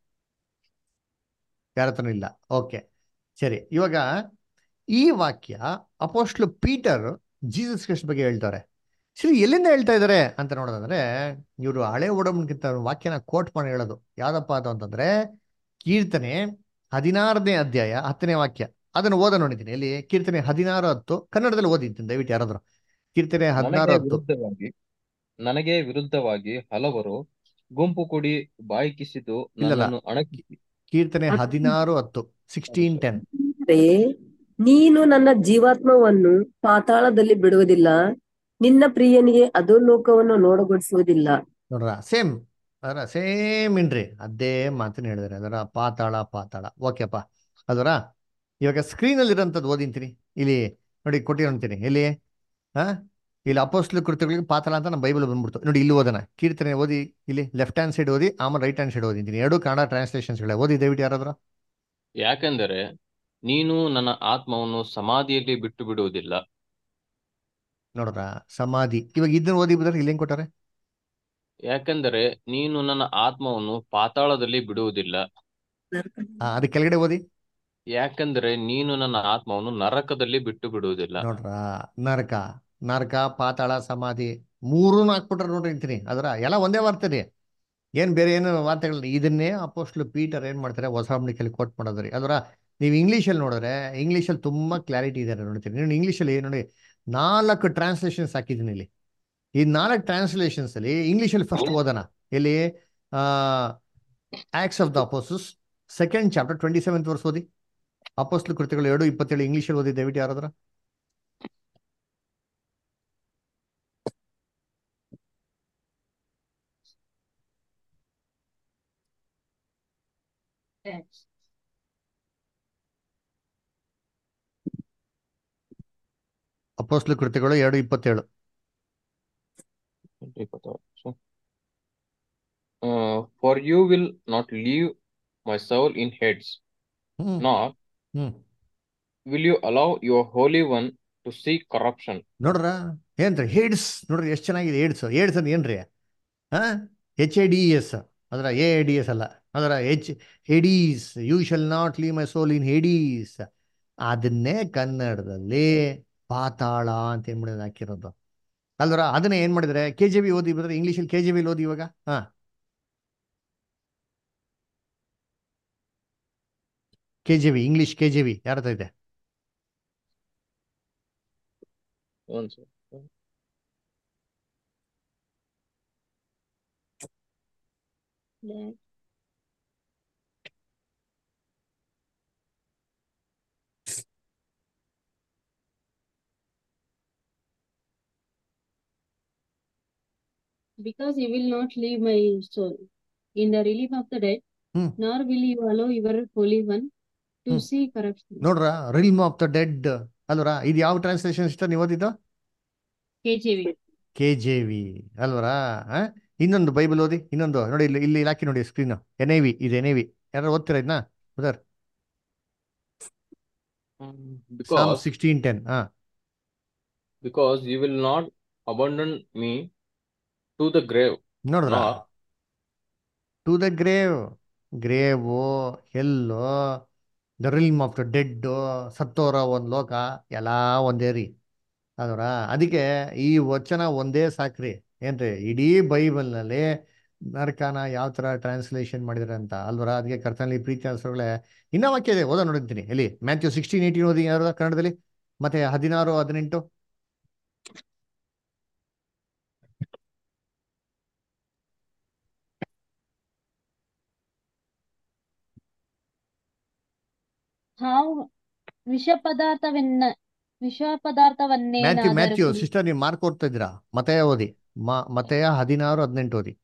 ಯಾರ ಹತ್ರನೂ ಇಲ್ಲ ಓಕೆ ಸರಿ ಇವಾಗ ಈ ವಾಕ್ಯ ಅಪೋಸ್ಟ್ಲು ಪೀಟರ್ ಜೀಸಸ್ ಕ್ರಿಸ್ಟ್ ಬಗ್ಗೆ ಹೇಳ್ತಾರೆ ಸರಿ ಎಲ್ಲಿಂದ ಹೇಳ್ತಾ ಇದ್ದಾರೆ ಅಂತ ನೋಡೋದಂದ್ರೆ ಇವರು ಹಳೆ ಒಡಂಬಡಿಕೆ ವಾಕ್ಯನ ಕೋಟ್ ಮಾಡಿ ಹೇಳೋದು ಯಾವ್ದಪ್ಪ ಅದು ಅಂತಂದ್ರೆ ಕೀರ್ತನೆ ಹದಿನಾರನೇ ಅಧ್ಯಾಯ ಹತ್ತನೇ ವಾಕ್ಯ ಅದನ್ನು ಓದ ನೋಡಿದ್ದೀನಿ ಇಲ್ಲಿ ಕೀರ್ತನೆ ಹದಿನಾರು ಹತ್ತು ಕನ್ನಡದಲ್ಲಿ ಓದಿದ್ದೀನಿ ದಯವಿಟ್ಟು ಯಾರಾದ್ರು ಕೀರ್ತನೆ ಹದಿನಾರು ನನಗೆ ಹತ್ತು ವಿರುದ್ಧವಾಗಿ ನನಗೆ ವಿರುದ್ಧವಾಗಿ ಹಲವರು ಗುಂಪು ಕೂಡಿ ಬಾಯ್ಕಿಸಿದು ಇಲ್ಲಲ್ಲ. ನನ್ನನ್ನು ಅಣಕಿಸಿ ಕೀರ್ತನೆ ಹದಿನಾರು ಹತ್ತು ಸಿಕ್ಸ್ಟೀನ್ ಟೆನ್ ಅಂದ್ರೆ ನೀನು ನನ್ನ ಜೀವಾತ್ಮವನ್ನು ಪಾತಾಳದಲ್ಲಿ ಬಿಡುವುದಿಲ್ಲ ನಿನ್ನ ಪ್ರಿಯನಿಗೆ ಅಧೋಲೋಕವನ್ನು ನೋಡಗೊಡಿಸುವುದಿಲ್ಲ ನೋಡ್ರ ಸೇಮ್ ಅದರ ಸೇಮ್ ಇನ್ರಿ ಅದೇ ಮಾತನ್ನ ಹೇಳಿದಾರೆ ಅದರ ಪಾತಾಳ ಪಾತಾಳ ಓಕೆಪ್ಪ ಅದರ ಇವಾಗ ಸ್ಕ್ರೀನಲ್ಲಿ ಇರೋಂಥದ್ದು ಓದಿಂತೀನಿ ಇಲ್ಲಿ ನೋಡಿ ಕೊಟ್ಟಿರೋಂತೀನಿ ಎಲ್ಲಿ ಹಾ ಇಲ್ಲಿ ಅಪೋಸ್ಲು ಕೃತ್ಯಗಳಿಗೆ ಪಾತಾಳ ಅಂತ ನಮ್ಮ ಬೈಬಲ್ ಬಂದ್ಬಿಡ್ತು ನೋಡಿ ಇಲ್ಲಿ ಓದೋಣ ಕೀರ್ತನೆ ಓದಿ ಇಲ್ಲಿ ಲೆಫ್ಟ್ ಹ್ಯಾಂಡ್ ಸೈಡ್ ಓದಿ ಆಮೇಲೆ ರೈಟ್ ಹ್ಯಾಂಡ್ ಸೈಡ್ ಓದಿದ್ದೀನಿ ಎರಡು ಕನ್ನಡ ಟ್ರಾನ್ಸ್ಲೇಷನ್ಸ್ಗಳೇ ಓದಿ ದಯವಿಟ್ಟು ಯಾರಾದ್ರು ಯಾಕೆಂದರೆ ನೀನು ನನ್ನ ಆತ್ಮವನ್ನು ಸಮಾಧಿಯಲ್ಲಿ ಬಿಟ್ಟು ಬಿಡುವುದಿಲ್ಲ ನೋಡ್ರ ಸಮಾಧಿ ಇವಾಗ ಇದನ್ನ ಓದಿ ಬಿಡ್ತಾರೆ ಇಲ್ಲಿ ಹೆಂಗ್ ಕೊಟ್ಟಾರೆ ಯಾಕೆಂದರೆ ನೀನು ನನ್ನ ಆತ್ಮವನ್ನು ಪಾತಾಳದಲ್ಲಿ ಬಿಡುವುದಿಲ್ಲ ಆ, ಅದಕ್ಕೆ ಕೆಳಗಡೆ ಓದಿ ಯಾಕೆಂದರೆ ನೀನು ನನ್ನ ಆತ್ಮವನ್ನು ನರಕದಲ್ಲಿ ಬಿಟ್ಟು ಬಿಡುವುದಿಲ್ಲ ನೋಡ್ರ ನರಕ ನರಕ ಪಾತಾಳ ಸಮಾಧಿ ಮೂರೂ ಹಾಕ್ಬಿಟ್ರೆ ನೋಡ್ರಿ ಅಂತೀನಿ ಅದರ ಎಲ್ಲ ಒಂದೇ ವಾರ್ತೆ ರೀ ಏನ್ ಬೇರೆ ಏನು ವಾರ್ತೆಗಳು ಇದನ್ನೇ ಅಪೋಸ್ಟ್ಲು ಪೀಟರ್ ಏನ್ ಮಾಡ್ತಾರೆ ಹೊಸ ಹಂಬಳಿಕೆಯಲ್ಲಿ ಕೋಟ್ ಮಾಡೋದ್ರಿ ಅದರ ನೀವು ಇಂಗ್ಲೀಷಲ್ಲಿ ನೋಡಿದ್ರೆ ಇಂಗ್ಲೀಷಲ್ಲಿ ತುಂಬಾ ಕ್ಲಾರಿಟಿ ಇದೆ ನೋಡ್ತೀನಿ ನೀವು ಇಂಗ್ಲೀಷಲ್ಲಿ ನೋಡಿ ನಾಲ್ಕು ಟ್ರಾನ್ಸ್ಲೇಷನ್ಸ್ ಹಾಕಿದ್ದೀನಿ ಇಲ್ಲಿ ಈ ನಾಲ್ಕು ಟ್ರಾನ್ಸ್ಲೇಷನ್ಸ್ ಅಲ್ಲಿ ಇಂಗ್ಲೀಷಲ್ಲಿ ಫಸ್ಟ್ ಓದೋಣ ಎಲ್ಲಿ ಆಕ್ಸ್ ಆಫ್ ದ ಅಪೋಸಸ್ second chapter twenty seventh verse ಓದಿ ಅಪೋಸ್ಟ್ಲು ಕೃತಿಗಳು ಎರಡು ಇಪ್ಪತ್ತೇಳು ಇಂಗ್ಲೀಷಲ್ಲಿ ಓದಿ ದಯವಿಟ್ಟು ಯಾರಾದ್ರ ಅಪೋಸ್ಟ್ಲು ಕೃತಿಗಳು ಎರಡು ಇಪ್ಪತ್ತೇಳು for you will not leave my soul in Hades hmm not hmm will you allow your holy one to see corruption ನೋಡ್ರ ಏನ್ರಿ ಹೇಡ್ಸ್ ನೋಡ್ರಿ ಎಷ್ಟು ಚೆನ್ನಾಗಿದೆ ಏಡ್ಸ್ ಏಡ್ಸ್ ಅಂದ್ರೆ ಏನ್ರಿ ಹಾ ಎಚ್ ಎ ಡಿ ಎಸ್ ಅದರ ಎ ಡಿ ಎಸ್ ಅಲ್ಲ ಅದರ H Hades you shall not leave my soul in Hades ಅದನ್ನೇ ಕನ್ನಡದಲ್ಲಿ ಪಾತಾಳ ಅಂತ ಏನ್ ಮಾಡಿದ್ರೆ ಹಾಕಿರೋದು ಅಲ್ವರ ಅದನ್ನೇ ಏನ್ ಮಾಡಿದ್ರೆ ಕೆ ಜೆ ಬಿ ಓದಿ ಬಂದ್ರೆ ಇಂಗ್ಲೀಷಲ್ಲಿ ಕೆ ಜೆ ಬಿ ಓದಿ ಇವಾಗ ಹಾ K J V English K J V ಯಾರ ಹತ್ರ ಇದೆ ಒಂದ್ ಸಲ. Because you will not leave my soul in the relief of the dead, Hmm. nor will you allow your Holy One to hmm. see corruption. ನೋಡ್ರ ರಿಲ್ಮ್ ಆಫ್ ದ ಡೆಡ್ ಅಲ್ವರ ಇದು ಯಾವ ಟ್ರಾನ್ಸ್ಲೇಷನ್ ಇಷ್ಟ ನೀವು ಓದಿದ್ದು KJV. ಕೆ ಜೆ ವಿ ಅಲ್ವರಾ ಆ? ಇನ್ನೊಂದು ಬೈಬಲ್ ಓದಿ ಇನ್ನೊಂದು ನೋಡಿ ಇಲ್ಲಿ ಇಲ್ಲಿ ಹಾಕಿ ನೋಡಿ ಸ್ಕ್ರೀನ್ ಎನ್ ಐ ವಿ ಇದು ಎನ್ ಐ ವಿ ಯಾರು ಓದ್ತೀರಾ ಇದನ್ನ ಉದರ್ ಸಾಮ್ Because ಸಿಕ್ಸ್ಟೀನ್ ಟೆನ್ ಹಾ because you will not abandon me to the grave, ನೋಡ್ರ nor to the grave grave ಎಲ್ಲೋ the realm of the dead ಸತ್ತೋರ ಒಂದು ಲೋಕ ಎಲ್ಲ ಒಂದೇ ರೀ ಅದರ ಅದಕ್ಕೆ ಈ ವಚನ ಒಂದೇ ಸಾಕ್ರಿ ಏನ್ರಿ ಇಡೀ ಬೈಬಲ್ನಲ್ಲಿ ನರಕನ ಯಾವ ಥರ ಟ್ರಾನ್ಸ್ಲೇಷನ್ ಮಾಡಿದಾರೆ ಅಂತ ಅಲ್ವರ ಅದಕ್ಕೆ ಕರ್ತನಲ್ಲಿ ಪ್ರೀತಿ ಅನ್ಸೋಗಳೇ ಇನ್ನೂ ವಾಕ್ಯ ಇದೆ ಓದ ನೋಡಿರ್ತೀನಿ ಎಲ್ಲಿ ಮ್ಯಾಥ್ಯೂ ಸಿಕ್ಸ್ಟೀನ್ ಏಯ್ಟೀನ್ ಓದಿ ಯಾರು ಕನ್ನಡದಲ್ಲಿ ಮತ್ತೆ ಹದಿನಾರು ಹದಿನೆಂಟು ಹಾವು ವಿಷ ಪದಾರ್ಥವನ್ನ ವಿಷ ಮ್ಯಾಥ್ಯೂ ಪದಾರ್ಥವನ್ನೇನಾದರೂ ಮ್ಯಾಥ್ಯೂ ಕುಡಿ- ಸಿಸ್ಟರ್ ನೀವು ಮಾರ್ಕ್ ಓದ್ತಾ ಇದ್ದೀರಾ ಮತೆಯ ಓದಿ ಮ ಮತೆಯ ಹದಿನಾರು ಹದಿನೆಂಟು ಓದಿ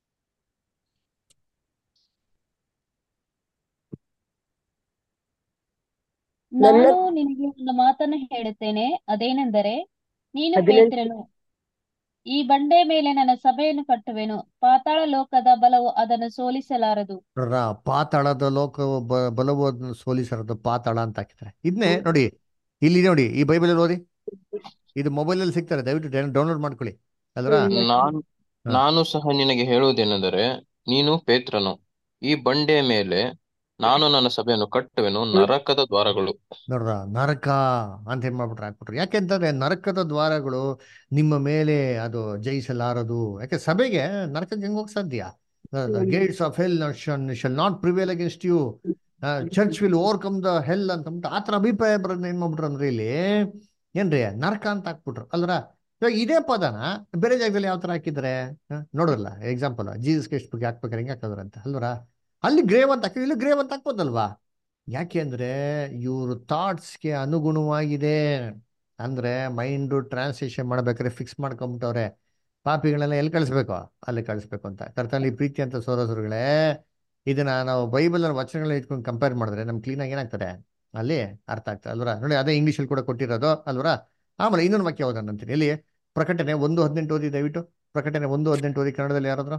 ನನ್ನ ನಾನು ನಿನಗೆ ಒಂದು ಮಾತನ್ನು ಹೇಳುತ್ತೇನೆ ಅದೇನೆಂದರೆ ನೀನು ಹದಿನೆಂಟು ಪೇತ್ರನು ಈ ಬಂಡೆ ಮೇಲೆ ನನ್ನ ಸಭೆಯನ್ನು ಕಟ್ಟುವೆನು ಪಾತಾಳ ಲೋಕದ ಬಲವು ಅದನ್ನು ಸೋಲಿಸಲಾರದು ನೋಡ್ರ ಪಾತಾಳದ ಲೋಕ ಬ- ಬಲವು ಅದನ್ನ ಸೋಲಿಸರದು ಪಾತಾಳ ಅಂತ ಹಾಕಿದ್ದಾರೆ ಇದನ್ನೇ ನೋಡಿ ಇಲ್ಲಿ ನೋಡಿ ಈ ಬೈಬಲ್ ಓದಿ ಇದು ಮೊಬೈಲ್ ಅಲ್ಲಿ ಸಿಗ್ತಾರೆ ದಯವಿಟ್ಟು ಡೌನ್ಲೋಡ್ ಮಾಡ್ಕೊಳ್ಳಿ ಅಲ್ರ ನಾನು ಹಾ. ನಾನು ಸಹ ನಿನಗೆ ಹೇಳುವುದೇನೆಂದರೆ ನೀನು ಪೇತ್ರನು ಈ ಬಂಡೆಯ ಮೇಲೆ ನಾನು ನನ್ನ ಸಭೆಯನ್ನು ಕಟ್ಟುವೆನು ನರಕದ ದ್ವಾರಗಳು ನೋಡ್ರ ನರಕ ಅಂತ ಏನ್ ಮಾಡ್ಬಿಟ್ರೆ ಹಾಕ್ಬಿಟ್ರು ಯಾಕೆಂತಂದ್ರೆ ನರಕದ ದ್ವಾರಗಳು ನಿಮ್ಮ ಮೇಲೆ ಅದು ಜಯಿಸಲಾರದು ಯಾಕೆ ಸಭೆಗೆ ನರಕಕ್ಕೆ ಹೆಂಗ್ ಹೋಗಕ್ ಸಾಧ್ಯ gates of hell shall not prevail against you church will overcome the hell ಅಂತ ಅಂದ್ಬಿಟ್ಟು ಆ ಥರ ಅಭಿಪ್ರಾಯ ಬರೋದನ್ನ ಏನ್ ಮಾಡ್ಬಿಟ್ರು ಅಂದ್ರೆ ಇಲ್ಲಿ ಏನ್ರಿ ನರಕ ಅಂತ ಹಾಕ್ಬಿಟ್ರು ಅಲ್ರ ಇವಾಗ ಇದೇ ಪದನ ಬೇರೆ ಜಾಗದಲ್ಲಿ ಯಾವ ತರ ಹಾಕಿದ್ದಾರೆ ಹ? ನೋಡೋಲ್ಲ ಎಕ್ಸಾಂಪಲ್ ಜೀಸಸ್ ಕ್ರಿಸ್ಟ್ ಬಗ್ಗೆ ಹಾಕ್ಬೇಕಾರೆ ಹೆಂಗೆ ಹಾಕಿದ್ರು ಅಂತ ಅಲ್ವರ ಅಲ್ಲಿ ಗ್ರೇವ್ ಅಂತ ಹಾಕಿ ಇಲ್ಲಿ ಗ್ರೇವ್ ಅಂತ ಹಾಕ್ಬೋದಲ್ವಾ ಯಾಕೆ ಅಂದ್ರೆ ಇವ್ರ ಥಾಟ್ಸ್ಗೆ ಅನುಗುಣವಾಗಿದೆ ಅಂದ್ರೆ ಮೈಂಡು ಟ್ರಾನ್ಸ್ಲೇಷನ್ ಮಾಡ್ಬೇಕಾದ್ರೆ ಫಿಕ್ಸ್ ಮಾಡ್ಕೊಂಬಿಟ್ಟವ್ರೆ ಪಾಪಿಗಳನ್ನೆಲ್ಲ ಎಲ್ಲಿ ಕಳಿಸ್ಬೇಕು ಅಲ್ಲಿ ಕಳಿಸ್ಬೇಕು ಅಂತ ಕರ್ತನಲ್ಲಿ ಪ್ರೀತಿ ಅಂತ ಸೋದರಗಳೇ ಇದನ್ನ ನಾವು ಬೈಬಲ್ ವಚನಗಳನ್ನ ಇಟ್ಕೊಂಡು ಕಂಪೇರ್ ಮಾಡಿದ್ರೆ ನಮ್ಗೆ ಕ್ಲೀನಾಗಿ ಏನಾಗ್ತದೆ ಅಲ್ಲಿ ಅರ್ಥ ಆಗ್ತದೆ ಅಲ್ವರ ನೋಡಿ ಅದೇ ಇಂಗ್ಲೀಷಲ್ಲಿ ಕೂಡ ಕೊಟ್ಟಿರೋದು ಅಲ್ವರ ಆಮೇಲೆ ಇನ್ನೊಂದು ವಾಕ್ಯ ಓದೋಣ ಅಂತೀನಿ ಇಲ್ಲಿ ಪ್ರಕಟಣೆ ಒಂದು ಹದಿನೆಂಟು ಓದಿ ದಯವಿಟ್ಟು ಪ್ರಕಟಣೆ ಒಂದು ಹದಿನೆಂಟು ಓದಿ ಕನ್ನಡದಲ್ಲಿ ಯಾರಾದ್ರು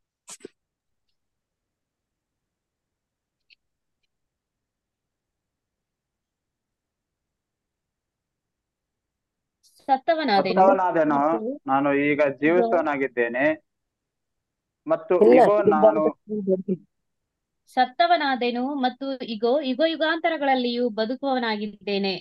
ಸತ್ತವನಾದೆನು ಸತ್ತವನಾದೆನು ಮತ್ತು ನಾನು ಈಗ ಜೀವಿಸುವನಾಗಿದ್ದೇನೆ ಮತ್ತು ಇಲ್ಲ ಇಗೋ ನಾನು ಸತ್ತವನಾದೆನು ಮತ್ತು ಇಗೋ ಯುಗ ಯುಗಾಂತರಗಳಲ್ಲಿಯೂ ಬದುಕುವವನಾಗಿದ್ದೇನೆ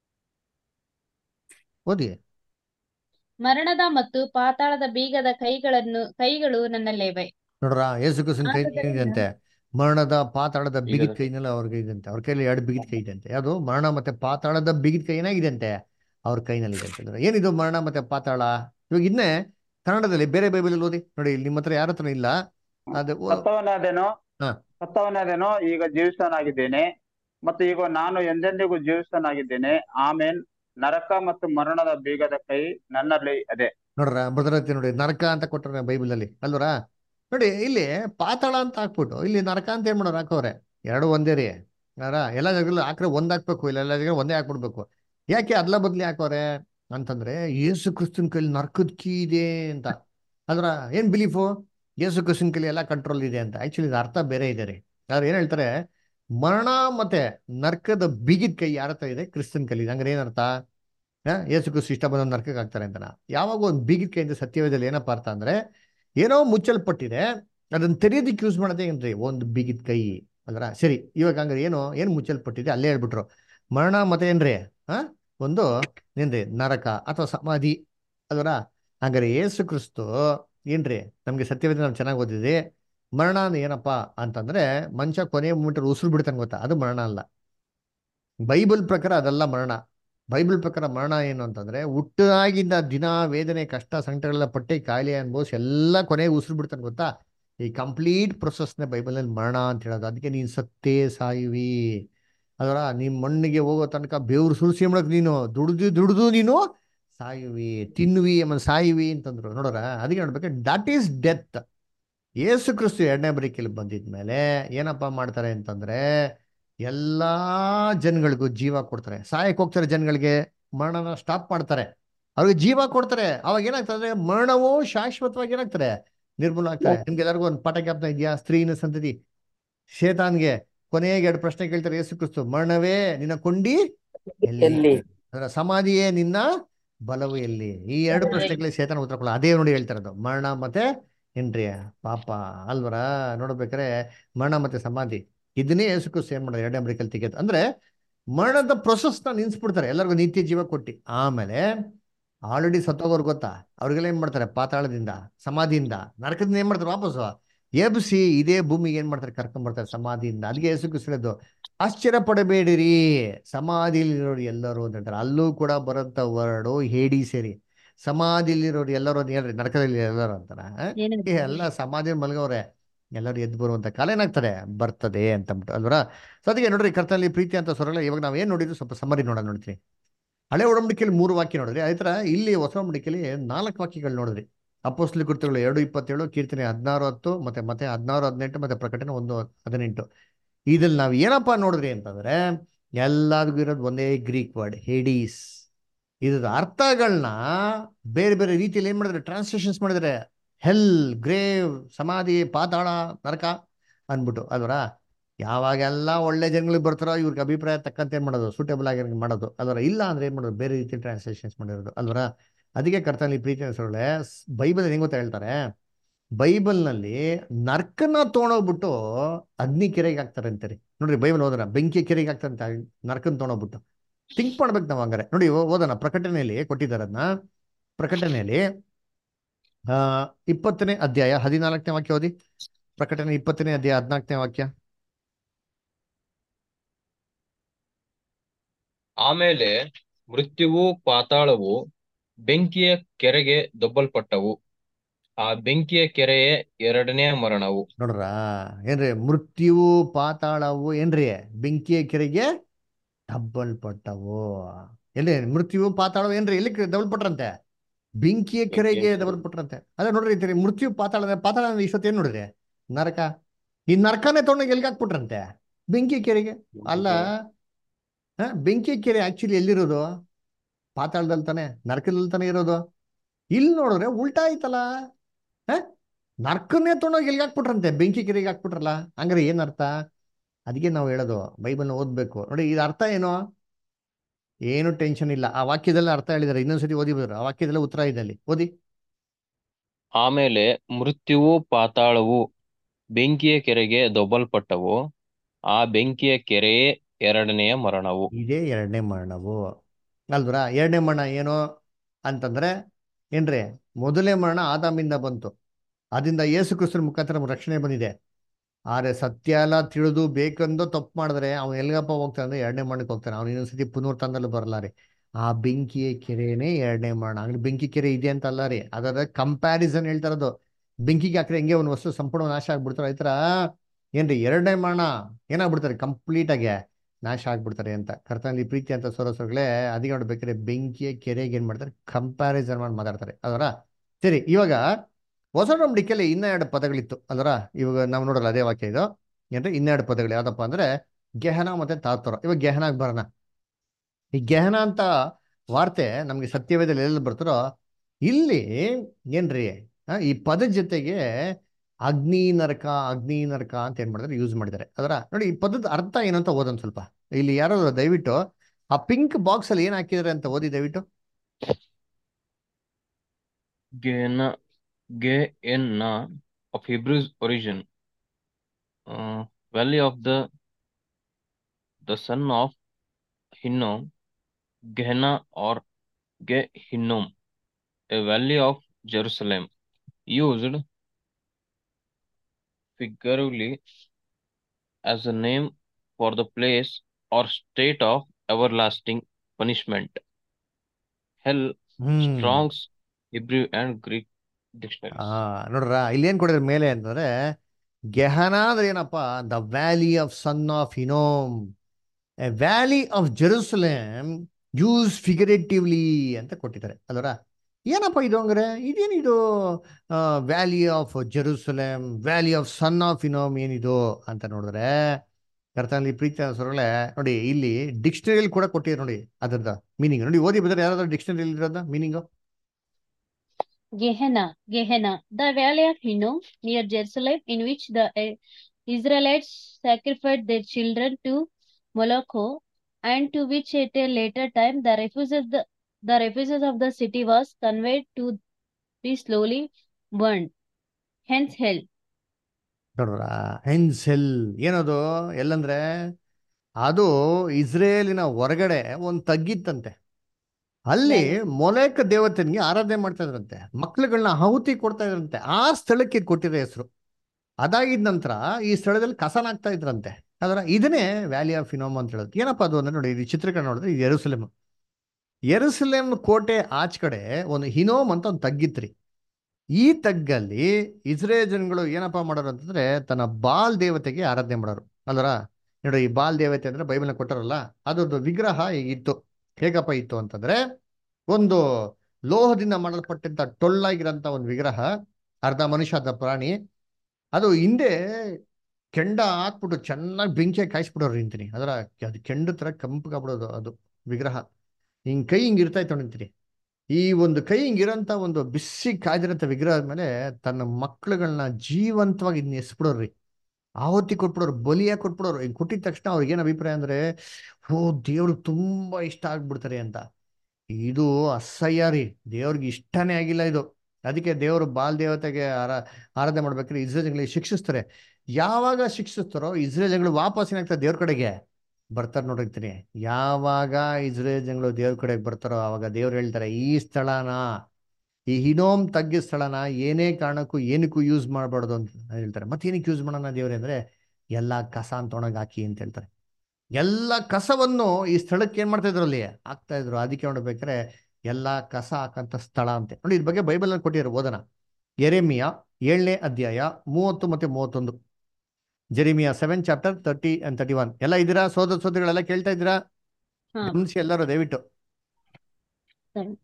ಓದಿ ಮರಣದ ಮತ್ತು ಪಾತಾಳದ ಬೀಗದ ಕೈಗಳನ್ನು ಕೈಗಳು ನನ್ನಲ್ಲಿವೆ ನೋಡ್ರ ಯೇಸು ಕ್ರಿಸ್ತನ ಕೈ ಆದುದರಿಂದ ಏನಿದೆ ಮರಣದ ಪಾತಾಳದ ಬಿಗಿದ ಬೀಗದ ಕೈನೆಲ್ಲ ಅವ್ರಿಗೆ ಇದಂತೆ ಅವ್ರ ಕೈಯಲ್ಲಿ ಎರಡು ಬಿಗಿದ ಕೈ ಇದೆ ಅಂತೆ ಯಾವುದು ಮರಣ ಮತ್ತೆ ಪಾತಾಳದ ಬಿಗಿದ ಕೈ ಏನಾಗಿದೆ ಅಂತೆ ಅವ್ರ ಕೈನಲ್ಲಿ ಇದೆ ಅಂತಂದ್ರೆ ಏನಿದು ಮರಣ ಮತ್ತೆ ಪಾತಾಳ ಇವಾಗ ಇದನ್ನೇ ಕನ್ನಡದಲ್ಲಿ ಬೇರೆ ಬೈಬಲ್ ಓದಿ ನೋಡಿ ಇಲ್ಲಿ ನಿಮ್ಮ ಹತ್ರ ಯಾರ ಹತ್ರ ಇಲ್ಲ ಅದು ಓ- ಸತ್ತವನಾದೆನು ಹಾ. ಸತ್ತವನಾದೆನು ಈಗ ಜೀವಿಸುವನಾಗಿದ್ದೇನೆ ಮತ್ತು ಈಗ ನಾನು ಎಂದೆಂದಿಗೂ ಜೀವಿಸುವನಾಗಿದ್ದೇನೆ ಆಮೇನ್ ನರಕ ಮತ್ತು ಮರಣದ ಬೀಗದ ಕೈ ನನ್ನಲ್ಲಿ ಅದೇ ನೋಡ್ರ ಭದ್ರತೆ ನೋಡಿ ನರಕ ಅಂತ ಕೊಟ್ಟರೆ ಬೈಬಲ್ ಅಲ್ಲಿ ಅಲ್ವರ ನೋಡಿ ಇಲ್ಲಿ ಪಾತಾಳ ಅಂತ ಹಾಕ್ಬಿಟ್ಟು ಇಲ್ಲಿ ನರಕ ಅಂತ ಏನ್ ಮಾಡೋರು ಹಾಕೋರೆ ಎರಡು ಒಂದೇ ರೀ ಅರ ಎಲ್ಲ ಜಾಗದಲ್ಲಿ ಹಾಕ್ರೆ ಒಂದ್ ಹಾಕ್ಬೇಕು ಇಲ್ಲ ಎಲ್ಲ ಜಾಗ ಒಂದೇ ಹಾಕ್ಬಿಡ್ಬೇಕು ಯಾಕೆ ಅದ್ಲ ಬದ್ಲಿ ಹಾಕೋರೆ ಅಂತಂದ್ರೆ ಯೇಸು ಕ್ರಿಸ್ತನ್ ಕೈಲಿ ನರಕದ ಕೀ ಇದೆ ಅಂತ ಅದ್ರ ಏನ್ ಬಿಲೀಫು ಯೇಸು ಕ್ರಿಸ್ತನ್ ಕೈಲಿ ಎಲ್ಲ ಕಂಟ್ರೋಲ್ ಇದೆ ಅಂತ ಆಕ್ಚುಲಿ ಇದು ಅರ್ಥ ಬೇರೆ ಇದೆ ರೀ ಆದ್ರೆ ಏನ್ ಹೇಳ್ತಾರೆ ಮರಣ ಮತ್ತೆ ನರ್ಕದ ಬಿಗಿದ ಕೈ ಯಾರ ಹತ್ರ ಇದೆ ಕ್ರಿಸ್ತನ್ ಕೈಲಿ ಇದೆ. ಹಂಗಾರೆ ಏನರ್ಥ ಹಾ ಯೇಸು ಕ್ರಿಸ್ತು ಇಷ್ಟ ಬಂದ ನರಕಕ್ಕೆ ಹಾಕ್ತಾರೆ ಅಂತನ ಯಾವಾಗ ಒಂದು ಬಿಗಿದ ಕೈಯಿಂದ ಸತ್ಯವೇದಲ್ಲಿ ಏನಪ್ಪ ಅರ್ಥ ಅಂದ್ರೆ ಏನೋ ಮುಚ್ಚಲ್ಪಟ್ಟಿದೆ ಅದನ್ನ ತೆರೆಯೋದಕ್ಕೆ ಯೂಸ್ ಮಾಡೋದೇ ಏನ್ರಿ ಒಂದು ಬಿಗಿದ ಕೈ ಅಲ್ರ ಸರಿ ಇವಾಗ ಹಂಗಾರೆ ಏನು ಏನು ಮುಚ್ಚಲ್ಪಟ್ಟಿದೆ ಅಲ್ಲೇ ಹೇಳ್ಬಿಟ್ರು ಮರಣ ಮತ್ತೆ ಏನ್ರಿ ಹಾ ಒಂದು ಏನ್ರಿ ನರಕ ಅಥವಾ ಸಮಾಧಿ ಅಲ್ವರ ಹಂಗಾರೆ ಯೇಸು ಕ್ರಿಸ್ತು ಏನ್ರಿ ನಮ್ಗೆ ಸತ್ಯವೇದ ನಾವು ಚೆನ್ನಾಗಿ ಓದಿದ್ವಿ ಮರಣ ಅಂದ್ರೆ ಏನಪ್ಪಾ ಅಂತಂದ್ರೆ ಮನುಷ್ಯ ಕೊನೆಯ ಮೂಮೆಂಟಲ್ಲಿ ಉಸಿರು ಬಿಡ್ತಾನೆ ಗೊತ್ತಾ ಅದು ಮರಣ ಅಲ್ಲ ಬೈಬಲ್ ಪ್ರಕಾರ ಅದಲ್ಲ ಮರಣ ಬೈಬಲ್ ಪ್ರಕಾರ ಮರಣ ಏನು ಅಂತಂದ್ರೆ ಹುಟ್ಟಾಗಿಂದ ದಿನ ವೇದನೆ ಕಷ್ಟ ಸಂಕಟಗಳೆಲ್ಲ ಪಟ್ಟೆ ಕಾಯಿಲೆ ಅನುಭವಿಸಿ ಎಲ್ಲ ಕೊನೆಗೆ ಉಸಿರು ಬಿಡ್ತಾನೆ ಗೊತ್ತಾ ಈ ಕಂಪ್ಲೀಟ್ ಪ್ರೊಸೆಸ್ನ ಬೈಬಲಲ್ಲಿ ಮರಣ ಅಂತ ಹೇಳೋದು ಅದಕ್ಕೆ ನೀನು ಸತ್ತೇ ಸಾಯುವಿ ಅದರ ನಿಮ್ಮ ಮಣ್ಣಿಗೆ ಹೋಗೋ ತನಕ ಬೇವ್ರು ಸುರಿಸಿ ಮಾಡಕ್ ನೀನು ದುಡ್ದು ದುಡ್ದು ನೀನು ಸಾಯುವಿ ತಿನ್ನುವಿ ಆಮೇಲೆ ಸಾಯುವಿ ಅಂತಂದ್ರು ನೋಡೋರ ಅದಕ್ಕೆ ನೋಡ್ಬೇಕು that is death Yesu Kristu ಎರಡನೇ ಬರಿಕೆಯಲ್ಲಿ ಬಂದಿದ್ಮೇಲೆ ಏನಪ್ಪ ಮಾಡ್ತಾರೆ ಅಂತಂದ್ರೆ ಎಲ್ಲಾ ಜನಗಳಿಗೂ ಜೀವ ಕೊಡ್ತಾರೆ ಸಾಯಕ್ಕೆ ಹೋಗ್ತಾರೆ ಜನಗಳಿಗೆ ಮರಣನ ಸ್ಟಾಪ್ ಮಾಡ್ತಾರೆ ಅವ್ರಿಗೆ ಜೀವ ಕೊಡ್ತಾರೆ ಅವಾಗ ಏನಾಗ್ತದೆ ಮರಣವು ಶಾಶ್ವತವಾಗಿ ಏನಾಗ್ತಾರೆ ನಿರ್ಮೂಲ ಆಗ್ತಾರೆ ನಿಮ್ಗೆ ಎಲ್ಲರಿಗೂ ಒಂದು ಪಾಠ ಜ್ಞಾಪನ ಇದೆಯಾ ಸ್ತ್ರೀನ ಸಂತತಿ ಶೇತಾನ್ಗೆ ಕೊನೆಗೆ ಎರಡು ಪ್ರಶ್ನೆ ಕೇಳ್ತಾರೆ ಯೇಸು ಕ್ರಿಸ್ತು ಮರಣವೇ ನಿನ್ನ ಕೊಂಡಿ ಎಲ್ಲಿ ಎಲ್ಲಿ ಅದರ ಸಮಾಧಿಯೇ ನಿನ್ನ ಬಲವು ಎಲ್ಲಿ ಈ ಎರಡು ಪ್ರಶ್ನೆಗಳಿಗೆ ಶೇತನ ಉತ್ತರ ಕೊಡಲ್ಲ ಅದೇ ನೋಡಿ ಹೇಳ್ತಾ ಇರೋದು ಮರಣ ಮತ್ತೆ ಏನ್ರಿ ಪಾಪ ಅಲ್ವರ ನೋಡ್ಬೇಕಾರೆ ಮರಣ ಮತ್ತೆ ಸಮಾಧಿ ಇದನ್ನೇ ಯೇಸು ಕ್ರಿಸ್ತು ಏನ್ ಮಾಡೋದು ಎರಡನೇ ಅಮೆರಿಕಲ್ ತೆಗೆದು ಅಂದ್ರೆ ಮರಣದ ಪ್ರೊಸೆಸ್ನ ನಿನ್ಸ್ಬಿಡ್ತಾರೆ ಎಲ್ಲರಿಗೂ ನಿತ್ಯ ಜೀವ ಕೊಟ್ಟು ಆಮೇಲೆ ಆಲ್ರೆಡಿ ಸತ್ತೋಗೋರು ಗೊತ್ತಾ ಅವ್ರಿಗೆಲ್ಲ ಏನ್ ಮಾಡ್ತಾರೆ ಪಾತಾಳದಿಂದ ಸಮಾಧಿಯಿಂದ ನರಕದಿಂದ ಏನ್ ಮಾಡ್ತಾರೆ ವಾಪಸ್ಸು ಎಬ್ಸಿ ಇದೇ ಭೂಮಿಗೆ ಏನ್ ಮಾಡ್ತಾರೆ ಕರ್ಕೊಂಡ್ ಬರ್ತಾರೆ ಸಮಾಧಿಯಿಂದ ಅದಕ್ಕೆ ಯೇಸು ಕ್ರಿಸ್ತು ಹೇಳೋದು ಆಶ್ಚರ್ಯ ಪಡಬೇಡಿರಿ ಸಮಾಧಿಲಿರೋರು ಎಲ್ಲರೂ ಅಂತ ಹೇಳ್ತಾರೆ ಅಲ್ಲೂ ಕೂಡ ಬರೋಂಥ ವರ್ಡು ಹೇಡಿ ಸೇರಿ ಸಮಾಧಿಲಿರೋರು ಎಲ್ಲರೂ ಅಂತ ಹೇಳ್ರಿ ನರಕದಲ್ಲಿ ಎಲ್ಲರೂ ಅಂತಾರ ಆ? ಏನಂತ ಏ, ಎಲ್ಲ ಸಮಾಧಿ ಮಲಗವ್ರೆ ಎಲ್ಲರೂ ಎದ್ದು ಬರುವಂತ ಕಾಲ ಏನಾಗ್ತದೆ ಬರ್ತದೆ ಅಂತ ಅಂದ್ಬಿಟ್ಟು ಅಲ್ವರ ಸೊ ಅದಕ್ಕೆ ನೋಡ್ರಿ ಕರ್ತನಲ್ಲಿ ಪ್ರೀತಿ ಅಂತ ಸ್ವರಲ್ಲ ಇವಾಗ ನಾವ್ ಏನ್ ನೋಡಿದ್ರು ಸ್ವಲ್ಪ ಸಮರಿ ನೋಡೋಣ ನೋಡ್ತೀನಿ ಹಳೆ ಒಡಂಬಡಿಕೆಯಲ್ಲಿ ಮೂರು ವಾಕ್ಯ ನೋಡಿದ್ರಿ ಅದೇ ತರ ಇಲ್ಲಿ ಹೊಸ ಒಡಂಬಡಿಕೆಯಲ್ಲಿ ನಾಲ್ಕು ವಾಕ್ಯಗಳು ನೋಡಿದ್ರಿ ಅಪೋಸ್ಲಿ ಕೃತ್ಯಗಳು ಎರಡು ಇಪ್ಪತ್ತೇಳು ಕೀರ್ತನೆ ಹದಿನಾರು ಹತ್ತು ಮತ್ತೆ ಮತ್ತೆ ಹದಿನಾರು ಹದಿನೆಂಟು ಮತ್ತೆ ಪ್ರಕಟಣೆ ಒಂದು ಹದಿನೆಂಟು ಇದ್ರಲ್ಲಿ ನಾವು ಏನಪ್ಪ ನೋಡಿದ್ರಿ ಅಂತಂದ್ರೆ ಎಲ್ಲದಕ್ಕೂ ಇರೋದು ಒಂದೇ ಗ್ರೀಕ್ ವರ್ಡ್ ಹೇಡೀಸ್ ಇದ್ರ ಅರ್ಥಗಳನ್ನ ಬೇರೆ ಬೇರೆ ರೀತಿಯಲ್ಲಿ ಏನ್ ಮಾಡಿದ್ರೆ ಟ್ರಾನ್ಸ್ಲೇಷನ್ಸ್ ಮಾಡಿದ್ರೆ ಹೆಲ್ ಗ್ರೇವ್ ಸಮಾಧಿ ಪಾತಾಳ ನರಕ ಅಂದ್ಬಿಟ್ಟು ಅಲ್ವರ ಯಾವಾಗೆಲ್ಲ ಒಳ್ಳೆ ಜನಗಳಿಗೆ ಬರ್ತಾರೋ ಇವ್ರಿಗೆ ಅಭಿಪ್ರಾಯ ತಕ್ಕಂತೆ ಏನ್ ಮಾಡೋದು ಸೂಟೇಬಲ್ ಆಗಿ ಮಾಡೋದು ಅಲ್ವರ ಇಲ್ಲ ಅಂದ್ರೆ ಏನ್ ಮಾಡೋದು ಬೇರೆ ರೀತಿ ಟ್ರಾನ್ಸ್ಲೇಷನ್ಸ್ ಮಾಡಿರೋದು ಅಲ್ವರ ಅದಕ್ಕೆ ಕರ್ತನಲ್ಲಿ ಪ್ರೀತಿ ಅನ್ಸೋಳೆ ಬೈಬಲ್ ಹೆಂಗ್ ಗೊತ್ತಾ ಹೇಳ್ತಾರೆ ಬೈಬಲ್ನಲ್ಲಿ ನರ್ಕನ ತೊಗೊಂಡೋಗ್ಬಿಟ್ಟು ಅಗ್ನಿ ಕೆರೆಗೆ ಹಾಕ್ತಾರೆ ಅಂತಾರೆ ನೋಡ್ರಿ ಬೈಬಲ್ ಓದೋಣ ಬೆಂಕಿ ಕೆರೆಗೆ ಹಾಕ್ತಾರೆ ಅಂತ ನರ್ಕನ್ ತೊಗೊಂಡೋಗ್ಬಿಟ್ಟು ಥಿಂಕ್ ಮಾಡ್ಬೇಕು ನಾವು ಹಂಗಾರೆ ನೋಡಿ ಓ- ಓದೋಣ ಪ್ರಕಟಣೆಯಲ್ಲಿ ಕೊಟ್ಟಿದ್ದಾರೆ ಅದನ್ನ ಪ್ರಕಟಣೆಯಲ್ಲಿ ಆ ಇಪ್ಪತ್ತನೇ ಅಧ್ಯಾಯ ಹದಿನಾಲ್ಕನೇ ವಾಕ್ಯ ಓದಿ ಪ್ರಕಟಣೆ ಇಪ್ಪತ್ತನೇ ಅಧ್ಯಾಯ ಹದಿನಾಲ್ಕನೇ ವಾಕ್ಯ ಆಮೇಲೆ ಮೃತ್ಯುವು ಪಾತಾಳವು ಬೆಂಕಿಯ ಕೆರೆಗೆ ದೊಬ್ಬಲ್ಪಟ್ಟವು ಆ ಬೆಂಕಿಯ ಕೆರೆಯೇ ಎರಡನೆಯ ಮರಣವು ನೋಡ್ರ ಏನ್ರಿ ಮೃತ್ಯುವು ಪಾತಾಳವು ಏನ್ರಿ ಬೆಂಕಿಯ ಕೆರೆಗೆ ದಬ್ಬಲ್ಪಟ್ಟವು ಎಲ್ಲಿ ಮೃತ್ಯುವು ಪಾತಾಳವು ಏನ್ರಿ ಎಲ್ಲಿ ದಬ್ಬಲ್ಪಟ್ರಂತೆ ಬೆಂಕಿಯ ಕೆರೆಗೆ ದಬ್ಬಲ್ಪಟ್ರಂತೆ ಅದೇ ನೋಡ್ರಿ ಈ ಮೃತ್ಯು ಪಾತಾಳ ಪಾತಾಳ ಅಂದ್ರೆ ಇಷ್ಟೊತ್ತು ಏನ್ ನೋಡಿದ್ರೆ ನರಕ ಈ ನರಕನೇ ತೊಗೊಂಡೋಗಿ ಎಲ್ಲಿಗೆ ಹಾಕ್ಬಿಟ್ರಂತೆ ಬೆಂಕಿ ಕೆರೆಗೆ ಅಲ್ಲ ಹ? ಬೆಂಕಿ ಕೆರೆ ಆಕ್ಚುಲಿ ಎಲ್ಲಿರೋದು ಪಾತಾಳದಲ್ಲಿ ತಾನೆ ನರಕದಲ್ಲಿ ತಾನೆ ಇರೋದು ಇಲ್ಲಿ ನೋಡಿದ್ರೆ ಉಲ್ಟಾ ಆಯ್ತಲ್ಲ ಹ ನರ್ಕನ್ನೇ ತೊಗೊಂಡೋಗಿ ಎಲ್ಲಿಗೆ ಹಾಕ್ಬಿಟ್ರಂತೆ ಬೆಂಕಿ ಕೆರೆಗೆ ಹಾಕ್ಬಿಟ್ರಲ್ಲ ಹಂಗಾರೆ ಏನ್ ಅರ್ಥ ಅದಕ್ಕೆ ನಾವು ಹೇಳೋದು ಬೈಬಲ್ನ ಓದ್ಬೇಕು ನೋಡಿ ಇದು ಅರ್ಥ ಏನು ಏನು ಟೆನ್ಷನ್ ಇಲ್ಲ ಆ ವಾಕ್ಯದಲ್ಲಿ ಅರ್ಥ ಹೇಳಿದಾರೆ ಇನ್ನೊಂದ್ಸತಿ ಓದಿ ಬಿಡ್ರು ಆ ವಾಕ್ಯದಲ್ಲೇ ಉತ್ತರ ಇದೆ ಅಲ್ಲಿ ಓದಿ ಆಮೇಲೆ ಮೃತ್ಯುವು ಪಾತಾಳವು ಬೆಂಕಿಯ ಕೆರೆಗೆ ದೊಬ್ಬಲ್ಪಟ್ಟವು ಆ ಬೆಂಕಿಯ ಕೆರೆಯೇ ಎರಡನೆಯ ಮರಣವು ಇದೇ ಎರಡನೇ ಮರಣವು ಅಲ್ವರ ಎರಡನೇ ಮರಣ ಏನು ಅಂತಂದ್ರೆ ಏನ್ರಿ ಮೊದಲನೇ ಮರಣ ಆದಾಮಿಂದ ಬಂತು ಅದರಿಂದ ಯೇಸು ಕ್ರಿಸ್ತನ ಮುಖಾಂತರ ನಮ್ಗೆ ರಕ್ಷಣೆ ಬಂದಿದೆ ಆದ್ರೆ ಸತ್ಯ ಎಲ್ಲ ತಿಳಿದು ಬೇಕೆಂದು ತಪ್ಪು ಮಾಡಿದ್ರೆ ಅವ್ನು ಎಲ್ಲಿಗಪ್ಪ ಹೋಗ್ತಾನೆ ಅಂದ್ರೆ ಎರಡನೇ ಮರಣಕ್ಕೆ ಹೋಗ್ತಾನೆ ಅವ್ನು ಇನ್ನೊಂದ್ಸತಿ ಪುನರ್ತನದಲ್ಲಿ ಬರಲ್ಲ ರೀ ಆ ಬೆಂಕಿಯ ಕೆರೆನೇ ಎರಡನೇ ಮರಣ ಹಂಗೆ ಬೆಂಕಿ ಕೆರೆ ಇದೆ ಅಂತ ಅಲ್ಲ ರೀ ಅದರ ಕಂಪ್ಯಾರಿಸನ್ ಹೇಳ್ತಾ ಇರೋದು ಬೆಂಕಿಗೆ ಹಾಕಿದ್ರೆ ಹೆಂಗೆ ಒಂದು ವಸ್ತು ಸಂಪೂರ್ಣ ನಾಶ ಆಗ್ಬಿಡ್ತಾರೆ ಈ ಥರ ಏನ್ರಿ ಎರಡನೇ ಮರಣ ಏನಾಗ್ಬಿಡ್ತಾರೆ ಕಂಪ್ಲೀಟ್ ಆಗಿ ನಾಶ ಆಗ್ಬಿಡ್ತಾರೆ ಅಂತ ಕರ್ತನಲ್ಲಿ ಪ್ರೀತಿ ಅಂತ ಸೋರಸಗಳೇ ಅದಕ್ಕೆ ನೋಡ್ಬೇಕಾದ್ರೆ ಬೆಂಕಿಯ ಕೆರೆಗೆ ಏನ್ ಮಾಡ್ತಾರೆ ಕಂಪ್ಯಾರಿಸನ್ ಮಾಡಿ ಮಾತಾಡ್ತಾರೆ ಅದರ ಸರಿ ಇವಾಗ ಹೊಸ ನಂಬಿಕೆಯಲ್ಲಿ ಇನ್ನೆರಡು ಪದಗಳಿತ್ತು ಅದರ ಇವಾಗ ನಾವು ನೋಡಲ್ಲ ಅದೇ ವಾಕ್ಯ ಇದು ಏನ್ರಿ ಇನ್ನೆರಡು ಪದಗಳು ಯಾವ್ದಪ್ಪ ಅಂದ್ರೆ ಗೆಹನ ಮತ್ತೆ ತಾತ್ವರ ಇವಾಗ ಗೆಹನಾಗ್ ಬರೋಣ ಈ ಗೆಹನ ಅಂತ ವಾರ್ತೆ ನಮ್ಗೆ ಸತ್ಯವೇದಲ್ಲಿ ಎಲ್ಲಿ ಬರ್ತಾರೋ ಇಲ್ಲಿ ಏನ್ರಿ ಆ, ಈ ಪದ ಜೊತೆಗೆ ಅಗ್ನಿ ನರಕ ಅಗ್ನಿ ನರಕ ಅಂತ ಏನ್ ಮಾಡಿದ್ರೆ ಯೂಸ್ ಮಾಡಿದ್ದಾರೆ ಅದರ ನೋಡಿ ಈ ಪದದ ಅರ್ಥ ಏನು ಅಂತ ಓದೋಣ ಸ್ವಲ್ಪ ಇಲ್ಲಿ ಯಾರೋ ದಯವಿಟ್ಟು ಆ ಪಿಂಕ್ ಬಾಕ್ಸ್ ಅಲ್ಲಿ ಏನ್ ಹಾಕಿದ್ದಾರೆ ಅಂತ ಓದಿ ದಯವಿಟ್ಟು Gehenna, Gehenna of Hebrew origin, uh, valley of the the son of Hinnom, Gehenna or Gehinnom, a valley of Jerusalem, used figuratively as a name for the place or state of everlasting punishment. Hell, hmm Strong's Hebrew and Greek ಆ dictionaries. ನೋಡ್ರ ಇಲ್ಲಿ ಏನ್ ಕೊಡಿದ್ರೆ ಮೇಲೆ ಅಂತಂದ್ರೆ ಗೆಹನ ಅಂದ್ರೆ ಏನಪ್ಪ the valley of son of Hinnom a valley of Jerusalem use figuratively ಅಂತ ಕೊಟ್ಟಿದ್ದಾರೆ ಅಲ್ವರ ಏನಪ್ಪ ಇದು ಹಂಗಾರೆ ಇದೇನಿದು valley of Jerusalem valley of son of Hinnom ಏನಿದು ಅಂತ ನೋಡಿದ್ರೆ ಕರ್ತನಲ್ಲಿ ಪ್ರೀತಿ ಸೊರಳೆ ನೋಡಿ ಇಲ್ಲಿ ಡಿಕ್ಷನರಿಯಲ್ಲಿ ಕೂಡ ಕೊಟ್ಟಿದ್ದಾರೆ ನೋಡಿ ಅದರದ ಮೀನಿಂಗ್ ನೋಡಿ ಓದಿ ಬಂದ್ರೆ ಯಾರಾದ್ರೂ ಡಿಕ್ಷನರಿ ಇರೋದ meaning Gehenna, Gehenna, the valley of Hinnom near Jerusalem, in which the uh, Israelites sacrificed their children to Moloch, and to which at a later time the refugees, the, the refugees of the city was conveyed to be slowly burned. Hence hell. ನೋಡ್ರ ಹೆನ್ಸೆಲ್ ಏನದು ಎಲ್ಲಂದ್ರೆ ಅದು ಇಸ್ರೇಲಿನ ಹೊರಗಡೆ ಒಂದು ತಗ್ಗಿತ್ತಂತೆ ಅಲ್ಲಿ ಮೊಲೆಕ ದೇವತೆನಿಗೆ ಆರಾಧನೆ ಮಾಡ್ತಾ ಇದ್ರಂತೆ ಮಕ್ಳುಗಳನ್ನ ಆಹುತಿ ಕೊಡ್ತಾ ಇದ್ರಂತೆ ಆ ಸ್ಥಳಕ್ಕೆ ಇದ್ ಕೊಟ್ಟಿರೋ ಹೆಸರು ಅದಾಗಿದ ನಂತರ ಈ ಸ್ಥಳದಲ್ಲಿ ಕಸನಾಗ್ತಾ ಇದ್ರಂತೆ ಅದರ ಇದನ್ನೇ ವ್ಯಾಲಿ ಆಫ್ ಫಿನೋಮ್ ಅಂತ ಹೇಳೋದು ಏನಪ್ಪ ಅದು ಅಂದ್ರೆ ನೋಡಿ ಈ ಚಿತ್ರೀಕರಣ ನೋಡಿದ್ರೆ ಇದು ಎರುಸಲೇಮ್ ಎರುಸಲೇಮ್ ಕೋಟೆ ಆಚ ಕಡೆ ಒಂದು ಹಿನೋಮ್ ಅಂತ ಒಂದು ತಗ್ಗಿತ್ರಿ ಈ ತಗ್ಗಲ್ಲಿ ಇಸ್ರೇಲ್ ಜನಗಳು ಏನಪ್ಪಾ ಮಾಡೋರು ಅಂತಂದ್ರೆ ತನ್ನ ಬಾಲ್ ದೇವತೆಗೆ ಆರಾಧನೆ ಮಾಡೋರು ಅಲ್ವರ ನೋಡಿ ಈ ಬಾಲ್ ದೇವತೆ ಅಂದ್ರೆ ಬೈಬಲ್ನ ಕೊಟ್ಟಾರಲ್ಲ ಅದೊಂದು ವಿಗ್ರಹ ಇತ್ತು ಹೇಗಪ್ಪ ಇತ್ತು ಅಂತಂದ್ರೆ ಒಂದು ಲೋಹದಿಂದ ಮಾಡಲ್ಪಟ್ಟಂತ ಟೊಳ್ಳಾಗಿರೋಂಥ ಒಂದು ವಿಗ್ರಹ ಅರ್ಧ ಮನುಷ್ಯ ಅರ್ಧ ಪ್ರಾಣಿ ಅದು ಹಿಂದೆ ಕೆಂಡ ಹಾಕ್ಬಿಟ್ಟು ಚೆನ್ನಾಗಿ ಬೆಂಕಿ ಕಾಯಿಸ್ಬಿಡೋರು ನಿಂತೀನಿ ಅದರ ಅದು ಕೆಂಡ ತರ ಕಂಪಗಾಗ್ಬಿಡೋದು ಅದು ವಿಗ್ರಹ ಹಿಂಗ್ ಕೈ ಹಿಂಗ್ ಇರ್ತಾ ಇತ್ತು ನಿಂತೀನಿ ಈ ಒಂದು ಕೈ ಹಿಂಗಿರೋಂಥ ಒಂದು ಬಿಸಿ ಕಾದಿರೋಂಥ ವಿಗ್ರಹದ ಮೇಲೆ ತನ್ನ ಮಕ್ಳುಗಳನ್ನ ಜೀವಂತವಾಗಿ ಇದನ್ನ ಎಸ್ಬಿಡೋರ್ರಿ ಆವತ್ತಿ ಕೊಟ್ಬಿಡೋರು ಬಲಿಯಾಗಿ ಕೊಟ್ಬಿಡೋರು ಹಿಂಗ್ ಕೊಟ್ಟಿದ ತಕ್ಷಣ ಅವ್ರಿಗೆ ಏನ್ ಅಭಿಪ್ರಾಯ ಅಂದ್ರೆ ಓ ದೇವ್ರಿಗೆ ತುಂಬಾ ಇಷ್ಟ ಆಗ್ಬಿಡ್ತಾರೆ ಅಂತ ಇದು ಅಸಹ್ಯ ರೀ ದೇವ್ರಿಗೆ ಇಷ್ಟನೇ ಆಗಿಲ್ಲ ಇದು ಅದಕ್ಕೆ ದೇವರು ಬಾಲ್ ದೇವತೆಗೆ ಆರ ಆರಾಧನೆ ಮಾಡ್ಬೇಕಾದ್ರೆ ಇಸ್ರೇಲ್ ಜನಗಳಿಗೆ ಶಿಕ್ಷಿಸ್ತಾರೆ ಯಾವಾಗ ಶಿಕ್ಷಿಸ್ತಾರೋ ಇಸ್ರೇಲ್ ಜನಗಳು ವಾಪಸ್ ಏನಾಗ್ತಾರೆ ದೇವ್ರ ಕಡೆಗೆ ಬರ್ತಾರೆ ನೋಡಿರ್ತೀನಿ ಯಾವಾಗ ಇಸ್ರೇಲ್ ಜನಗಳು ದೇವ್ರ ಕಡೆಗೆ ಬರ್ತಾರೋ ಅವಾಗ ದೇವ್ರು ಹೇಳ್ತಾರೆ ಈ ಸ್ಥಳನ ಈ ಹಿನೋಮ್ ತಗ್ಗಿ ಸ್ಥಳನ ಏನೇ ಕಾರಣಕ್ಕೂ ಏನಕ್ಕೂ ಯೂಸ್ ಮಾಡಬಾರ್ದು ಅಂತ ಹೇಳ್ತಾರೆ ಮತ್ತೆ ಏನಕ್ಕೆ ಯೂಸ್ ಮಾಡೋಣ ದೇವ್ರೆ ಅಂದ್ರೆ ಎಲ್ಲಾ ಕಸ ಅಂತ ಒಣಗಿ ಹಾಕಿ ಅಂತ ಹೇಳ್ತಾರೆ ಎಲ್ಲ ಕಸವನ್ನು ಈ ಸ್ಥಳಕ್ಕೆ ಏನ್ ಮಾಡ್ತಾ ಇದ್ರು ಅಲ್ಲಿ ಹಾಕ್ತಾ ಇದ್ರು ಅದಕ್ಕೆ ನೋಡ್ಬೇಕಾದ್ರೆ ಎಲ್ಲಾ ಕಸ ಹಾಕಂತ ಸ್ಥಳ ಅಂತೆ ನೋಡಿ ಇದ್ರ ಬಗ್ಗೆ ಬೈಬಲ್ ಅಲ್ಲಿ ಕೊಟ್ಟಿರೋ ಓದನ ಎರೆಮಿಯ ಏಳನೇ ಅಧ್ಯಾಯ ಮೂವತ್ತು ಮತ್ತೆ ಮೂವತ್ತೊಂದು Jeremiah seven chapter thirty and thirty one ಎಲ್ಲ ಇದ್ದೀರಾ ಸೋದರ ಸೋದರಿಗಳೆಲ್ಲ ಕೇಳ್ತಾ ಇದ್ದೀರಾ ಹಾ. ಗಮನಿಸಿ ಎಲ್ಲರೂ ದಯವಿಟ್ಟು ಸರಿ.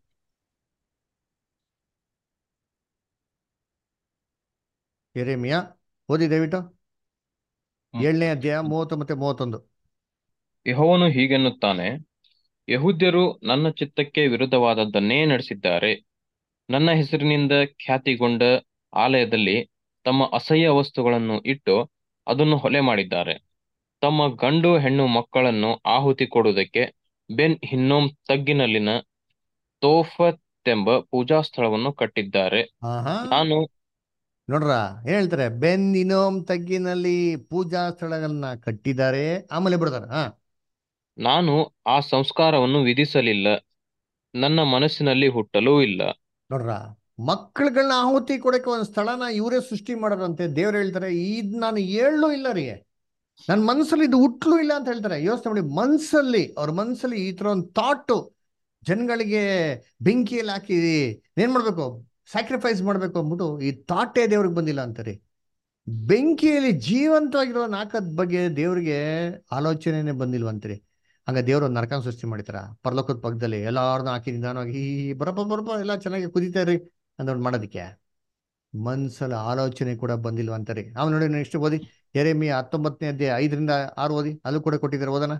ಎರೆಮಿಯ ಓದಿ ದಯವಿಟ್ಟು ಹ್ಮ್. ಏಳನೇ ಅಧ್ಯಾಯ ಮೂವತ್ತು ಮತ್ತೆ ಮೂವತ್ತೊಂದು ಯೆಹೋವನು ಹೀಗೆನ್ನುತ್ತಾನೆ ಯಹೂದ್ಯರು ನನ್ನ ಚಿತ್ತಕ್ಕೆ ವಿರುದ್ಧವಾದದ್ದನ್ನೇ ನಡೆಸಿದ್ದಾರೆ ನನ್ನ ಹೆಸರಿನಿಂದ ಖ್ಯಾತಿಗೊಂಡ ಆಲಯದಲ್ಲಿ ತಮ್ಮ ಅಸಹ್ಯ ವಸ್ತುಗಳನ್ನು ಇಟ್ಟು ಅದನ್ನು ಹೊಲೆ ಮಾಡಿದ್ದಾರೆ ತಮ್ಮ ಗಂಡು ಹೆಣ್ಣು ಮಕ್ಕಳನ್ನು ಆಹುತಿ ಕೊಡುವುದಕ್ಕೆ ಬೆನ್ ಹಿನ್ನೋಮ್ ತಗ್ಗಿನಲ್ಲಿನ ತೋಫತೆಂಬ ಪೂಜಾ ಸ್ಥಳವನ್ನು ಕಟ್ಟಿದ್ದಾರೆ ಆಹಾ ನಾನು ನೋಡ್ರ ಏನ್ ಹೇಳ್ತಾರೆ ಬೆನ್ ಇನೋಮ್ ತಗ್ಗಿನಲ್ಲಿ ಪೂಜಾ ಸ್ಥಳಗಳನ್ನ ಕಟ್ಟಿದ್ದಾರೆ ಆಮೇಲೆ ಬಿಡ್ತಾರೆ ಹಾ ನಾನು ಆ ಸಂಸ್ಕಾರವನ್ನು ವಿಧಿಸಲಿಲ್ಲ ನನ್ನ ಮನಸ್ಸಿನಲ್ಲಿ ಹುಟ್ಟಲೂ ಇಲ್ಲ ನೋಡ್ರ ಮಕ್ಕಳುಗಳನ್ನ ಆಹುತಿ ಕೊಡಕ್ಕೆ ಒಂದು ಸ್ಥಳನ ಇವರೇ ಸೃಷ್ಟಿ ಮಾಡೋರಂತೆ ದೇವ್ರು ಹೇಳ್ತಾರೆ ಇದ್ ನಾನು ಹೇಳಲೂ ಇಲ್ಲ ರೀ ನನ್ನ ಮನ್ಸಲ್ಲಿ ಇದು ಹುಟ್ಲೂ ಇಲ್ಲ ಅಂತ ಹೇಳ್ತಾರೆ ಯೋಚನೆ ಮಾಡಿ ಮನ್ಸಲ್ಲಿ ಅವ್ರ ಮನ್ಸಲ್ಲಿ ಈ ತರ ಒಂದು ಥಾಟು ಜನಗಳಿಗೆ ಬೆಂಕಿಯಲ್ಲಿ ಹಾಕಿ ಏನ್ ಮಾಡ್ಬೇಕು ಸ್ಯಾಕ್ರಿಫೈಸ್ ಮಾಡ್ಬೇಕು ಅಂದ್ಬಿಟ್ಟು ಈ ಥಾಟೇ ದೇವ್ರಿಗೆ ಬಂದಿಲ್ಲ ಅಂತಾರೆ ಬೆಂಕಿಯಲ್ಲಿ ಜೀವಂತವಾಗಿರೋ ನಾಲ್ಕದ ಬಗ್ಗೆ ದೇವ್ರಿಗೆ ಆಲೋಚನೆನೇ ಬಂದಿಲ್ವಂತ್ರಿ ಹಂಗ ದೇವ್ರು ಒಂದು ನರಕನ ಸೃಷ್ಟಿ ಮಾಡಿತಾರ ಪರಲೋಕದ ಪಕ್ಕದಲ್ಲಿ ಎಲ್ಲಾರನ್ನ ಹಾಕಿ ನಿಧಾನವಾಗಿ ಈ ಬರಪ್ಪ ಬರಪ್ಪ ಎಲ್ಲ ಚೆನ್ನಾಗಿ ಕುದಿತಾ ಇರಿ ಅಂತ ಮಾಡೋದಕ್ಕೆ ಮನ್ಸಲ್ಲಿ ಆಲೋಚನೆ ಕೂಡ ಬಂದಿಲ್ವ ಅಂತಾರೆ ಅವ್ನು ನೋಡಿ ನೆಕ್ಸ್ಟ್ ಓದಿ ಎರೆಮಿ ಹತ್ತೊಂಬತ್ತನೇ ಅಧ್ಯಾಯ ಐದರಿಂದ ಆರು ಓದಿ ಅಲ್ಲೂ ಕೂಡ ಕೊಟ್ಟಿದ್ದಾರೆ ಓದನ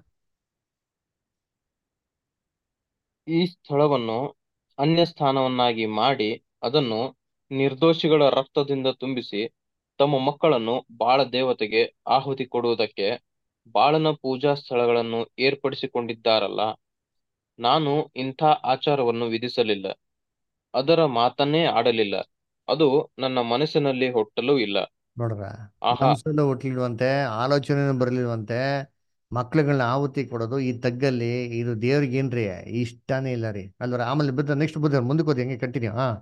ಈ ಸ್ಥಳವನ್ನು ಅನ್ಯಸ್ಥಾನವನ್ನಾಗಿ ಮಾಡಿ ಅದನ್ನು ನಿರ್ದೋಷಿಗಳ ರಕ್ತದಿಂದ ತುಂಬಿಸಿ ತಮ್ಮ ಮಕ್ಕಳನ್ನು ಬಾಳ ದೇವತೆಗೆ ಆಹುತಿ ಕೊಡುವುದಕ್ಕೆ ಬಾಳನ ಪೂಜಾ ಸ್ಥಳಗಳನ್ನು ಏರ್ಪಡಿಸಿಕೊಂಡಿದ್ದಾರಲ್ಲ ನಾನು ಇಂಥ ಆಚಾರವನ್ನು ವಿಧಿಸಲಿಲ್ಲ ಅದರ ಮಾತನ್ನೇ ಆಡಲಿಲ್ಲ ಅದು ನನ್ನ ಮನಸ್ಸಿನಲ್ಲಿ ಹುಟ್ಟಲೂ ಇಲ್ಲ ನೋಡ್ರ ಆಹಾ ಮನ್ಸಲ್ಲೂ ಹುಟ್ಲಿಲ್ವಂತೆ ಆಲೋಚನೆನೂ ಬರಲಿಲ್ವಂತೆ ಮಕ್ಳುಗಳನ್ನ ಆಹುತಿ ಕೊಡೋದು ಈ ತಗ್ಗಲ್ಲಿ ಇದು ದೇವ್ರಿಗೆ ಏನ್ರಿ ಇಷ್ಟನೇ ಇಲ್ಲ ರೀ ಅಲ್ವರ ಆಮೇಲೆ ಬಿದ್ದ ನೆಕ್ಸ್ಟ್ ಬುದ್ಧ ಮುಂದಕ್ಕೆ ಹೋದಿ ಹಂಗೆ ಕಂಟಿನ್ಯೂ ಹಾ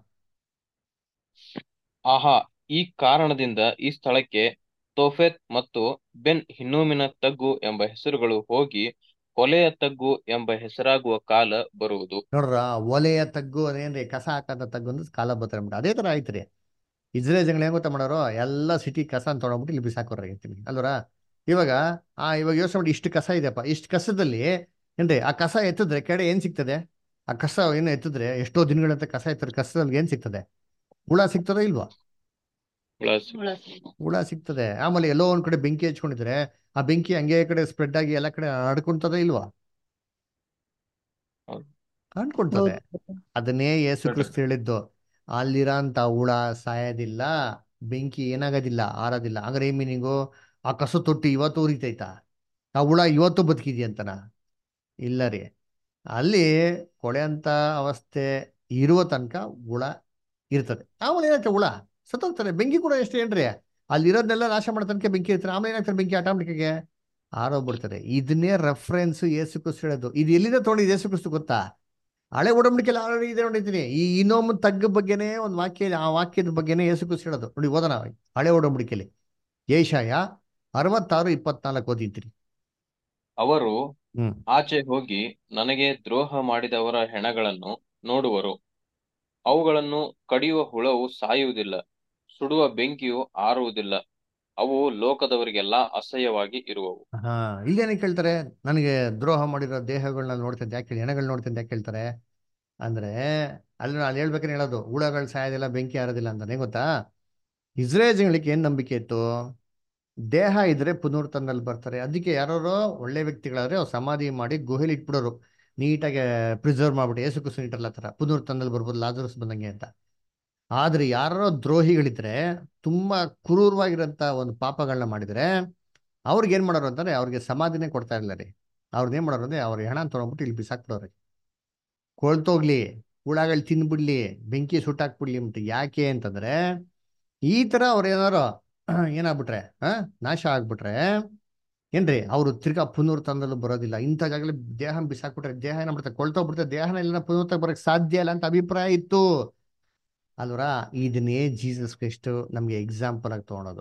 ಆಹಾ ಈ ಕಾರಣದಿಂದ ಈ ಸ್ಥಳಕ್ಕೆ ತೋಫೆತ್ ಮತ್ತು ಬೆನ್ ಹಿನ್ನೋಮಿನ ತಗ್ಗು ಎಂಬ ಹೆಸರುಗಳು ಹೋಗಿ ಕೊಲೆಯ ತಗ್ಗು ಎಂಬ ಹೆಸರಾಗುವ ಕಾಲ ಬರುವುದು ನೋಡ್ರ ಒಲೆಯ ತಗ್ಗು ಅದೇನ್ರಿ ಕಸ ಹಾಕಂತ ತಗ್ಗು ಅಂದ್ರೆ ಕಾಲ ಬರ್ತಾರೆ ಅಂದ್ಬಿಟ್ಟು ಅದೇ ತರ ಆಯ್ತು ರೀ ಇಸ್ರೇಲ್ ಜನಗಳು ಹೆಂಗ್ ಗೊತ್ತಾ ಮಾಡೋರು ಎಲ್ಲ ಸಿಟಿ ಕಸ ಅಂತ ತೊಗೊಂಡ್ಬಿಟ್ಟು ಇಲ್ಲಿ ಬಿಸಾಕೋರ ಹೇಳ್ತೀನಿ ಅಲ್ವರ ಇವಾಗ ಆ ಇವಾಗ ಯೋಚನೆ ಮಾಡಿ ಇಷ್ಟು ಕಸ ಇದೆಯಪ್ಪ ಇಷ್ಟು ಕಸದಲ್ಲಿ ಏನ್ರಿ ಆ ಕಸ ಎತ್ತಿದ್ರೆ ಕೆಡೆ ಏನ್ ಸಿಗ್ತದೆ ಆ ಕಸ ಏನು ಎತ್ತಿದ್ರೆ ಎಷ್ಟೋ ದಿನಗಳಂತ ಕಸ ಎತ್ತಿದ್ರೆ ಕಸದಲ್ಲಿ ಏನ್ ಸಿಗ್ತದೆ ಹುಳ ಸಿಗ್ತದೋ ಇಲ್ವಾ ಪ್ಲಸ್ ಹುಳ ಸಿಗ್ತದೆ ಆಮೇಲೆ ಎಲ್ಲೋ ಒಂದ್ ಕಡೆ ಬೆಂಕಿ ಹಚ್ಕೊಂಡಿದ್ರೆ ಆ ಬೆಂಕಿ ಹಂಗೆ ಕಡೆ ಸ್ಪ್ರೆಡ್ ಆಗಿ ಎಲ್ಲ ಕಡೆ ಹರಡ್ಕೊಂತದ ಇಲ್ವಾ ಹೌದು. ಹರಡ್ಕೊಂತದೆ ಹೌದು ಅದನ್ನೇ ಯೇಸು Spread ಕ್ರಿಸ್ತು ಹೇಳಿದ್ದು ಅಲ್ಲಿರೋಂಥ ಹುಳ ಸಾಯೋದಿಲ್ಲ ಬೆಂಕಿ ಏನಾಗೋದಿಲ್ಲ ಆರೋದಿಲ್ಲ ಹಂಗಾರೆ ಏನ್ ಮೀನಿಂಗು ಆ ಕಸು ತೊಟ್ಟಿ ಇವತ್ತು ಉರಿತೈತಾ ಆ ಹುಳ ಇವತ್ತು ಬದುಕಿದ್ಯಂತನ ಇಲ್ಲ ರೀ ಅಲ್ಲಿ ಕೊಳೆಯಂತ ಅವಸ್ಥೆ ಇರುವ ತನಕ ಹುಳ ಇರ್ತದೆ ಆಮೇಲೆ ಏನಾಗ್ತದೆ ಹುಳ ಸತ್ತೋಗ್ತಾರೆ ಬೆಂಕಿ ಕೂಡ ಎಷ್ಟು ಏನ್ರಿ ಅಲ್ಲಿರೋದನ್ನೆಲ್ಲ ನಾಶ ಮಾಡೋ ತನಕ ಬೆಂಕಿ ಇರ್ತಾರೆ ಆಮೇಲೆ ಏನಾಗ್ತಾರೆ ಬೆಂಕಿ ಆಟೋಮೆಟಿಕ್ಗೆ ಆರೋಗ್ಬಿಡ್ತಾರೆ ಇದನ್ನೇ ರೆಫರೆನ್ಸ್ ಯೇಸು ಕ್ರಿಸ್ತು ಹೇಳೋದು ಇದು ಎಲ್ಲಿಂದ ತೊಗೊಂಡಿದ್ದು ಯೇಸು ಕ್ರಿಸ್ತು ಗೊತ್ತಾ ಹಳೆ ಒಡಂಬಡಿಕೆಲ್ಲ ಆಲ್ರೆಡಿ ಇದೆ ನೋಡಿದ್ದೀನಿ ಈ ಇನ್ನೊಮ್ಮೆ ತಗ್ಗ ಬಗ್ಗೆನೇ ಒಂದು ವಾಕ್ಯ ಆ ವಾಕ್ಯದ ಬಗ್ಗೆನೇ ಯೇಸು ಕ್ರಿಸ್ತು ಹೇಳೋದು ನೋಡಿ ಓದೋಣ ಹಳೆ ಒಡಂಬಡಿಕೆಯಲ್ಲಿ ಏಷಾಯ ಅರವತ್ತಾರು ಇಪ್ಪತ್ನಾಲ್ಕು ಓದಿದ್ರಿ ಅವರು ಹ್ಮ್ ಆಚೆ ಹೋಗಿ ನನಗೆ ದ್ರೋಹ ಮಾಡಿದವರ ಹೆಣಗಳನ್ನು ನೋಡುವರು ಅವುಗಳನ್ನು ಕಡಿಯುವ ಹುಳವು ಸಾಯುವುದಿಲ್ಲ ಸುಡುವ ಬೆಂಕಿಯು ಆರುವುದಿಲ್ಲ ಅವು ಲೋಕದವರಿಗೆಲ್ಲ ಅಸಹ್ಯವಾಗಿ ಇರುವವು ಹಾ ಇಲ್ಲೇನಕ್ಕೆ ಕೇಳ್ತಾರೆ ನನಗೆ ದ್ರೋಹ ಮಾಡಿರೋ ದೇಹಗಳನ್ನ ನೋಡ್ತಿದ್ದೆ ಯಾಕೆ ಹೇಳಿ ಹೆಣಗಳು ನೋಡ್ತಿದ್ದೆ ಯಾಕೆ ಹೇಳ್ತಾರೆ ಅಂದ್ರೆ ಅಲ್ಲಿ ಅಲ್ಲಿ ಹೇಳ್ಬೇಕಾದ್ರೆ ಹೇಳೋದು ಹುಳಗಳು ಸಾಯೋದಿಲ್ಲ ಬೆಂಕಿ ಆರೋದಿಲ್ಲ ಅಂತಾನೆ ಗೊತ್ತಾ ಇಸ್ರೇಲ್ ಜನಗಳಿಗೆ ಏನ್ ನಂಬಿಕೆ ಇತ್ತು ದೇಹ ಇದ್ರೆ ಪುನರ್ತನಲ್ಲಿ ಬರ್ತಾರೆ ಅದಕ್ಕೆ ಯಾರೋ ಒಳ್ಳೆ ವ್ಯಕ್ತಿಗಳಾದ್ರೆ ಅವ್ರು ಸಮಾಧಿ ಮಾಡಿ ಗುಹೆಲಿ ಇಟ್ಬಿಡೋರು ನೀಟಾಗಿ ಪ್ರಿಸರ್ವ್ ಮಾಡ್ಬಿಟ್ಟು ಏಸು ಕುಸು ಇಟ್ಟಲ್ಲ ಥರ ಪುನರ್ತನಲ್ಲಿ ಬರ್ಬೋದು ಲಾಜರಸ್ ಬಂದಂಗೆ ಅಂತ ಆದ್ರೆ ಯಾರೋ ದ್ರೋಹಿಗಳಿದ್ರೆ ತುಂಬಾ ಕ್ರೂರವಾಗಿರೋಂಥ ಒಂದು ಪಾಪಗಳನ್ನ ಮಾಡಿದ್ರೆ ಅವ್ರಿಗೆ ಏನ್ ಮಾಡೋರು ಅಂತಂದ್ರೆ ಅವ್ರಿಗೆ ಸಮಾಧಿನೇ ಕೊಡ್ತಾ ಇರಲಿಲ್ಲ ರೀ ಅವ್ರನ್ನ ಏನ್ ಮಾಡೋರು ಅಂದ್ರೆ ಅವ್ರ ಹೆಣ ತೊಗೊಂಡ್ಬಿಟ್ಟು ಇಲ್ಲಿ ಬಿಸಾಕ್ಬಿಡೋರು ಕೊಳ್ತೋಗ್ಲಿ ಹುಳಗಳು ತಿನ್ಬಿಡ್ಲಿ ಬೆಂಕಿ ಸುಟ್ಟಾಕ್ಬಿಡ್ಲಿ ಅಂದ್ಬಿಟ್ಟು ಯಾಕೆ ಅಂತಂದ್ರೆ ಈ ತರ ಅವ್ರು ಏನಾರು ಏನಾಗ್ಬಿಟ್ರೆ ಆ ನಾಶ ಆಗ್ಬಿಟ್ರೆ ಏನ್ರಿ ಅವರು ತಿರ್ಗಾ ಪುನರ್ತನದಲ್ಲೂ ಬರೋದಿಲ್ಲ ಇಂಥ ಜಾಗದಲ್ಲಿ ದೇಹ ಬಿಸಾಕ್ಬಿಟ್ರೆ ದೇಹ ಏನಾಗ್ಬಿಡುತ್ತೆ ಕೊಳ್ತೋಗ್ಬಿಡುತ್ತೆ ದೇಹನ ಇಲ್ಲ ಪುನರ್ತಕ್ಕೆ ಬರಕ್ ಸಾಧ್ಯ ಇಲ್ಲ ಅಂತ ಅಭಿಪ್ರಾಯ ಇತ್ತು ಅಲ್ವರ ಇದನ್ನೇ ಜೀಸಸ್ ಕ್ರಿಸ್ಟ್ ನಮ್ಗೆ ಎಕ್ಸಾಂಪಲ್ ಆಗಿ ತಗೊಳೋದು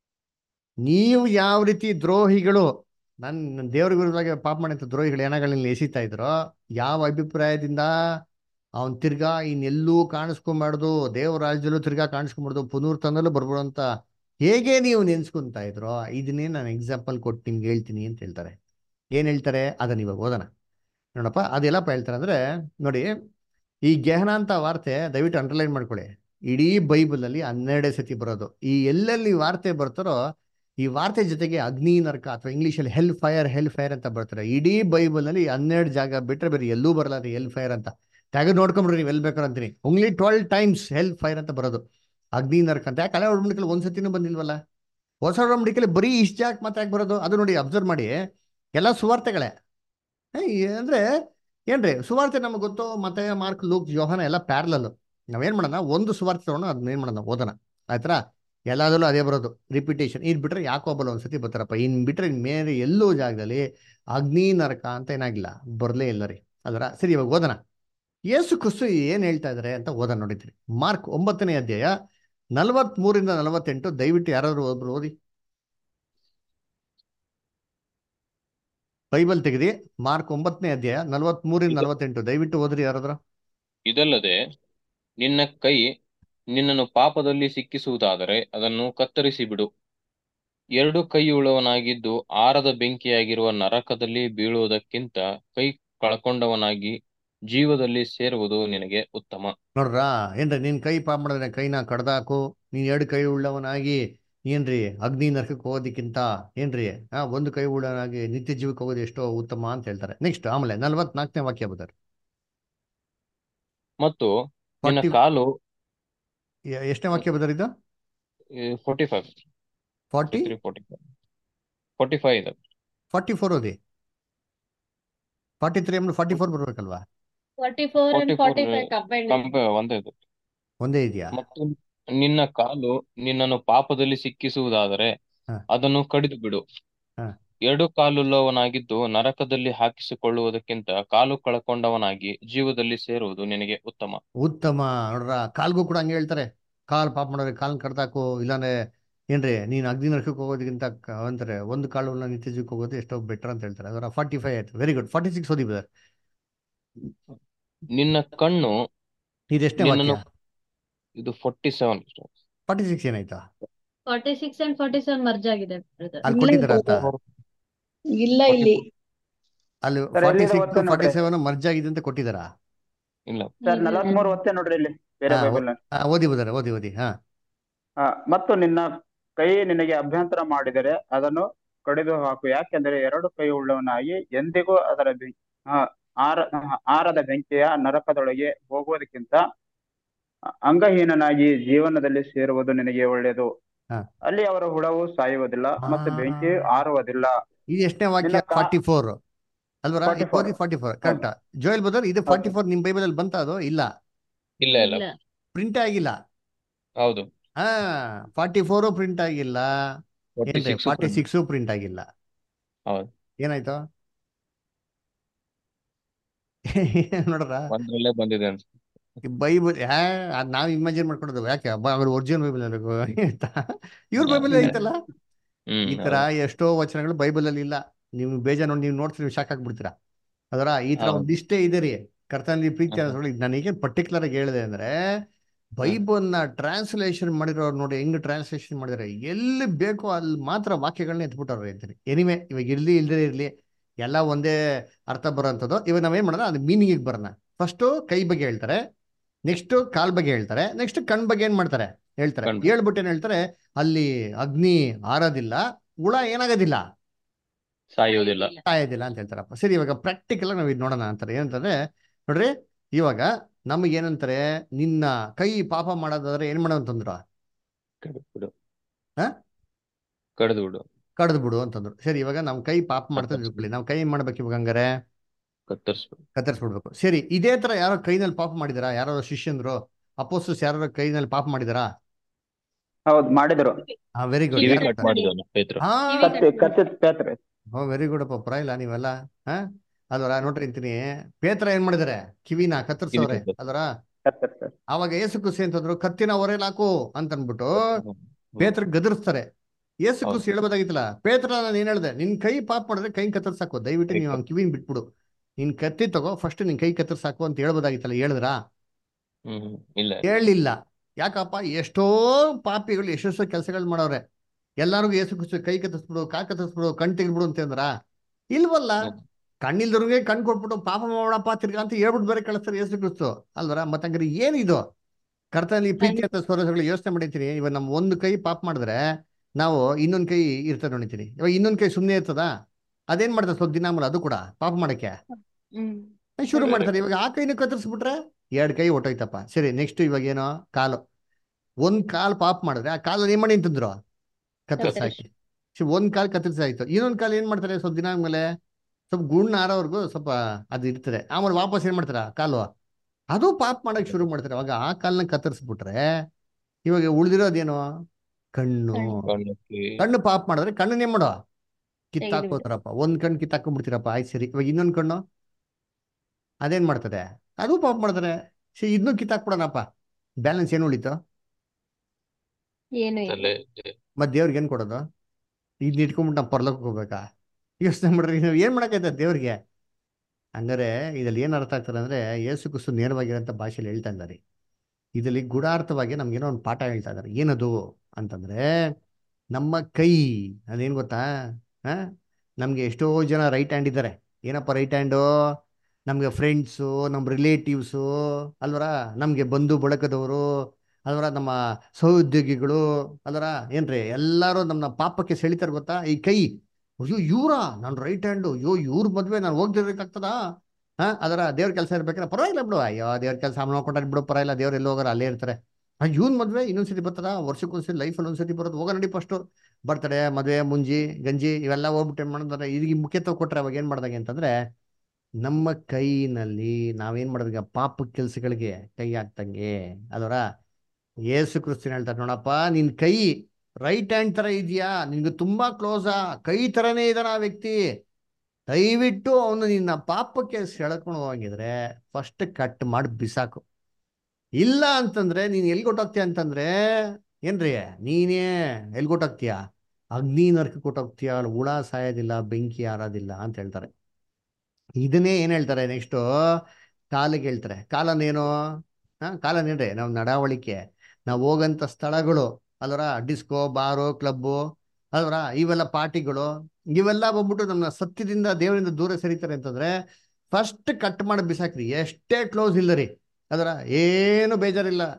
ನೀವು ಯಾವ ರೀತಿ ದ್ರೋಹಿಗಳು ನನ್ನ ದೇವ್ರ ವಿರುದ್ಧವಾಗಿ ಪಾಪ ಮಾಡಿದ ದ್ರೋಹಿಗಳು ಏನಾಗಳಲ್ಲಿ ಎಸಿತಾ ಇದ್ರೋ ಯಾವ ಅಭಿಪ್ರಾಯದಿಂದ ಅವನ್ ತಿರ್ಗಾ ಇನ್ನೆಲ್ಲೂ ಕಾಣಿಸ್ಕೊಂಬಾರ್ದು ದೇವ್ರ ರಾಜ್ಯದಲ್ಲೂ ತಿರ್ಗಾ ಕಾಣಿಸ್ಕೊಂಬಾರ್ದು ಪುನರ್ತನಲ್ಲೂ ಬರ್ಬೋದು ಅಂತ ಹೇಗೆ ನೀವು ನೆನ್ಸ್ಕೊಂತಾ ಇದ್ರೋ ಇದನ್ನೇ ನಾನು ಎಕ್ಸಾಂಪಲ್ ಕೊಟ್ಟು ನಿಮ್ಗೆ ಹೇಳ್ತೀನಿ ಅಂತ ಹೇಳ್ತಾರೆ ಏನ್ ಹೇಳ್ತಾರೆ ಅದನ್ನ ಇವಾಗ ಓದೋಣ ನೋಡಪ್ಪ ಅದೆಲ್ಲಪ್ಪ ಹೇಳ್ತಾರೆ ಅಂದ್ರೆ ನೋಡಿ ಈ ಗೆಹನ ಅಂತ ವಾರ್ತೆ ದಯವಿಟ್ಟು ಅಂಡರ್ಲೈನ್ ಮಾಡ್ಕೊಳ್ಳಿ ಇಡೀ ಬೈಬಲ್ ಅಲ್ಲಿ ಹನ್ನೆರಡೇ ಸತಿ ಬರೋದು ಈ ಎಲ್ಲೆಲ್ಲಿ ವಾರ್ತೆ ಬರ್ತಾರೋ ಈ ವಾರ್ತೆ ಜೊತೆಗೆ ಅಗ್ನಿ ನರಕ ಅಥವಾ ಇಂಗ್ಲಿಷಲ್ಲಿ ಹೆಲ್ ಫೈರ್ ಹೆಲ್ ಫೈರ್ ಅಂತ ಬರ್ತಾರೆ ಇಡೀ ಬೈಬಲ್ ನಲ್ಲಿ ಹನ್ನೆರಡು ಜಾಗ ಬಿಟ್ರೆ ಬೇರೆ ಎಲ್ಲೂ ಬರಲ್ಲ ರೀ ಹೆಲ್ ಫೈರ್ ಅಂತ ತೆಗೆದು ನೋಡ್ಕೊಂಬಿಡ್ರಿ ನೀವು ಎಲ್ಲಿ ಬೇಕಾದ್ರೆ ಅಂತೀನಿ only twelve times hell fire ಅಂತ ಬರೋದು ಅಗ್ನಿ ನರಕ ಅಂತ ಯಾಕೆ ಹಳೆ ಒಡಂಬಡಿಕೆಯಲ್ಲಿ ಒಂದ್ಸತಿನೂ ಬಂದಿಲ್ವಲ್ಲ ಹೊಸ ಒಡಂಬಡಿಕೆಯಲ್ಲಿ ಬರೀ ಇಷ್ಟು ಜಾಗ ಮಾತ್ರ ಯಾಕೆ ಬರೋದು ಅದು ನೋಡಿ ಅಬ್ಸರ್ವ್ ಮಾಡಿ ಎಲ್ಲ ಸುವಾರ್ತೆಗಳೇ ಏ, ಅಂದ್ರೆ ಏನ್ರಿ ಸುವಾರ್ತೆ ನಮಗೆ ಗೊತ್ತು ಮತ್ತೆ ಮಾರ್ಕ್ ಲೂಕ್ ಯೋಹನ ಎಲ್ಲ ಪ್ಯಾರ್ಲಲ್ ನಾವೇನ್ ಮಾಡೋಣ ಒಂದು ಸುವಾರ್ತೆ ತಗೊಂಡು ಅದನ್ನ ಏನ್ ಮಾಡೋಣ ಓದೋಣ ಆಯ್ತಾ ಎಲ್ಲದರಲ್ಲೂ ಅದೇ ಬರೋದು ರಿಪಿಟೇಷನ್ ಇದ್ ಬಿಟ್ರೆ ಯಾಕೋಬಲ್ಲ ಒಂದ್ಸತಿ ಬರ್ತಾರಪ್ಪ ಇನ್ ಬಿಟ್ರೆ ಇನ್ ಬೇರೆ ಎಲ್ಲೋ ಜಾಗದಲ್ಲಿ ಅಗ್ನಿ ನರಕ ಅಂತ ಏನಾಗಿಲ್ಲ ಬರ್ಲೇ ಇಲ್ಲ ರೀ ಅದರ ಸರಿ ಇವಾಗ ಓದೋಣ ಯೇಸು ಕ್ರಿಸ್ತು ಏನ್ ಹೇಳ್ತಾ ಇದಾರೆ ಅಂತ ಓದೋಣ ನೋಡಿದ್ರಿ ಮಾರ್ಕ್ ಒಂಬತ್ತನೇ ಅಧ್ಯಾಯ ನಲವತ್ತ್ ಮೂರಿಂದ ನಲವತ್ತೆಂಟು ದಯವಿಟ್ಟು ಯಾರಾದ್ರು ಒಬ್ರು ಓದಿ ಬೈಬಲ್ ತೆಗೆದಿ ಮಾರ್ಕ್ ಒಂಬತ್ತನೇ ಅಧ್ಯಾಯ ನಲವತ್ತ್ ಮೂರಿಂದ ಇದು- ನಲವತ್ತೆಂಟು ದಯವಿಟ್ಟು ಓದ್ರಿ ಯಾರಾದ್ರ ಇದಲ್ಲದೆ ನಿನ್ನ ಕೈ ನಿನ್ನನ್ನು ಪಾಪದಲ್ಲಿ ಸಿಕ್ಕಿಸುವುದಾದರೆ ಅದನ್ನು ಕತ್ತರಿಸಿ ಬಿಡು ಎರಡು ಕೈಯುಳ್ಳವನಾಗಿದ್ದು ಆರದ ಬೆಂಕಿಯಾಗಿರುವ ನರಕದಲ್ಲಿ ಬೀಳುವುದಕ್ಕಿಂತ ಕೈ ಕಳ್ಕೊಂಡವನಾಗಿ ಜೀವದಲ್ಲಿ ಸೇರುವುದು ನಿನಗೆ ಉತ್ತಮ ನೋಡ್ರ ಏನ್ರಿ ನಿನ್ ಕೈ ಪಾಪ ಮಾಡಿದ್ರೆ ಕೈನ ಕಡ್ದಾಕು ನೀನ್ ಎರಡು ಕೈ ಉಳ್ಳವನಾಗಿ ಏನ್ರಿ ಅಗ್ನಿ ನರಕಕ್ಕೆ ಹೋಗೋದಕ್ಕಿಂತ ಏನ್ರಿ ಆ ಒಂದು ಕೈ ಉಳ್ಳವನಾಗಿ ನಿತ್ಯ ಜೀವಕ್ಕೆ ಹೋಗೋದು ಎಷ್ಟೋ ಉತ್ತಮ ಅಂತ ಹೇಳ್ತಾರೆ ನೆಕ್ಸ್ಟ್ ಆಮೇಲೆ ನಲ್ವತ್ನಾಲ್ಕನೇ ವಾಕ್ಯ ಬರ್ತಾರೆ ಮತ್ತು ನಿನ್ನ ಫಾರ್ಟಿ ಕಾಲು ಎಷ್ಟನೇ ವಾಕ್ಯ ಬರ್ತಾರೆ ಇದು forty five forty three forty five forty five ಇದೆ ಫಾರ್ಟಿ ಫೋರ್ ಓದಿ ಫಾರ್ಟಿ ತ್ರೀ ಅಂದ್ರೆ ಫಾರ್ಟಿ ಫೋರ್ ಬರ್ಬೇಕಲ್ವಾ forty four and 44 forty five combined ಕಂಪೆ ಒಂದೇ ಇದೆ ಒಂದೇ ಇದೆಯಾ ಮತ್ತು ನಿನ್ನ ಕಾಲು ನಿನ್ನನ್ನು ಪಾಪದಲ್ಲಿ ಸಿಕ್ಕಿಸುವುದಾದರೆ ಹ. ಅದನ್ನು ಕಡಿದು ಬಿಡು ಹ. ಎರಡು ಕಾಲುಳ್ಳವನಾಗಿದ್ದು ನರಕದಲ್ಲಿ ಹಾಕಿಸಿಕೊಳ್ಳುವುದಕ್ಕಿಂತ ಕಾಲು ಕಳಕೊಂಡವನಾಗಿ ಜೀವದಲ್ಲಿ ಸೇರುವುದು ನಿನಗೆ ಉತ್ತಮ ಉತ್ತಮ ನೋಡ್ರ ಕಾಲ್ಗೂ ಕೂಡ ಹಂಗೆ ಹೇಳ್ತಾರೆ ಕಾಲ್ ಪಾಪ ಮಾಡೋರೆ ಕಾಲ್ ಕಡ್ದಾಕು ಇಲ್ಲಾಂದ್ರೆ ಏನ್ರಿ ನೀನ್ ಅಗ್ನಿ ನರಕಕ್ಕೆ ಹೋಗೋದಕ್ಕಿಂತ ಕ- ಅಂತಾರೆ ಒಂದು ಕಾಳು ನಿತ್ಯ ಜೀವಕ್ಕೆ ಹೋಗೋದು ಎಷ್ಟೋ ಬೆಟರ್ ಅಂತ ಹೇಳ್ತಾರೆ ಅದರ ಫಾರ್ಟಿ ಫೈವ್ ಆಯ್ತು ವೆರಿ ಗುಡ್ ಫಾರ್ಟಿ ಸಿಕ್ಸ್ ಓದಿ ಬ್ರದರ್ ನಿನ್ನ ಕಣ್ಣು ಇದು ಎಷ್ಟನೇ ವಾಕ್ಯ ನಿನ್ನನ್ನು ಇದು ಫೋರ್ಟಿ ಸೆವೆನ್ ಫಾರ್ಟಿ ಸಿಕ್ಸ್ ಏನಾಯ್ತಾ forty six and forty seven merge ಆಗಿದೆ ಬ್ರದರ್ ಅಲ್ಲಿ ಇಲ್ಲ ಕೊಟ್ಟಿದ್ದಾರೆ ಅರ್ಥ ಇಲ್ಲ ಇಲ್ಲಿ ಅಲ್ಲಿ Sir, ಫಾರ್ಟಿ ಎಲ್ಲಿದೆ ಸಿಕ್ಸ್ ಓದ್ತಾ ಫಾರ್ಟಿ ನೋಡ್ರಿ. ಸೆವೆನ್ ಮರ್ಜ್ ಆಗಿದೆ ಅಂತ ಕೊಟ್ಟಿದ್ದಾರಾ ಇಲ್ಲ ಸರ್ ನಲವತ್ಮೂರು ಒತ್ತೆ ನೋಡ್ರಿ ಇಲ್ಲಿ ಬೇರೆ ಹಾ, ಬೈಬಲ್ ಆ, ಓದಿ ಬದಾರೆ ಓದಿ ಓದಿ ಹಾ ಮತ್ತು ನಿನ್ನ ಕೈ ನಿನಗೆ ಅಭ್ಯಂತರ ಮಾಡಿದರೆ ಅದನ್ನು ಕಡಿದು ಹಾಕು ಯಾಕೆಂದರೆ ಎರಡು ಕೈ ಉಳ್ಳವನಾಗಿ ಎಂದಿಗೂ ಅದರ ಬೆಂ- ಆ, ಆರ ಆರದ ಬೆಂಕಿಯ ನರಕದೊಳಗೆ ಹೋಗುವುದಕ್ಕಿಂತ ಅಂಗಹೀನನಾಗಿ ಜೀವನದಲ್ಲಿ ಸೇರುವುದು ನಿನಗೆ ಒಳ್ಳೆಯದು ಹಾ. ಅಲ್ಲಿ ಅವರ ಹುಳವು ಸಾಯುವುದಿಲ್ಲ ಮತ್ತು ಆ. ಬೆಂಕಿ ಆರುವುದಿಲ್ಲ ಇದು ಎಷ್ಟನೇ ವಾಕ್ಯ ನಿನ್ನ ಕಾ- ಫಾರ್ಟಿ ಫೋರ್ ಅಲ್ವರ 44. Forty four correct Joel brother ಇದು ಫಾರ್ಟಿ ಫೋರ್ ನಿಮ್ ಬೈಬಲ್ ಅಲ್ಲಿ ಬಂತ ಅದು ಇಲ್ಲ ಇಲ್ಲ ಇಲ್ಲ ಇಲ್ಲ ಪ್ರಿಂಟ್ ಆಗಿಲ್ಲ ಹೌದು ಹಾ ಫಾರ್ಟಿ ಫೋರು ಪ್ರಿಂಟ್ ಆಗಿಲ್ಲ ಫಾರ್ಟಿ ಏನ್ರಿ ಸಿಕ್ಸ್ ಫಾರ್ಟಿ ಸಿಕ್ಸು ಪ್ರಿಂಟ್ ಆಗಿಲ್ಲ ಹೌದು ಏನಾಯ್ತು ನೋಡ್ರ ಒಂದ್ರಲ್ಲೇ ಬಂದಿದೆ ಅನ್ಸುತ್ತೆ ಬೈಬಲ್ ಹ್ಯಾ ಅದ್ ನಾವ್ ಇಮ್ಯಾಜಿನ್ ಮಾಡ್ಕೊಡೋದು ಯಾಕೆ ಅವ್ರ ಒರಿಜಿನಲ್ ಬೈಬಲ್ ಇವ್ರ ಬೈಬಲ್ ಐತಲ್ಲ ಹ್ಮ್ ಈ ತರ ಹೌದು. ಎಷ್ಟೋ ವಚನಗಳು ಬೈಬಲ್ ಅಲ್ಲಿ ಇಲ್ಲ ನೀವು ಬೇಜಾರ್ ನೋಡಿ ನೀವು ನೋಡ್ತೀರಿ ಶಾಕ್ ಆಗ್ಬಿಡ್ತೀರಾ ಅದರ ಈ ತರ ಹೌದು. ಒಂದಿಷ್ಟೇ ಇದೆ ರೀ ಕರ್ತನಲ್ಲಿ ಪ್ರೀತಿ ಹ್ಮ್. ಅನ್ನೋದ್ರಲ್ಲಿ ನಾನು ಈಗ ಪರ್ಟಿಕ್ಯುಲರ್ ಆಗಿ ಹೇಳಿದೆ ಅಂದ್ರೆ ಬೈಬಲ್ ನ ಟ್ರಾನ್ಸ್ಲೇಷನ್ ಮಾಡಿರೋರು ನೋಡಿ ಹೆಂಗ್ ಟ್ರಾನ್ಸ್ಲೇಷನ್ ಮಾಡಿದಾರೆ ಎಲ್ಲಿ ಬೇಕೋ ಅಲ್ಲಿ ಮಾತ್ರ ವಾಕ್ಯಗಳನ್ನ ಎತ್ಬಿಟ್ಟವ್ರೆ ಅಂತೀನಿ ಎನಿವೆ ಇವಾಗ ಇರ್ಲಿ ಇಲ್ದೇ ಇರ್ಲಿ ಎಲ್ಲ ಒಂದೇ ಅರ್ಥ ಬರೋಂಥದ್ದು ಇವಾಗ ನಾವೇನ್ ಮಾಡೋಣ ಅದು ಮೀನಿಂಗ್ ಬರೋಣ ಫಸ್ಟ್ ಕೈ ಬಗ್ಗೆ ಹೇಳ್ತಾರೆ ನೆಕ್ಸ್ಟ್ ಕಾಲ್ ಬಗ್ಗೆ ಹೇಳ್ತಾರೆ ನೆಕ್ಸ್ಟ್ ಕಣ್ ಬಗ್ಗೆ ಏನ್ ಮಾಡ್ತಾರೆ ಹೇಳ್ತಾರೆ ಕಣ್. ಹೇಳ್ಬಿಟ್ಟು ಏನ್ ಹೇಳ್ತಾರೆ ಅಲ್ಲಿ ಅಗ್ನಿ ಆರೋದಿಲ್ಲ ಹುಳ ಏನಾಗೋದಿಲ್ಲ ಸಾಯೋದಿಲ್ಲ ಸಾಯೋದಿಲ್ಲ ಅಂತ ಹೇಳ್ತಾರಪ್ಪ ಸರಿ ಇವಾಗ ಪ್ರಾಕ್ಟಿಕಲ್ ನಾವು ಇದು ನೋಡೋಣ ಅಂತಾರೆ ಏನಂತಂದ್ರೆ ನೋಡ್ರಿ ಇವಾಗ ನಮಗೆ ಏನಂತಾರೆ ನಿನ್ನ ಕೈ ಪಾಪ ಮಾಡೋದಾದ್ರೆ ಏನ್ ಮಾಡೋ ಅಂತಂದ್ರು ಕಡ್ದು ಬಿಡು ಹಾ? ಕಡ್ದು ಬಿಡು ಕಡ್ದು ಬಿಡು ಅಂತಂದ್ರು ಸರಿ ಇವಾಗ ನಮ್ ಕೈ ಪಾಪ ಮಾಡ್ತಾ ಇದ್ವಿ ನಾವು ಕೈ ಏನ್ ಮಾಡ್ಬೇಕು ಇವಾಗ ಹಂಗಾರೆ ಕತ್ತರಿಸ್ಬಿಡು ಕತ್ತರಿಸ್ಬಿಡ್ಬೇಕು ಸರಿ ಇದೇ ತರ ಯಾರೋ ಕೈನಲ್ಲಿ ಪಾಪ ಮಾಡಿದಾರಾ ಯಾರೋ ಶಿಷ್ಯಂದ್ರು ಅಪೋಸ್ತಸ್ ಯಾರೋ ಕೈನಲ್ಲಿ ಪಾಪ ಮಾಡಿದಾರಾ ಹೌದು ಮಾಡಿದ್ರು ಹಾ ವೆರಿ ಗುಡ್ ಕಿವಿ ಕಟ್ ಮಾಡಿದವನು ಪೇತ್ರ ಹಾ ಕತ್ತಿ ಕತ್ತಿ ಪೇತ್ರೆ ಓ ವೆರಿ ಗುಡ್ ಅಪ್ಪ ಪರವಾಗಿಲ್ಲ ನೀವೆಲ್ಲ ಹಾ ಅಲ್ವರ ನೋಡ್ರಿ ಅಂತೀನಿ ಪೇತ್ರ ಏನ್ ಮಾಡಿದಾರೆ ಕಿವಿನ ಕತ್ತರಿಸವ್ರೆ ಕತ್ತರ್ಸ್- ಅಲ್ವರ ಕತ್ತರಿ ಅವಾಗ ಏಸು ಕುಸಿ ಅಂತಂದ್ರು ಕತ್ತಿನ ಹೊರೆಲ್ ಹಾಕು ಅಂತ ಅನ್ಬಿಟ್ಟು ಪೇತ್ರ ಗದರಿಸ್ತಾರೆ ಏಸು ಹೌದು. ಕುಸಿ ಹೇಳ್ಬೋದಾಗಿತ್ತಲ್ಲ ಪೇತ್ರ ನಾನು ಏನ್ ಹೇಳ್ದೆ ನಿನ್ ಕೈ ಪಾಪ ಮಾಡಿದ್ರೆ ಕೈ ಕತ್ತರ್ಸಾಕು ದಯವಿಟ್ಟು ಕೈ ನೀವು ಅವ್ನ ಕಿವಿನ ಬಿಟ್ಬಿಡು ನಿನ್ ಕತ್ತಿ ತಗೋ ಫಸ್ಟ್ ನಿನ್ ಕೈ ಕತ್ತರ್ಸಾಕು ಅಂತ ಹೇಳ್ಬೋದಾಗಿತ್ತಲ್ಲ ಹೇಳಿದ್ರಾ ಹ್ಮ್ ಹ್ಮ್. ಇಲ್ಲ ಹೇಳಲಿಲ್ಲ ಯಾಕಪ್ಪ ಎಷ್ಟೋ ಪಾಪಿಗಳು ಎಷ್ಟೆಷ್ಟೋ ಕೆಲಸಗಳು ಮಾಡವ್ರೆ ಎಲ್ಲಾರ್ಗು ಏಸು ಕುಸಿ ಕೈ ಕತ್ತರಿಸ್ಬಿಡು ಕಾ ಕತ್ತರಿಸ್ಬಿಡು ಕಣ್ ತೆಗಿದ್ಬಿಡು ಅಂತ ಅಂದ್ರ ಇಲ್ವಲ್ಲ ಹ್ಮ್. ಕಣ್ಣಿಲ್ದವ್ರಿಗೆ ಕಣ್ ಕೊಟ್ಬಿಟ್ಟು ಪಾಪ ಮಾಡಪ್ಪ ತಿರ್ಗಾ ಅಂತ ಹೇಳ್ಬಿಟ್ಟು ಬೇರೆ ಕಳಿಸ್ತಾರೆ ಏಸು ಕ್ರಿಸ್ತು ಅಲ್ವರ ಮತ್ತೆ ಹಂಗಾರೆ ಏನಿದು ಕರ್ತನಲ್ಲಿ ಪ್ರೀತಿ ಅಂತ ಸ್ವರಗಳು ಯೋಚನೆ ಮಾಡಿರ್ತೀನಿ ಇವಾಗ ನಮ್ ಒಂದು ಕೈ ಪಾಪ ಮಾಡಿದ್ರೆ ನಾವು ಇನ್ನೊಂದ್ ಕೈ ಇರ್ತದೆ ನೋಡಿತೀನಿ ಇವಾಗ ಇನ್ನೊಂದ್ ಕೈ ಸುಮ್ಮನೆ ಇರ್ತದ ಅದೇನ್ ಮಾಡ್ತಾರೆ ಸ್ವಲ್ಪ ದಿನ ಆಮೇಲೆ ಅದು ಕೂಡ ಪಾಪ ಮಾಡಕ್ಕೆ ಹ್ಮ್ ಶುರು ಸರಿ. ಮಾಡ್ತಾರೆ ಇವಾಗ ಆ ಕೈನ ಕತ್ತರಿಸ್ಬಿಟ್ರೆ ಎರಡ್ ಕೈ ಹೊಟ್ಟೋಯ್ತಪ್ಪ ಸರಿ ನೆಕ್ಸ್ಟ್ ಇವಾಗ ಏನೋ ಕಾಲು ಒಂದ್ ಕಾಲ್ ಪಾಪ ಮಾಡಿದ್ರೆ ಆ ಕಾಲಲ್ಲಿ ಏನ್ ಮಾಡಿ ಅಂತಂದ್ರು ಕತ್ತರಿಸಿ ಹಾಕಿ ಸರಿ, ಒಂದ್ ಕಾಲ್ ಕತ್ತರಿಸಿ ಆಯ್ತು ಇನ್ನೊಂದ್ ಕಾಲ್ ಏನ್ ಮಾಡ್ತಾರೆ ಸ್ವಲ್ಪ ದಿನ ಆದ್ಮೇಲೆ ಸ್ವಲ್ಪ ಗುಣ್ಣ ಆರೋವರೆಗೂ ಸ್ವಲ್ಪ ಅದು ಇರ್ತದೆ ಆಮೇಲೆ ವಾಪಸ್ ಏನ್ ಮಾಡ್ತಾರ ಕಾಲು ಅದು ಪಾಪ ಮಾಡಕ್ ಶುರು ಮಾಡ್ತಾರೆ ಅವಾಗ ಆ ಕಾಲ್ನ ಕತ್ತರಿಸ್ಬಿಟ್ರೆ ಇವಾಗ ಉಳಿದಿರೋದೇನು ಕಣ್ಣು ಕಣ್ಣು. ಕಣ್ಣಕ್ಕೆ ಕಣ್ಣು ಪಾಪ ಮಾಡಿದ್ರೆ ಕಣ್ಣನ್ನ ಏನ್ ಮಾಡೋ ತೆಗೆದು ಕಿತ್ತಾಕೋತಾರಪ್ಪ ಒಂದ್ ಕಣ್ಣು ಕಿತ್ತಾಕೊಂಡ್ಬಿಡ್ತೀರಪ್ಪ ಆಯ್ತು ಸರಿ ಇವಾಗ ಇನ್ನೊಂದ್ ಕಣ್ಣು ಅದೇನ್ ಮಾಡ್ತದೆ ಅದು ಪಾಪ ಮಾಡ್ತಾರೆ ಸರಿ ಇದನ್ನು ಕಿತ್ತಾಕ್ಬಿಡೋಣಪ್ಪ ಬ್ಯಾಲೆನ್ಸ್ ಏನು ಉಳಿತು ಏನು ಇಲ್ಲ ತಲೆ ಮತ್ ದೇವ್ರಿಗೆ ಏನ್ ಕೊಡೋದು ಇದನ್ನ ಇಟ್ಕೊಂಡ್ಬಿಟ್ಟು ನಾವು ಪರ್ಲಕ್ಕೆ ಹೋಗ್ಬೇಕಾ ಯೋಚನೆ ಮಾಡ್ರಿ ನೀವು ಏನ್ ಮಾಡಕೈತೆ ದೇವ್ರಿಗೆ ಹಂಗಾರೆ ಇದ್ರಲ್ಲಿ ಏನ್ ಅರ್ಥ ಆಗ್ತದೆ ಅಂದ್ರೆ ಏಸು ಕುಸು ನೇರವಾಗಿರೋಂಥ ಭಾಷೆಯಲ್ಲಿ ಹೇಳ್ತಾ ಇದ್ದಾರೆ ಇದರಲ್ಲಿ ಗೂಢಾರ್ಥವಾಗಿ ನಮ್ಗೇನೋ ಒಂದು ಪಾಠ ಹೇಳ್ತಾ ಇದ್ದಾರೆ ಏನದು ಅಂತಂದ್ರೆ ನಮ್ಮ ಕೈ ಅದೇನ್ ಗೊತ್ತಾ ಹಾ ನಮ್ಗೆ ಎಷ್ಟೋ ಜನ ರೈಟ್ ಹ್ಯಾಂಡ್ ಇದ್ದಾರೆ ಏನಪ್ಪ ರೈಟ್ ಹ್ಯಾಂಡು ನಮ್ಗೆ ಫ್ರೆಂಡ್ಸು ನಮ್ಮ ರಿಲೇಟಿವ್ಸು ಅಲ್ವರ ನಮ್ಗೆ ಬಂಧು ಬಳಗದವರು ಅಲ್ವರ ನಮ್ಮ ಸಹೋದ್ಯೋಗಿಗಳು ಅಲ್ವರ ಏನ್ರಿ ಎಲ್ಲರೂ ನಮ್ಮ ಪಾಪಕ್ಕೆ ಸೆಳಿತಾರೆ ಗೊತ್ತಾ ಈ ಕೈ ಅಯ್ಯೋ ಇವ್ರಾ ನಾನು ರೈಟ್ ಹ್ಯಾಂಡು ಅಯ್ಯೋ ಇವ್ರ ಮದ್ವೆ ನಾನು ಹೋಗ್ದಿರ್ಬೇಕಾಗ್ತದಾ ಹಾ ಅದರ ದೇವ್ರ ಕೆಲಸ ಇರ್ಬೇಕಾದ್ರೆ ಪರವಾಗಿಲ್ಲ ಬಿಡು ಅಯ್ಯೋ ದೇವ್ರ ಕೆಲಸ ನೋಡ್ಕೊಂಡ್ರೆ ಬಿಡು ಪರವಾಗಿಲ್ಲ ದೇವ್ರು ಎಲ್ಲಿ ಹೋಗಾರ ಅಲ್ಲೇ ಇರ್ತಾರೆ ಆ ಇವನ್ ಮದ್ವೆ ಇನ್ನೊಂದ್ಸತಿ ಬರ್ತದ ವರ್ಷಕ್ಕೊಂದ್ಸತಿ ಲೈಫಲ್ಲಿ ಒಂದ್ಸತಿ ಬರೋದು ಹೋಗ ನಡಿ ಫಸ್ಟ್ ಬರ್ತಡೆ ಮದ್ವೆ ಮುಂಜಿ ಗಂಜಿ ಇವೆಲ್ಲ ಹೋಗ್ಬಿಟ್ಟು ಏನ್ ಮಾಡಿದ್ರೆ ಇದಕ್ಕೆ ಮುಖ್ಯತ್ವ ಕೊಟ್ರೆ ಅವಾಗ ಏನ್ ಮಾಡ್ದಂಗೆ ಅಂತಂದ್ರೆ ನಮ್ಮ ಕೈನಲ್ಲಿ ನಾವೇನ್ ಮಾಡಿದ್ಗ ಪಾಪ ಕೆಲ್ಸಗಳಿಗೆ ಕೈ ಹಾಕ್ತಂಗೆ ಅದರ ಏಸು ಕ್ರಿಸ್ತನ್ ಹೇಳ್ತಾರೆ ನೋಡಪ್ಪ ನಿನ್ ಕೈ ರೈಟ್ ಹ್ಯಾಂಡ್ ತರ ಇದೆಯಾ ನಿನ್ಗೆ ತುಂಬಾ ಕ್ಲೋಸಾ ಕೈ ತರನೇ ಇದಾನ ಆ ವ್ಯಕ್ತಿ ದಯವಿಟ್ಟು ಅವನು ನಿನ್ನ ಪಾಪಕ್ಕೆ ಸೆಳ್ಕೊಂಡು ಹೋಗಿದ್ರೆ ಫಸ್ಟ್ ಕಟ್ ಮಾಡಿ ಬಿಸಾಕು ಇಲ್ಲ ಅಂತಂದ್ರೆ ನೀನ್ ಎಲ್ಲಿ ಕೊಟ್ಟೋಗ್ತೀಯ ಅಂತಂದ್ರೆ ಏನ್ರಿ ನೀನೇ ಎಲ್ಲಿ ಕೊಟ್ಟೋಗ್ತೀಯ ಅಗ್ನಿ ನರ್ಕ ಕೊಟ್ಟೋಗ್ತೀಯ ಅಲ್ಲಿ ಹುಳ ಸಾಯೋದಿಲ್ಲ ಬೆಂಕಿ ಆರೋದಿಲ್ಲ ಅಂತ ಹೇಳ್ತಾರೆ ಇದನ್ನೇ ಏನ್ ಹೇಳ್ತಾರೆ ನೆಕ್ಸ್ಟ್ ಕಾಲಿಗೆ ಹೇಳ್ತಾರೆ ಕಾಲನೇನು ಹಾ ಕಾಲನೇನ್ರಿ ನಾವು ನಡವಳಿಕೆ ನಾವು ಹೋಗಂತ ಸ್ಥಳಗಳು ಅಲ್ವರ ಡಿಸ್ಕೋ ಬಾರು ಕ್ಲಬ್ಬು ಅಲ್ವರ ಇವೆಲ್ಲ ಪಾರ್ಟಿಗಳು ಇವೆಲ್ಲ ಬಂದ್ಬಿಟ್ಟು ನಮ್ಮ ಸತ್ಯದಿಂದ ದೇವರಿಂದ ದೂರ ಸರಿತಾರೆ ಅಂತಂದ್ರೆ ಫಸ್ಟ್ ಕಟ್ ಮಾಡಿ ಬಿಸಾಕ್ರಿ ಎಷ್ಟೇ ಕ್ಲೋಸ್ ಇಲ್ಲ ರೀ ಅದರ ಏನು ಬೇಜಾರಿಲ್ಲ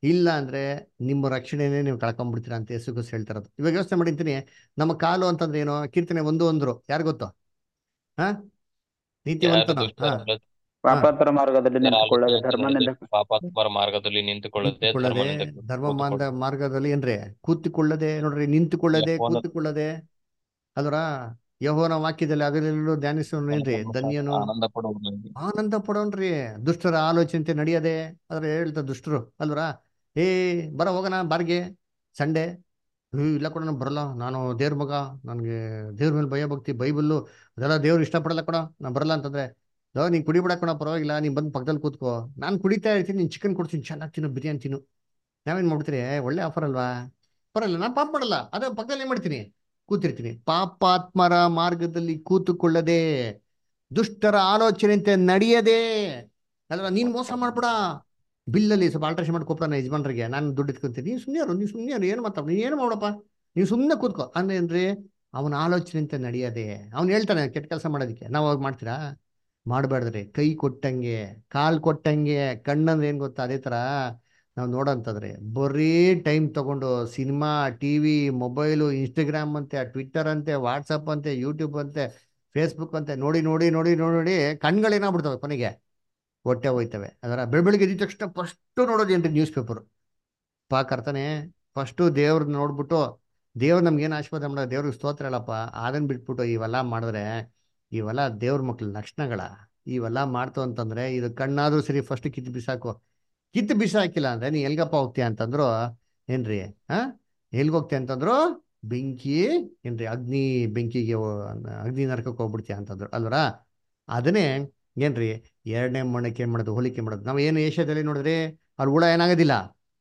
ಇಲ್ಲ ಅಂದ್ರೆ ನಿಮ್ಮ ರಕ್ಷಣೆನೇ ನೀವು ಕಳ್ಕೊಂಡ್ಬಿಡ್ತೀರಾ ಅಂತ ಯೇಸು ಕ್ರಿಸ್ತ ಹೇಳ್ತಾ ಇರೋದು ಇವಾಗ ಯೋಚನೆ ಮಾಡಿರ್ತೀನಿ ನಮ್ಮ ಕಾಲು ಅಂತಂದ್ರೆ ಏನು ಕೀರ್ತನೆ ಒಂದು ಒಂದ್ರು ಯಾರು ಗೊತ್ತು ಹಾ ಯಾರು ನೀತಿವಂತನು ಹಾ ದುಷ್ಟರಲ್ಲ ಪಾಪಾತ್ತರ ಮಾರ್ಗದಲ್ಲಿ ನಿಂತುಕೊಳ್ಳದೆ ದುಷ್ಟರಲ್ಲ ಧರ್ಮನಿಂದ ಪಾಪಾತ್ಮರ ಮಾರ್ಗದಲ್ಲಿ ನಿಂತುಕೊಳ್ಳದೆ ಕೂತ್ಕೊಳ್ಳದೆ ಧರ್ಮನಿಂದ ಧರ್ಮಮಾರ್ಗ ಮಾರ್ಗದಲ್ಲಿ ಏನ್ರಿ ಕೂತ್ಕೊಳ್ಳದೆ ನೋಡ್ರಿ ನಿಂತುಕೊಳ್ಳದೆ ಯೆಹೋವನ- ಕೂತ್ಕೊಳ್ಳದೆ ಅಲ್ರ ಯಹೋನ ವಾಕ್ಯದಲ್ಲಿ ಅದರಲ್ಲೂ ಧ್ಯಾನಿಸೋನೇನ್ರಿ ಧನ್ಯನು ಆನಂದ ಪಡುವುದು ಆನಂದ ಪಡೋನ್ರಿ ದುಷ್ಟರ ಆಲೋಚನೆ ನಡೆಯದೆ ಆದ್ರೆ ಹೇಳ್ತ ದುಷ್ಟರು ಅಲ್ವರ ಏ ಬರ ಹೋಗೋಣ ಬಾರ್ಗೆ ಸಂಡೆ ಹ್ಞೂ ಇಲ್ಲ ಕೂಡ ನಾನು ಬರಲ್ಲ ನಾನು ದೇವ್ರ ಮಗ ನನಗೆ ದೇವ್ರ ಮೇಲೆ ಭಯ ಭಕ್ತಿ ಬೈಬಲ್ಲು ಅದೆಲ್ಲ ದೇವ್ರು ಇಷ್ಟಪಡಲ್ಲ ಕೊಡ ನಾನು ಬರಲ್ಲ ಅಂತಂದ್ರೆ ಲೋ ನೀನ್ ಕುಡಿಬೇಡ ಕೊಡ ಪರವಾಗಿಲ್ಲ ನೀನ್ ಬಂದು ಪಕ್ಕದಲ್ಲಿ ಕೂತ್ಕೋ ನಾನು ಕುಡಿತಾ ಇರ್ತೀನಿ ನೀನ್ ಚಿಕನ್ ಕೊಡ್ತೀನಿ ಚೆನ್ನಾಗಿ ತಿನ್ನು ಬಿರಿಯಾನಿ ತಿನ್ನು ನಾವೇನ್ ಮಾಡ್ಬಿಡ್ತೀರಿ ಒಳ್ಳೆ ಆಫರ್ ಅಲ್ವಾ ಬರಲ್ಲ ನಾನು ಪಾಪ ಮಾಡಲ್ಲ ಅದೇ ಪಕ್ಕದಲ್ಲಿ ಏನ್ ಮಾಡ್ತೀನಿ ಕೂತಿರ್ತೀನಿ ಪಾಪಾತ್ಮರ ಮಾರ್ಗದಲ್ಲಿ ಕೂತುಕೊಳ್ಳದೆ ದುಷ್ಟರ ಆಲೋಚನೆಯಂತೆ ನಡೆಯದೆ ಅಲ್ವಾ ನೀನ್ ಮೋಸ ಮಾಡ್ಬಿಡ ಬಿಲ್ಲಲ್ಲಿ ಸ್ವಲ್ಪ ಆಲ್ಟ್ರೇಷನ್ ಮಾಡಿ ಕೊಪ್ಪಡ ಯಜಮಾನ್ರಿಗೆ ನಾನು ದುಡ್ಡು ಇಟ್ಕೊಂತೀನಿ ನೀನು ಸುಮ್ಮನೆ ನೀವು ಸುಮ್ಮನೆ ಏನು ಮಾತಾಡ ನೀನು ಏನು ಮಾಡಪ್ಪ ನೀವು ಸುಮ್ಮನೆ ಕೂತ್ಕೋ ಅಂದ್ರೆ ಅವನ ಆಲೋಚನೆಯಂತೆ ನಡೆಯದೆ ಅವ್ನು ಹೇಳ್ತಾನೆ ಕೆಟ್ಟ ಕೆಲಸ ಮಾಡೋದಕ್ಕೆ ನಾವು ಅವಾಗ ಮಾಡ್ತೀರಾ ಮಾಡಬೇಡ್ರಿ ಕೈ ಕೊಟ್ಟಂಗೆ ಕಾಲ್ ಕೊಟ್ಟಂಗೆ ಕಣ್ಣಂದ್ರೆ ಏನ್ ಗೊತ್ತಾ ಅದೇ ತರ ನಾವು ನೋಡಂತಂದ್ರೆ ಬರೀ ಟೈಮ್ ತಗೊಂಡು ಸಿನಿಮಾ ಟಿವಿ ಮೊಬೈಲು ಇನ್ಸ್ಟಾಗ್ರಾಮ್ ಅಂತೆ ಟ್ವಿಟ್ಟರ್ ಅಂತೆ ವಾಟ್ಸಪ್ ಅಂತೆ ಯೂಟ್ಯೂಬ್ ಅಂತೆ ಫೇಸ್ಬುಕ್ ಅಂತೆ ನೋಡಿ ನೋಡಿ ನೋಡಿ ನೋಡಿ ನೋಡಿ ಕಣ್ಗಳೇನಾಗ್ಬಿಡ್ತವೆ ಕೊನೆಗೆ ಹೊಟ್ಟೆ ಹೋಯ್ತವೆ ಅದರ ಬೆಳಬೆಳಿಗ್ಗೆ ಎದ್ದ ತಕ್ಷಣ ಫಸ್ಟ್ ನೋಡೋದು ಏನ್ರಿ ನ್ಯೂಸ್ ಪೇಪರ್ ಪಾ ಕರ್ತಾನೆ ಫಸ್ಟು ದೇವ್ರನ್ನ ನೋಡ್ಬಿಟ್ಟು ದೇವ್ರು ನಮ್ಗೇನು ಆಶೀರ್ವಾದ ಮಾಡೋದು ದೇವ್ರಿಗೆ ಸ್ತೋತ್ರ ಹೇಳಪ್ಪ ಅದನ್ನ ಬಿಟ್ಬಿಟ್ಟು ಇವೆಲ್ಲ ಮಾಡಿದ್ರೆ ಇವೆಲ್ಲ ದೇವ್ರ ಮಕ್ಳ ಲಕ್ಷಣಗಳ ಇವೆಲ್ಲ ಮಾಡ್ತು ಅಂತಂದ್ರೆ ಇದು ಕಣ್ಣಾದ್ರೂ ಸರಿ ಫಸ್ಟ್ ಕಿತ್ತು ಬಿಸಾಕು ಕಿತ್ತು ಬಿಸಾಕಿಲ್ಲ ಅಂದ್ರೆ ನೀ ಎಲ್ಗಪ್ಪ ಹೋಗ್ತೀಯ ಅಂತಂದ್ರು ಏನ್ರಿ ಹಾ ಎಲ್ಗ್ ಹೋಗ್ತೀಯ ಅಂತಂದ್ರು ಬೆಂಕಿ ಏನ್ರಿ ಅಗ್ನಿ ಬೆಂಕಿಗೆ ಹೋ- ಅಗ್ನಿ ನರಕಕ್ಕೆ ಹೋಗ್ಬಿಡ್ತೀಯ ಅಂತಂದ್ರು ಅಲ್ವರ ಅದನ್ನೇ ಏನ್ರಿ ಎರಡನೇ ಮಣ್ಣಕ್ಕೆ ಏನ್ ಮಾಡೋದು ಹೋಲಿಕೆ ಮಾಡೋದು ನಾವು ಏನು ಏಷ್ಯಾದಲ್ಲಿ ನೋಡಿದ್ರೆ ಅವ್ರ ಹುಳ ಏನಾಗೋದಿಲ್ಲ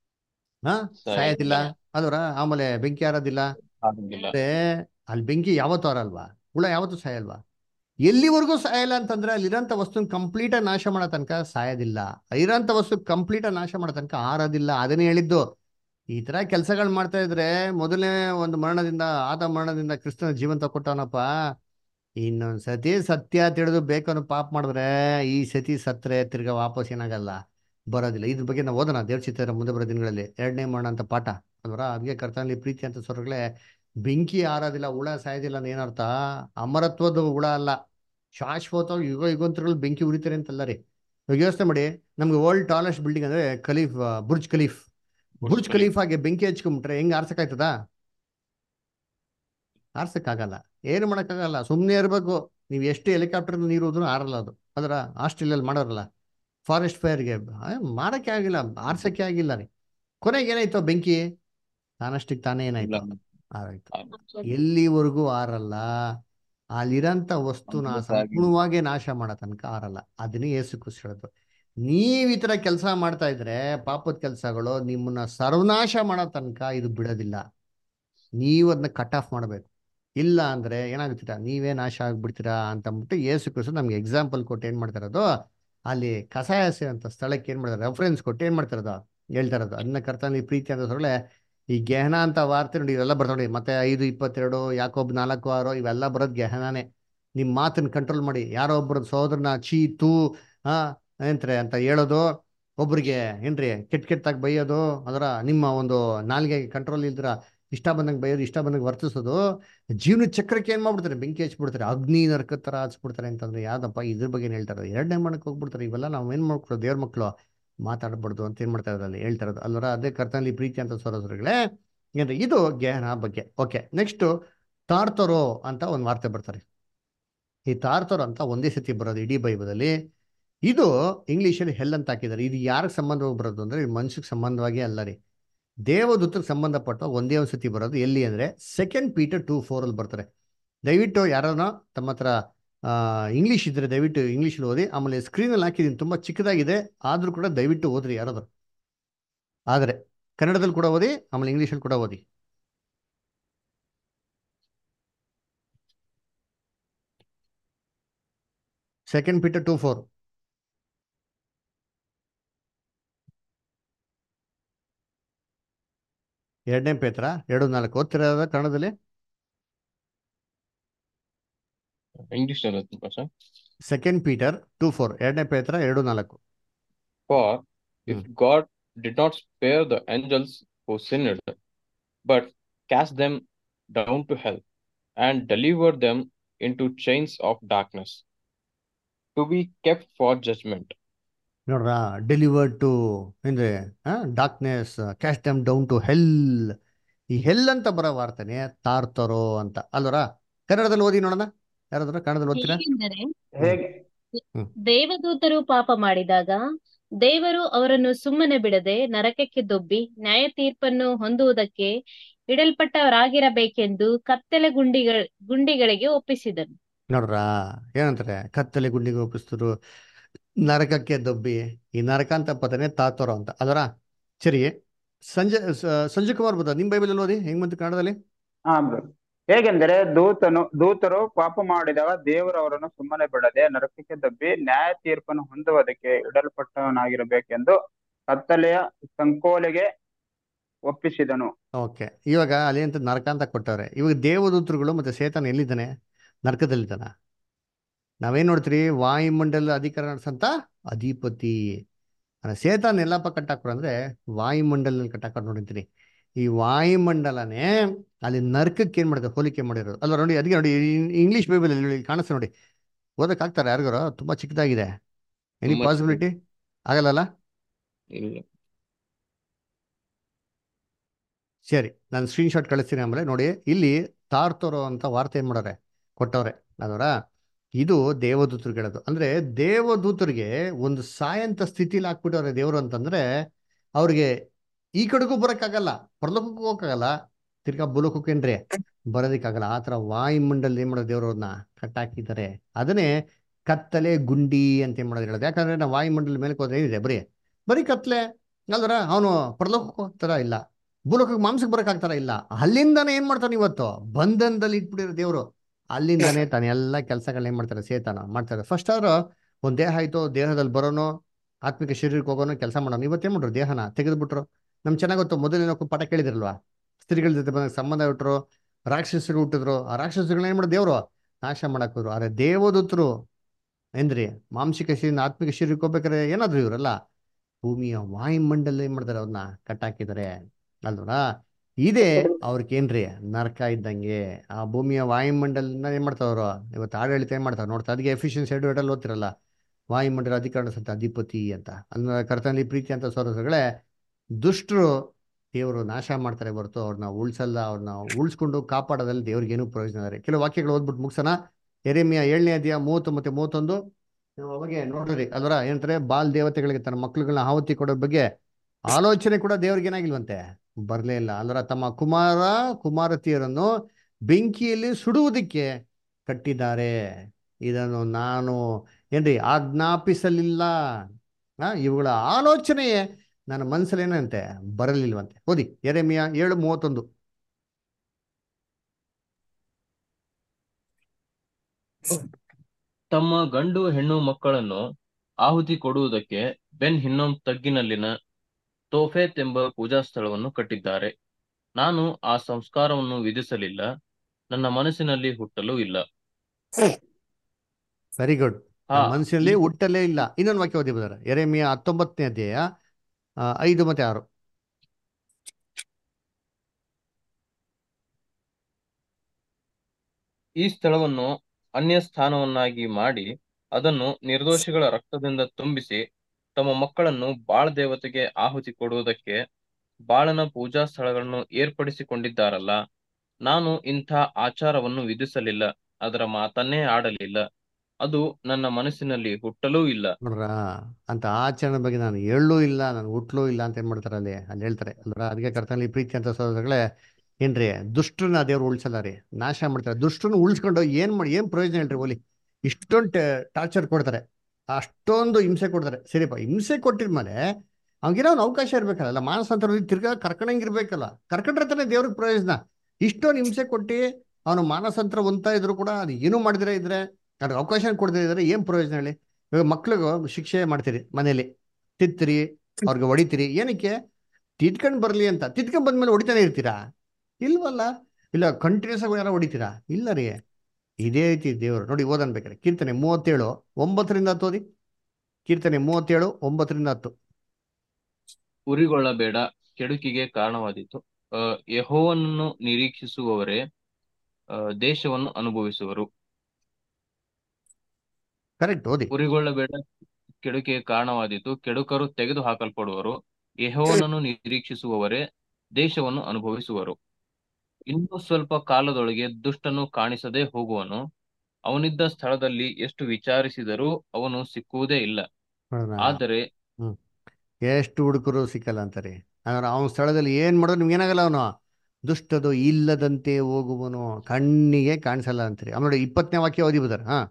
ಹಾ ಸಾಯೋದಿಲ್ಲ ಅಲ್ವರ ಆಮೇಲೆ ಬೆಂಕಿ ಆರೋದಿಲ್ಲ ಆಗೋದಿಲ್ಲ ಮತ್ತೆ ಅಲ್ಲಿ ಬೆಂಕಿ ಯಾವತ್ತೂ ಆರಲ್ವಾ ಹುಳ ಯಾವತ್ತೂ ಸಾಯಲ್ವಾ ಎಲ್ಲಿವರೆಗೂ ಸಾಯಲ್ಲ ಅಂತಂದ್ರೆ ಅಲ್ಲಿರೋಂಥ ವಸ್ತುನ ಕಂಪ್ಲೀಟ್ ನಾಶ ಮಾಡೋ ತನಕ ಸಾಯೋದಿಲ್ಲ ಇರೋಂಥ ವಸ್ತು ಕಂಪ್ಲೀಟ್ ನಾಶ ಮಾಡೋ ತನಕ ಆರೋದಿಲ್ಲ ಅದನ್ನೇ ಹೇಳಿದ್ದು ಈ ತರ ಕೆಲಸಗಳು ಮಾಡ್ತಾ ಇದ್ರೆ ಮೊದಲನೇ ಒಂದು ಮರಣದಿಂದ ಆದ ಮರಣದಿಂದ ಕ್ರಿಸ್ತನ ಜೀವಂತ ಕೊಟ್ಟವನಪ್ಪ ಇನ್ನೊಂದ್ ಸತಿ ಸತ್ಯ ತಿಳಿದು ಬೇಕನ್ನು ಪಾಪ ಮಾಡಿದ್ರೆ ಈ ಸತಿ ಸತ್ರೆ ತಿರ್ಗಾ ವಾಪಸ್ ಏನಾಗಲ್ಲ ಬರೋದಿಲ್ಲ ಇದ್ರ ಬಗ್ಗೆ ನಾವು ಓದೋಣ ದೇವ್ರ ಚಿತ್ರ ಮುಂದೆ ಬರೋ ದಿನಗಳಲ್ಲಿ ಎರಡನೇ ಮರಣ ಅಂತ ಪಾಠ ಅಲ್ವರ ಅದಕ್ಕೆ ಕರ್ತನಲ್ಲಿ ಪ್ರೀತಿ ಅಂತ ಸ್ವರ್ಗಳೇ ಬೆಂಕಿ ಆರೋದಿಲ್ಲ ಹುಳ ಸಾಯೋದಿಲ್ಲ ಅಂತ ಏನರ್ಥ ಅಮರತ್ವದ ಹುಳ ಅಲ್ಲ ಶಾಶ್ವತ ಯುಗ ಯುಗಾಂತರಗಳು ಬೆಂಕಿ ಉರಿತಾರೆ ಅಂತಲ್ಲ ರೀ ಇವಾಗ ಯೋಚನೆ ಮಾಡಿ ನಮ್ಗೆ ವರ್ಲ್ಡ್ ಟಾಲೆಸ್ಟ್ ಬಿಲ್ಡಿಂಗ್ ಅಂದ್ರೆ ಖಲೀಫ್ ಆ, ಬುರ್ಜ್ ಖಲೀಫ್ ಬುರ್ಜ್ ಖಲೀಫಾಗೆ ಬೆಂಕಿ ಹಚ್ಕೊಂಡ್ಬಿಟ್ರೆ ಹೆಂಗ್ ಆರ್ಸಕ್ಕಾಯ್ತದ ಆರ್ಸಕ್ಕಾಗಲ್ಲ ಏನು ಮಾಡಕ್ಕಾಗಲ್ಲ ಸುಮ್ಮನೆ ಇರಬೇಕು ನೀವು ಎಷ್ಟು ಹೆಲಿಕಾಪ್ಟರ್ ನೀರು ಹೋದ್ರು ಆರಲ್ಲ ಅದು ಅದರ ಆಸ್ಟ್ರೇಲಿಯಲ್ಲಿ ಮಾಡೋರಲ್ಲ ಫಾರೆಸ್ಟ್ ಫೈರ್ಗೆ ಮಾಡಕ್ಕೆ ಆಗಿಲ್ಲ ಆರ್ಸಕ್ಕೆ ಆಗಿಲ್ಲ ರೀ ಕೊನೆಗೆ ಏನಾಯ್ತು ಬೆಂಕಿ ತಾನಷ್ಟಕ್ಕೆ ತಾನೇ ಏನಾಯ್ತು ಆರಾಯ್ತು ಎಲ್ಲಿವರೆಗೂ ಆರಲ್ಲ ಅಲ್ಲಿರಂತ ವಸ್ತುನ ಸಂಪೂರ್ಣವಾಗಿ. ಸಂಪೂರ್ಣವಾಗಿ ನಾಶ ಮಾಡೋ ತನಕ ಆರಲ್ಲ ಅದನ್ನೇ ಏಸು ಖುಷಿ ಹೇಳೋದು ನೀವ್ ಈ ತರ ಕೆಲಸ ಮಾಡ್ತಾ ಇದ್ರೆ ಪಾಪದ ಕೆಲಸಗಳು ನಿಮ್ಮನ್ನ ಸರ್ವನಾಶ ಮಾಡೋ ತನಕ ಇದು ಬಿಡೋದಿಲ್ಲ ನೀವು ಅದನ್ನ ಕಟ್ ಆಫ್ ಮಾಡಬೇಕು ಇಲ್ಲ ಅಂದ್ರೆ ಏನಾಗುತ್ತೀರಾ ನೀವೇ ನಾಶ ಆಗ್ಬಿಡ್ತೀರಾ ಅಂತ ಅಂದ್ಬಿಟ್ಟು ಏಸು ಕ್ರಿಸ್ತು ನಮ್ಗೆ ಎಕ್ಸಾಂಪಲ್ ಕೊಟ್ಟು ಏನ್ ಮಾಡ್ತಾ ಇರೋದು ಅಲ್ಲಿ ಕಸಾಯಸೆ ಅಂತ ಸ್ಥಳಕ್ಕೆ ಏನ್ ಮಾಡ್ತಾರೆ ರೆಫರೆನ್ಸ್ ಕೊಟ್ಟು ಏನ್ ಮಾಡ್ತಾ ಇರೋದು ಹೇಳ್ತಾ ಇರೋದು ಅದನ್ನ ಕರ್ತನಲ್ಲಿ ಪ್ರೀತಿ ಅಂತ ಸೊಗಳೆ ಈ ಗೆಹನ ಅಂತ ವಾರ್ತೆ ನೋಡಿ ಇವೆಲ್ಲ ಬರ್ತಾವೆ ನೋಡಿ ಮತ್ತೆ ಐದು ಇಪ್ಪತ್ತೆರಡು ಯಾಕೊಬ್ಬ ನಾಲ್ಕು ಆರು ಇವೆಲ್ಲ ಬರೋದು ಗೆಹನಾನೇ ನಿಮ್ಮ ಮಾತನ್ನ ಕಂಟ್ರೋಲ್ ಮಾಡಿ ಯಾರೋ ಒಬ್ಬರ ಸಹೋದರನ ಚೀ ತೂ ಹಾ ಏನಂತಾರೆ ಅಂತ ಹೇಳೋದು ಒಬ್ರಿಗೆ ಏನ್ರಿ ಕೆಟ್ಟ ಕೆಟ್ಟಾಗಿ ಬೈಯೋದು ಅದರ ನಿಮ್ಮ ಒಂದು ನಾಲ್ಗೆಗೆ ಕಂಟ್ರೋಲ್ ಇಲ್ದಿರ ಇಷ್ಟ ಬಂದಂಗೆ ಬೈಯೋದು ಇಷ್ಟ ಬಂದಂಗೆ ವರ್ತಿಸೋದು ಜೀವನ ಚಕ್ರಕ್ಕೆ ಏನ್ ಮಾಡ್ಬಿಡ್ತಾರೆ ಬೆಂಕಿ ಹಚ್ಬಿಡ್ತಾರೆ ಅಗ್ನಿ ನರಕ ತರ ಹಚ್ಬಿಡ್ತಾರೆ ಅಂತಂದ್ರೆ ಯಾವ್ದಪ್ಪ ಇದ್ರ ಬಗ್ಗೆ ಏನ್ ಹೇಳ್ತಾರೆ ಎರಡನೇ ಮನಕ್ಕೆ ಹೋಗ್ಬಿಡ್ತಾರೆ ಇವೆಲ್ಲ ನಾವು ಏನ್ ಮಾಡ್ಕೊಳ್ಳೋ ದೇವ್ರ ಮಕ್ಕಳು ಮಾತಾಡಬಾರ್ದು ಅಂತ ಏನ್ ಮಾಡ್ತಾ ಇರೋದು ಅಲ್ಲಿ ಹೇಳ್ತಾ ಇರೋದು ಅಲ್ವರ ಅದೇ ಕರ್ತನಲ್ಲಿ ಪ್ರೀತಿ ಅಂತ ಸರೋದ್ರಗಳೇ ಏನ್ರಿ ಇದು ಜ್ಞಾನ ಬಗ್ಗೆ ಓಕೆ ನೆಕ್ಸ್ಟ್ ತಾರ್ತರೋ ಅಂತ ಒಂದು ವಾರ್ತೆ ಬರ್ತಾರೆ ಈ ತಾರ್ತರೋ ಅಂತ ಒಂದೇ ಸತಿ ಬರೋದು ಇಡೀ ಬೈಬಲಲ್ಲಿ ಇದು ಇಂಗ್ಲಿಷಲ್ಲಿ ಹೆಲ್ ಅಂತ ಹಾಕಿದ್ದಾರೆ ಇದು ಯಾರಿಗೆ ಸಂಬಂಧವಾಗಿ ಬರೋದು ಅಂದ್ರೆ ಇದು ಮನುಷ್ಯಕ್ಕೆ ಸಂಬಂಧವಾಗಿ ಅಲ್ಲ ರೀ ದೇವದೂತಕ್ಕೆ ಸಂಬಂಧಪಟ್ಟ ಒಂದೇ ಒಂದು ಸತಿ ಬರೋದು ಎಲ್ಲಿ ಅಂದ್ರೆ ಸೆಕೆಂಡ್ ಪೀಟರ್ ಟೂ ಫೋರ್ ಅಲ್ಲಿ ಬರ್ತಾರೆ ದಯವಿಟ್ಟು ಯಾರನ್ನ ತಮ್ಮ ಹತ್ರ ಇಂಗ್ಲಿಷ್ ಇದ್ರೆ ದಯವಿಟ್ಟು ಇಂಗ್ಲಿಷಲ್ಲಿ ಓದಿ ಆಮೇಲೆ ಸ್ಕ್ರೀನಲ್ಲಿ ಹಾಕಿದ್ದೀನಿ ತುಂಬಾ ಚಿಕ್ಕದಾಗಿದೆ ಆದ್ರೂ ಕೂಡ ದಯವಿಟ್ಟು ಓದ್ರಿ ಯಾರಾದ್ರು ಆದರೆ ಕನ್ನಡದಲ್ಲಿ ಕೂಡ ಓದಿ ಆಮೇಲೆ ಇಂಗ್ಲಿಷಲ್ಲಿ ಕೂಡ ಓದಿ ಸೆಕೆಂಡ್ ಪೀಟರ್ ಟೂ ಫೋರ್ ಎರಡನೇ ಪೇತ್ರ ಎರಡು ನಾಲ್ಕು ಓದ್ತಿರೋದ ಕನ್ನಡದಲ್ಲಿ ಇಂಗ್ಲಿಷ್ ತುಂಬ sir second Peter two four ಎರಡನೇ ಪೇತ್ರ ಎರಡು ನಾಲ್ಕು For if Hmm. God did not spare the angels who sinned, but cast them down to hell and delivered them into chains of darkness to be kept for judgment. ನೋಡ್ರ ಡೆಲಿವರ್ಡ್ ಟು ಅಂದ್ರೆ darkness cast them down to hell ಈ ಹೆಲ್ ಅಂತ ಬರೋ ವಾರ್ತೆನೆ ತಾರ್ತರೋ ಅಂತ ಅಲ್ವರ ಕನ್ನಡದಲ್ಲಿ ಓದಿ ನೋಡೋಣ ಯಾರಾದ್ರೂ ಕನ್ನಡದಲ್ಲಿ ಓದ್ತೀರಾ ಹೇಗೆಂದರೆ ಹೇಗೆ ಹ್ಮ್ ದೇವದೂತರು ಪಾಪ ಮಾಡಿದಾಗ ದೇವರು ಅವರನ್ನು ಸುಮ್ಮನೆ ಬಿಡದೆ ನರಕಕ್ಕೆ ದೊಬ್ಬಿ ನ್ಯಾಯ ತೀರ್ಪನ್ನು ಹೊಂದುವುದಕ್ಕೆ ಇಡಲ್ಪಟ್ಟವರಾಗಿರಬೇಕೆಂದು ಕತ್ತಲೆ ಗುಂಡಿಗಳ ಗುಂಡಿಗಳಿಗೆ ಒಪ್ಪಿಸಿದನು ನೋಡ್ರ ಏನಂತಾರೆ ಕತ್ತಲೆ ಗುಂಡಿಗೆ ಒಪ್ಪಿಸಿದ್ರು ನರಕಕ್ಕೆ ದೊಬ್ಬಿ ಈ ನರಕ ಅಂತ ಪದನೇ ತಾತೋರೋ ಅಂತ ಅದರ ಸರಿ ಸಂಜೆ ಸ- ಸಂಜಯ್ ಕುಮಾರ್ ಬುದ್ಧ ನಿಮ್ ಬೈಬಲ್ ಓದಿ ಹೆಂಗ್ ಬಂತು ಕನ್ನಡದಲ್ಲಿ ಹಾ ಬ್ರೋ ಹೇಗೆಂದರೆ ದೂತನು ದೂತರು ಪಾಪ ಮಾಡಿದಾಗ ದೇವರು ಅವರನ್ನು ಸುಮ್ಮನೆ ಬಿಡದೆ ನರಕಕ್ಕೆ ದಬ್ಬಿ ನ್ಯಾಯ ತೀರ್ಪನ್ನು ಹೊಂದುವುದಕ್ಕೆ ಇಡಲ್ಪಟ್ಟವನಾಗಿರಬೇಕೆಂದು ಕತ್ತಲೆಯ ಸಂಕೋಲೆಗೆ ಒಪ್ಪಿಸಿದನು ಓಕೆ ಇವಾಗ ಅಲ್ಲಿ ಅಂತ ನರಕ ಅಂತ ಕೊಟ್ಟವ್ರೆ ಇವಾಗ ದೇವದೂತರುಗಳು ಮತ್ತೆ ಸೇತನ ಎಲ್ಲಿದ್ದಾನೆ ನರಕದಲ್ಲಿದ್ದಾನ ನಾವೇನ್ ನೋಡ್ತೀರಿ ವಾಯುಮಂಡಲ ಅಧಿಕಾರ ನಡೆಸಂತ ಅಧಿಪತಿ ಅಂದ್ರೆ ಸೇತಾನ್ ಎಲ್ಲಪ್ಪ ಕಟ್ಟಾಕ್ರು ಅಂದ್ರೆ ವಾಯುಮಂಡಲದಲ್ಲಿ ಕಟ್ಟಾಕೊಂಡು ನೋಡಿರ್ತೀನಿ ಈ ವಾಯುಮಂಡಲನೇ ಅಲ್ಲಿ ನರಕಕ್ಕೆ ಏನ್ ಮಾಡಿದೆ ಹೋಲಿಕೆ ಮಾಡಿರೋದು ಅಲ್ವಾ ನೋಡಿ ಅದಕ್ಕೆ ನೋಡಿ ಇಂಗ್ಲಿಷ್ ಬೈಬಲ್ ಅಲ್ಲಿ ಕಾಣಿಸ್ತಾ ನೋಡಿ ಓದಕ್ ಆಗ್ತಾರೆ ಯಾರಿಗಾರ ತುಂಬಾ ಚಿಕ್ಕದಾಗಿದೆ ಎನಿ ತುಂಬಾ ಪಾಸಿಬಿಲಿಟಿ ಆಗಲ್ಲಲ್ಲ ಇಲ್ಲ ಸರಿ ನಾನು ಸ್ಕ್ರೀನ್ ಶಾಟ್ ಕಳಿಸ್ತೀನಿ ಆಮೇಲೆ ನೋಡಿ ಇಲ್ಲಿ ತಾರ್ತೋರೋ ಅಂತ ವಾರ್ತೆ ಏನ್ ಮಾಡವ್ರೆ ಕೊಟ್ಟವ್ರೆ ಅದರ ಇದು ದೇವದೂತರಿಗೆ ಹೇಳೋದು ಅಂದ್ರೆ ದೇವದೂತರಿಗೆ ಒಂದು ಸಾಯಂತ ಸ್ಥಿತಿಲಿ ಹಾಕ್ಬಿಟ್ಟವ್ರೆ ದೇವರು ಅಂತಂದ್ರೆ ಅವ್ರಿಗೆ ಈ ಕಡೆಗೂ ಬರೋಕ್ಕಾಗಲ್ಲ ಪರಲೋಕಕ್ಕೂ ಹೋಗಕ್ಕಾಗಲ್ಲ ತಿರ್ಗಾ ಬುಲೋಕಕ್ಕೇನ್ರಿ ಬರೋದಕ್ಕಾಗಲ್ಲ ಆ ಥರ ವಾಯುಮಂಡಲ ಏನ್ ಮಾಡೋದು ದೇವರು ಅವ್ರನ್ನ ಕಟ್ಟಾಕಿದ್ದಾರೆ ಅದನ್ನೇ ಕತ್ತಲೆ ಗುಂಡಿ ಅಂತ ಏನ್ ಮಾಡೋದು ಹೇಳೋದು ಯಾಕಂದ್ರೆ ನಾವು ವಾಯುಮಂಡಲ ಮೇಲೆ ಹೋದ್ರೆ ಏನಿದೆ ಬರೀ ಬರೀ ಕತ್ಲೆ ಅಲ್ವರ ಅವನು ಪರಲೋಕಕ್ಕೆ ಹೋಗ್ತಾರ ಇಲ್ಲ ಭೂಲೋಕಕ್ಕೆ ಮಾಂಸಕ್ಕೆ ಬರೋಕ್ಕಾಗ್ತಾರ ಇಲ್ಲ ಅಲ್ಲಿಂದಾನೆ ಏನ್ ಮಾಡ್ತಾನೆ ಇವತ್ತು ಬಂಧನದಲ್ಲಿ ಇಟ್ಬಿಟ್ಟಿರೋ ದೇವರು ಅಲ್ಲಿಂದಾನೆ ತಾನು ಎಲ್ಲ ಕೆಲಸಗಳನ್ನ ಏನ್ ಮಾಡ್ತಾರೆ ಸೇತಾನ ಮಾಡ್ತಾರೆ ಫಸ್ಟ್ ಆದ್ರೂ ಒಂದ್ ದೇಹ ಆಯ್ತು ದೇಹದಲ್ಲಿ ಬರೋನು ಆತ್ಮಿಕ ಶರೀರಕ್ಕೆ ಹೋಗೋನು ಕೆಲಸ ಮಾಡೋನು ಇವತ್ತೇನ್ ಮಾಡ್ರು ದೇಹನ ತೆಗೆದ್ಬಿಟ್ರು ನಮ್ ಚೆನ್ನಾಗ್ ಗೊತ್ತು ಮೊದಲಿನ ಪಾಠ ಕೇಳಿದಿರಲ್ವಾ ಸ್ತ್ರೀಗಳ ಜೊತೆ ಬಂದಾಗ ಸಂಬಂಧ ಬಿಟ್ರು ರಾಕ್ಷಸರು ಹುಟ್ಟಿದ್ರು ಆ ರಾಕ್ಷಸಗಳನ್ನ ಏನ್ ಮಾಡೋದು ದೇವ್ರು ನಾಶ ಮಾಡಕ್ ಹೋದ್ರು ಆದ್ರೆ ದೇವದೂತರು ಏನ್ರಿ ಮಾಂಸಿಕ ಶರೀರ ಆತ್ಮಿಕ ಶರೀರಕ್ಕೆ ಹೋಗ್ಬೇಕಾದ್ರೆ ಏನಾದ್ರು ಇವರಲ್ಲ ಭೂಮಿಯ ವಾಯುಮಂಡಲ ಏನ್ ಮಾಡ್ತಾರೆ ಅವ್ರನ್ನ ಕಟ್ಟಾಕಿದ್ದಾರೆ ಅಲ್ವರಾ ಇದೇ ಅವ್ರಿಗೇನ್ರಿ ನರಕ ಇದ್ದಂಗೆ ಆ ಭೂಮಿಯ ವಾಯುಮಂಡಲನ ಏನ್ ಮಾಡ್ತಾವ್ರು ಇವತ್ತು ಆಡಳಿತ ಏನ್ ಮಾಡ್ತಾವ ನೋಡ್ತಾ ಅದಕ್ಕೆ ಎಫಿಷಿಯನ್ಸಿ ಎರಡು ಎರಡಲ್ಲಿ ಓದ್ತಿರಲ್ಲ ವಾಯುಮಂಡಲ ಅಧಿಕಾರ ಸತ್ತ ಅಧಿಪತಿ ಅಂತ ಅಂದ್ರೆ ಕರ್ತನಲ್ಲಿ ಪ್ರೀತಿ ಅಂತ ಸೋದರಗಳೇ ದುಷ್ಟರು ದೇವರು ನಾಶ ಮಾಡ್ತಾರೆ ಹೊರತು ಅವ್ರನ್ನ ಉಳ್ಸಲ್ಲ ಅವ್ರನ್ನ ಉಳಿಸ್ಕೊಂಡು ಕಾಪಾಡೋದ್ರಲ್ಲಿ ದೇವ್ರಿಗೇನು ಪ್ರಯೋಜನ ಇದೆ ಕೆಲವು ವಾಕ್ಯಗಳು ಓದ್ಬಿಟ್ಟು ಮುಗಿಸೋಣ ಎರೆಮಿಯ ಏಳನೇ ಅಧ್ಯಾಯ ಮೂವತ್ತು ಮತ್ತೆ ಮೂವತ್ತೊಂದು ನಾವು ಅವಾಗೆ ನೋಡ್ರಿ ಅಲ್ವರ ಏನಂತಾರೆ ಬಾಲ್ ದೇವತೆಗಳಿಗೆ ತನ್ನ ಮಕ್ಳುಗಳನ್ನ ಆಹುತಿ ಕೊಡೋ ಬಗ್ಗೆ ಆಲೋಚನೆ ಕೂಡ ದೇವ್ರಿಗೆ ಏನಾಗಿಲ್ವಂತೆ ಬರ್ಲೇ ಇಲ್ಲ ಅಲ್ವರ ತಮ್ಮ ಕುಮಾರ ಕುಮಾರತಿಯರನ್ನು ಬೆಂಕಿಯಲ್ಲಿ ಸುಡುವುದಕ್ಕೆ ಕಟ್ಟಿದ್ದಾರೆ ಇದನ್ನು ನಾನು ಏನ್ರಿ ಆಜ್ಞಾಪಿಸಲಿಲ್ಲ ಆ ಇವುಗಳ ಆಲೋಚನೆಯೇ ನನ್ನ ಮನಸ್ಸಲ್ಲಿ ಏನಂತೆ ಬರಲಿಲ್ವಂತೆ ಓದಿ ಎರೆಮಿಯ ಏಳು ಮೂವತ್ತೊಂದು ತಮ್ಮ ಗಂಡು ಹೆಣ್ಣು ಮಕ್ಕಳನ್ನು ಆಹುತಿ ಕೊಡುವುದಕ್ಕೆ ಬೆನ್ ಹಿನ್ನೋಮ್ ತಗ್ಗಿನಲ್ಲಿನ ತೋಫೆತ್ ಎಂಬ ಪೂಜಾ ಸ್ಥಳವನ್ನು ಕಟ್ಟಿದ್ದಾರೆ ನಾನು ಆ ಸಂಸ್ಕಾರವನ್ನು ವಿಧಿಸಲಿಲ್ಲ ನನ್ನ ಮನಸ್ಸಿನಲ್ಲಿ ಹುಟ್ಟಲೂ ಇಲ್ಲ ವೆರಿ ಗುಡ್ ಹಾ ಮನಸ್ಸಿನಲ್ಲಿ ಈ- ಹುಟ್ಟಲೇ ಇಲ್ಲ ಇನ್ನೊಂದು ವಾಕ್ಯ ಓದಿ ಬದಾರೆ ಎರೆಮಿಯ ಹತ್ತೊಂಬತ್ತನೇ ಅಧ್ಯಾಯ ಆ, ಐದು ಮತ್ತೆ ಆರು ಈ ಸ್ಥಳವನ್ನು ಅನ್ಯ ಸ್ಥಾನವನ್ನಾಗಿ ಮಾಡಿ ಅದನ್ನು ನಿರ್ದೋಷಿಗಳ ರಕ್ತದಿಂದ ತುಂಬಿಸಿ ತಮ್ಮ ಮಕ್ಕಳನ್ನು ಬಾಳ್ ದೇವತೆಗೆ ಆಹುತಿ ಕೊಡುವುದಕ್ಕೆ ಬಾಳನ ಪೂಜಾ ಸ್ಥಳಗಳನ್ನು ಏರ್ಪಡಿಸಿಕೊಂಡಿದ್ದಾರಲ್ಲ ನಾನು ಇಂಥ ಆಚಾರವನ್ನು ವಿಧಿಸಲಿಲ್ಲ ಅದರ ಮಾತನ್ನೇ ಆಡಲಿಲ್ಲ ಅದು ನನ್ನ ಮನಸ್ಸಿನಲ್ಲಿ ಹುಟ್ಟಲೂ ಇಲ್ಲ ನೋಡ್ರ ಅಂತ ಆಚರಣೆ ಬಗ್ಗೆ ನಾನು ಹೇಳಲೂ ಇಲ್ಲ ನಾನು ಹುಟ್ಲೂ ಇಲ್ಲ ಅಂತ ಏನ್ ಮಾಡ್ತಾರೆ ಅಲ್ಲಿ ಅಲ್ಲಿ ಹೇಳ್ತಾರೆ ಅಲ್ರ ಅದಕ್ಕೆ ಕರ್ತನಲ್ಲಿ ಪ್ರೀತಿ ಅಂತ ಸೋದರಗಳೇ ಏನ್ರಿ ದುಷ್ಟರನ್ನ ದೇವ್ರು ಉಳ್ಸಲ್ಲ ರೀ ನಾಶ ಮಾಡ್ತಾರೆ ದುಷ್ಟರನ್ನ ಉಳಿಸ್ಕೊಂಡು ಏನ್ ಮಾಡಿ ಏನ್ ಪ್ರಯೋಜನ ಹೇಳ್ರಿ ಓಲಿ ಇಷ್ಟೊಂದು ಟಾರ್ಚರ್ ಕೊಡ್ತಾರೆ ಅಷ್ಟೊಂದು ಹಿಂಸೆ ಕೊಡ್ತಾರೆ ಸರಿಪ್ಪ ಹಿಂಸೆ ಕೊಟ್ಟಿದ್ಮೇಲೆ ಅವ್ನಿಗೇನೋ ಒಂದು ಅವಕಾಶ ಇರ್ಬೇಕಲ್ಲ ಮಾನಸಾಂತರ ತಿರ್ಗಾ ಕರ್ಕೊಂಡಂಗಿರ್ಬೇಕಲ್ಲ ಕರ್ಕೊಂಡ್ರೆ ತಾನೇ ದೇವ್ರಿಗೆ ಪ್ರಯೋಜನ ಇಷ್ಟೊಂದು ಹಿಂಸೆ ಕೊಟ್ಟು ಅವನು ಮಾನಸಾಂತರ ಹೊಂತಾ ಇದ್ರು ಕೂಡ ಅದು ಏನು ಮಾಡಿದ್ರೆ ಇದ್ರೆ ಅವ್ರಿಗೆ ಅವಕಾಶ ಕೊಡದೇ ಇದ್ರೆ ಏನ್ ಪ್ರಯೋಜನ ಹೇಳಿ ಇವಾಗ ಮಕ್ಳಿಗೂ ಶಿಕ್ಷೆ ಮಾಡ್ತೀರಿ ಮನೇಲಿ ತಿತ್ತೀರಿ ಅವ್ರಿಗೆ ಹೊಡಿತೀರಿ ಏನಕ್ಕೆ ತಿದ್ಕೊಂಡ್ ಬರ್ಲಿ ಅಂತ ತಿದ್ಕೊಂಡ್ ಬಂದ್ಮೇಲೆ ಹೊಡಿತಾನೆ ಇರ್ತೀರಾ ಇಲ್ವಲ್ಲ ಇಲ್ಲ ಕಂಟಿನ್ಯೂಸ್ ಆಗಿ ಯಾರೋ ಹೊಡಿತೀರಾ ಇಲ್ಲ ರೀ ಇದೇ ರೀತಿ ದೇವರು ನೋಡಿ ಓದನ್ ಬೇಕಾರೆ ಕೀರ್ತನೆ ಮೂವತ್ತೇಳು ಒಂಬತ್ತರಿಂದ ಹತ್ತು ಓದಿ ಕೀರ್ತನೆ ಮೂವತ್ತೇಳು ಒಂಬತ್ತರಿಂದ ಹತ್ತು ಉರಿಗೊಳ್ಳಬೇಡ ಕೆಡುಕಿಗೆ ಕಾರಣವಾದೀತು ಆ, ಯೆಹೋವನನ್ನು ನಿರೀಕ್ಷಿಸುವವರೇ ಆ, ದೇಶವನ್ನು ಅನುಭವಿಸುವರು ಕರೆಕ್ಟ್ ಓದಿ ಉರಿಗೊಳ್ಳಬೇಡ ಕೆಡುಕಿಗೆ ಕಾರಣವಾದೀತು ಕೆಡುಕರು ತೆಗೆದು ಹಾಕಲ್ಪಡುವರು ಯೆಹೋವನನ್ನು ನಿರೀಕ್ಷಿಸುವವರೇ ದೇಶವನ್ನು ಅನುಭವಿಸುವರು ಇನ್ನು ಸ್ವಲ್ಪ ಕಾಲದೊಳಗೆ ದುಷ್ಟನು ಕಾಣಿಸದೆ ಹೋಗುವನು ಅವನಿದ್ದ ಸ್ಥಳದಲ್ಲಿ ಎಷ್ಟು ವಿಚಾರಿಸಿದರೂ ಅವನು ಸಿಕ್ಕುವುದೇ ಇಲ್ಲ ನೋಡೋಣ ಆದರೆ ಹ್ಮ್ ಎಷ್ಟು ಹುಡುಕರು ಸಿಕ್ಕಲ್ಲ ಅಂತಾರೆ ಹಾಗಾದ್ರೆ ಅವನ ಸ್ಥಳದಲ್ಲಿ ಏನ್ ಮಾಡೋದು ನಿಮ್ಗೆ ಏನಾಗಲ್ಲ ಅವನು ದುಷ್ಟದು ಇಲ್ಲದಂತೆ ಹೋಗುವನು ಕಣ್ಣಿಗೆ ಕಾಣಿಸಲ್ಲ ಅಂತೀರಿ ಅವ್ನು ನೋಡಿ ಇಪ್ಪತ್ತನೇ ವಾಕ್ಯ ಓದಿ ಬದಾರ ಹಾ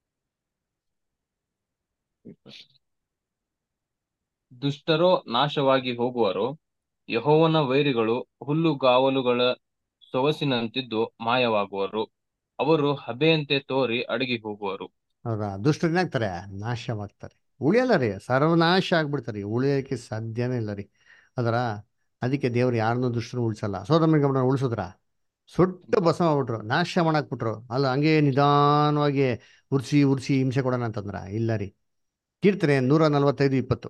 ದುಷ್ಟರೋ ನಾಶವಾಗಿ ಹೋಗುವರು ಯೆಹೋವನ ವೈರಿಗಳು ಹುಲ್ಲುಗಾವಲುಗಳ ಸೊಗಸಿನಂತಿದ್ದು ಮಾಯವಾಗುವರು ಅವರು ಹಬೆಯಂತೆ ತೋರಿ ಅಡಗಿ ಹೋಗುವರು ಹೌದಾ ದುಷ್ಟರು ಏನಾಗ್ತಾರೆ ನಾಶವಾಗ್ತಾರೆ ಉಳಿಯಲ್ಲ ರೀ ಸರ್ವನಾಶ ಆಗ್ಬಿಡ್ತಾರೆ ಉಳಿಯೋಕ್ಕೆ ಸಾಧ್ಯನೇ ಇಲ್ಲ ರೀ ಅದರ ಅದಕ್ಕೆ ದೇವ್ರು ಯಾರನ್ನೂ ದುಷ್ಟರು ಉಳಿಸಲ್ಲ ಸೋದಮ್ಮನ ಗಮನ ಉಳಿಸಿದ್ರ ಸುಟ್ಟು ಭಸ್ಮ ಆಗ್ಬಿಟ್ರು ನಾಶ ಮಾಡಾಕ್ಬಿಟ್ರು ಅಲ್ಲ ಹಂಗೆ ನಿಧಾನವಾಗಿ ಉರ್ಸಿ ಉರ್ಸಿ ಹಿಂಸೆ ಕೊಡೋಣ ಅಂತಂದ್ರ ಇಲ್ಲ ರೀ ಕೀರ್ತನೆ ನೂರ ನಲವತ್ತೈದು ಇಪ್ಪತ್ತು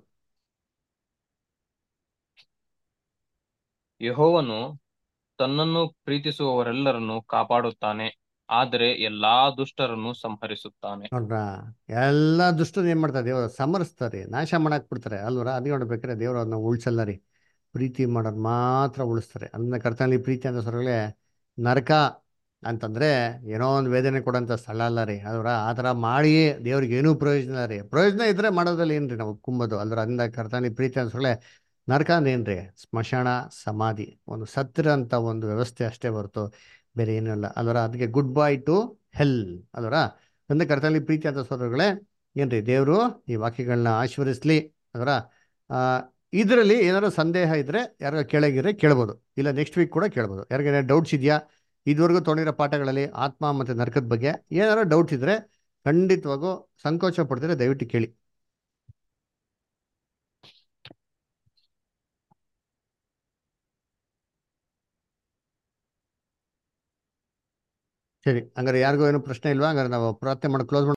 ಯೆಹೋವನು ತನ್ನನ್ನು ಪ್ರೀತಿಸುವವರೆಲ್ಲರನ್ನು ಕಾಪಾಡುತ್ತಾನೆ ಆದರೆ ಎಲ್ಲಾ ದುಷ್ಟರನ್ನು ಸಂಹರಿಸುತ್ತಾನೆ ನೋಡ್ರ ಎಲ್ಲ ದುಷ್ಟರು ಏನ್ ಮಾಡ್ತಾರೆ ದೇವರು ಸಮರಿಸ್ತಾರೆ ನಾಶ ಮಾಡಾಕ್ ಬಿಡ್ತಾರೆ ಅಲ್ವರ ಅದೇ ನೋಡ್ಬೇಕಾದ್ರೆ ದೇವ್ರು ಅದನ್ನ ಉಳ್ಸಲ್ಲ ರೀ ಪ್ರೀತಿ ಮಾಡೋದು ಮಾತ್ರ ಉಳಿಸ್ತಾರೆ ಅದನ್ನ ಕರ್ತನಲ್ಲಿ ಪ್ರೀತಿ ಅಂತ ಸೊರಗಲೆ ನರಕ ಅಂತಂದ್ರೆ ಏನೋ ಒಂದು ವೇದನೆ ಕೊಡೋಂಥ ಸ್ಥಳ ಅಲ್ಲ ರೀ ಅಲ್ವರ ಆ ಥರ ಮಾಡಿ ದೇವ್ರಿಗೆ ಏನೂ ಪ್ರಯೋಜನ ಇಲ್ಲ ರೀ ಪ್ರಯೋಜನ ಇದ್ರೆ ಮಾಡೋದ್ರಲ್ಲಿ ಏನ್ರಿ ನಾವು ಕುಂಬೋದು ಅಲ್ವರ ಅದನ್ನ ಕರ್ತನಲ್ಲಿ ಪ್ರೀತಿ ಅಂತ ಸೊರಗಲೆ ನರಕ ಅಂದ್ರೆ ಏನ್ರಿ ಸ್ಮಶಾನ ಸಮಾಧಿ ಒಂದು ಸತ್ತಿರ ಅಂತ ಒಂದು ವ್ಯವಸ್ಥೆ ಅಷ್ಟೇ ಹೊರತು ಬೇರೆ ಏನೂ ಇಲ್ಲ ಅಲ್ವರ ಅದಕ್ಕೆ ಗುಡ್ ಬೈ ಟು ಹೆಲ್ ಅಲ್ವರ ತಂದೆ ಕರ್ತನಲ್ಲಿ ಪ್ರೀತಿ ಅಂತ ಸೋದರಗಳೇ ಏನ್ರಿ ದೇವರು ಈ ವಾಕ್ಯಗಳನ್ನ ಆಶೀರ್ವದಿಸ್ಲಿ ಅದರ ಇದರಲ್ಲಿ ಏನಾದ್ರು ಸಂದೇಹ ಇದ್ರೆ ಯಾರಿಗ ಕೇಳಂಗಿದ್ರೆ ಕೇಳ್ಬೋದು ಇಲ್ಲ ನೆಕ್ಸ್ಟ್ ವೀಕ್ ಕೂಡ ಕೇಳ್ಬೋದು ಯಾರಿಗೇನಾದ್ರು ಡೌಟ್ಸ್ ಇದೆಯಾ ಇದುವರೆಗೂ ತೊಗೊಂಡಿರೋ ಪಾಠಗಳಲ್ಲಿ ಆತ್ಮ ಮತ್ತು ನರಕದ ಬಗ್ಗೆ ಏನಾದ್ರು ಡೌಟ್ಸ್ ಇದ್ರೆ ಖಂಡಿತವಾಗೂ ಸಂಕೋಚ ಪಡ್ತೀರಾ ದಯವಿಟ್ಟು ಕೇಳಿ ಸರಿ ಹಂಗಾರೆ ಯಾರಿಗೂ ಏನೂ ಪ್ರಶ್ನೆ ಇಲ್ವಾ ಹಂಗಾರೆ ನಾವು ಪ್ರಾರ್ಥನೆ ಮಾಡಿ ಕ್ಲೋಸ್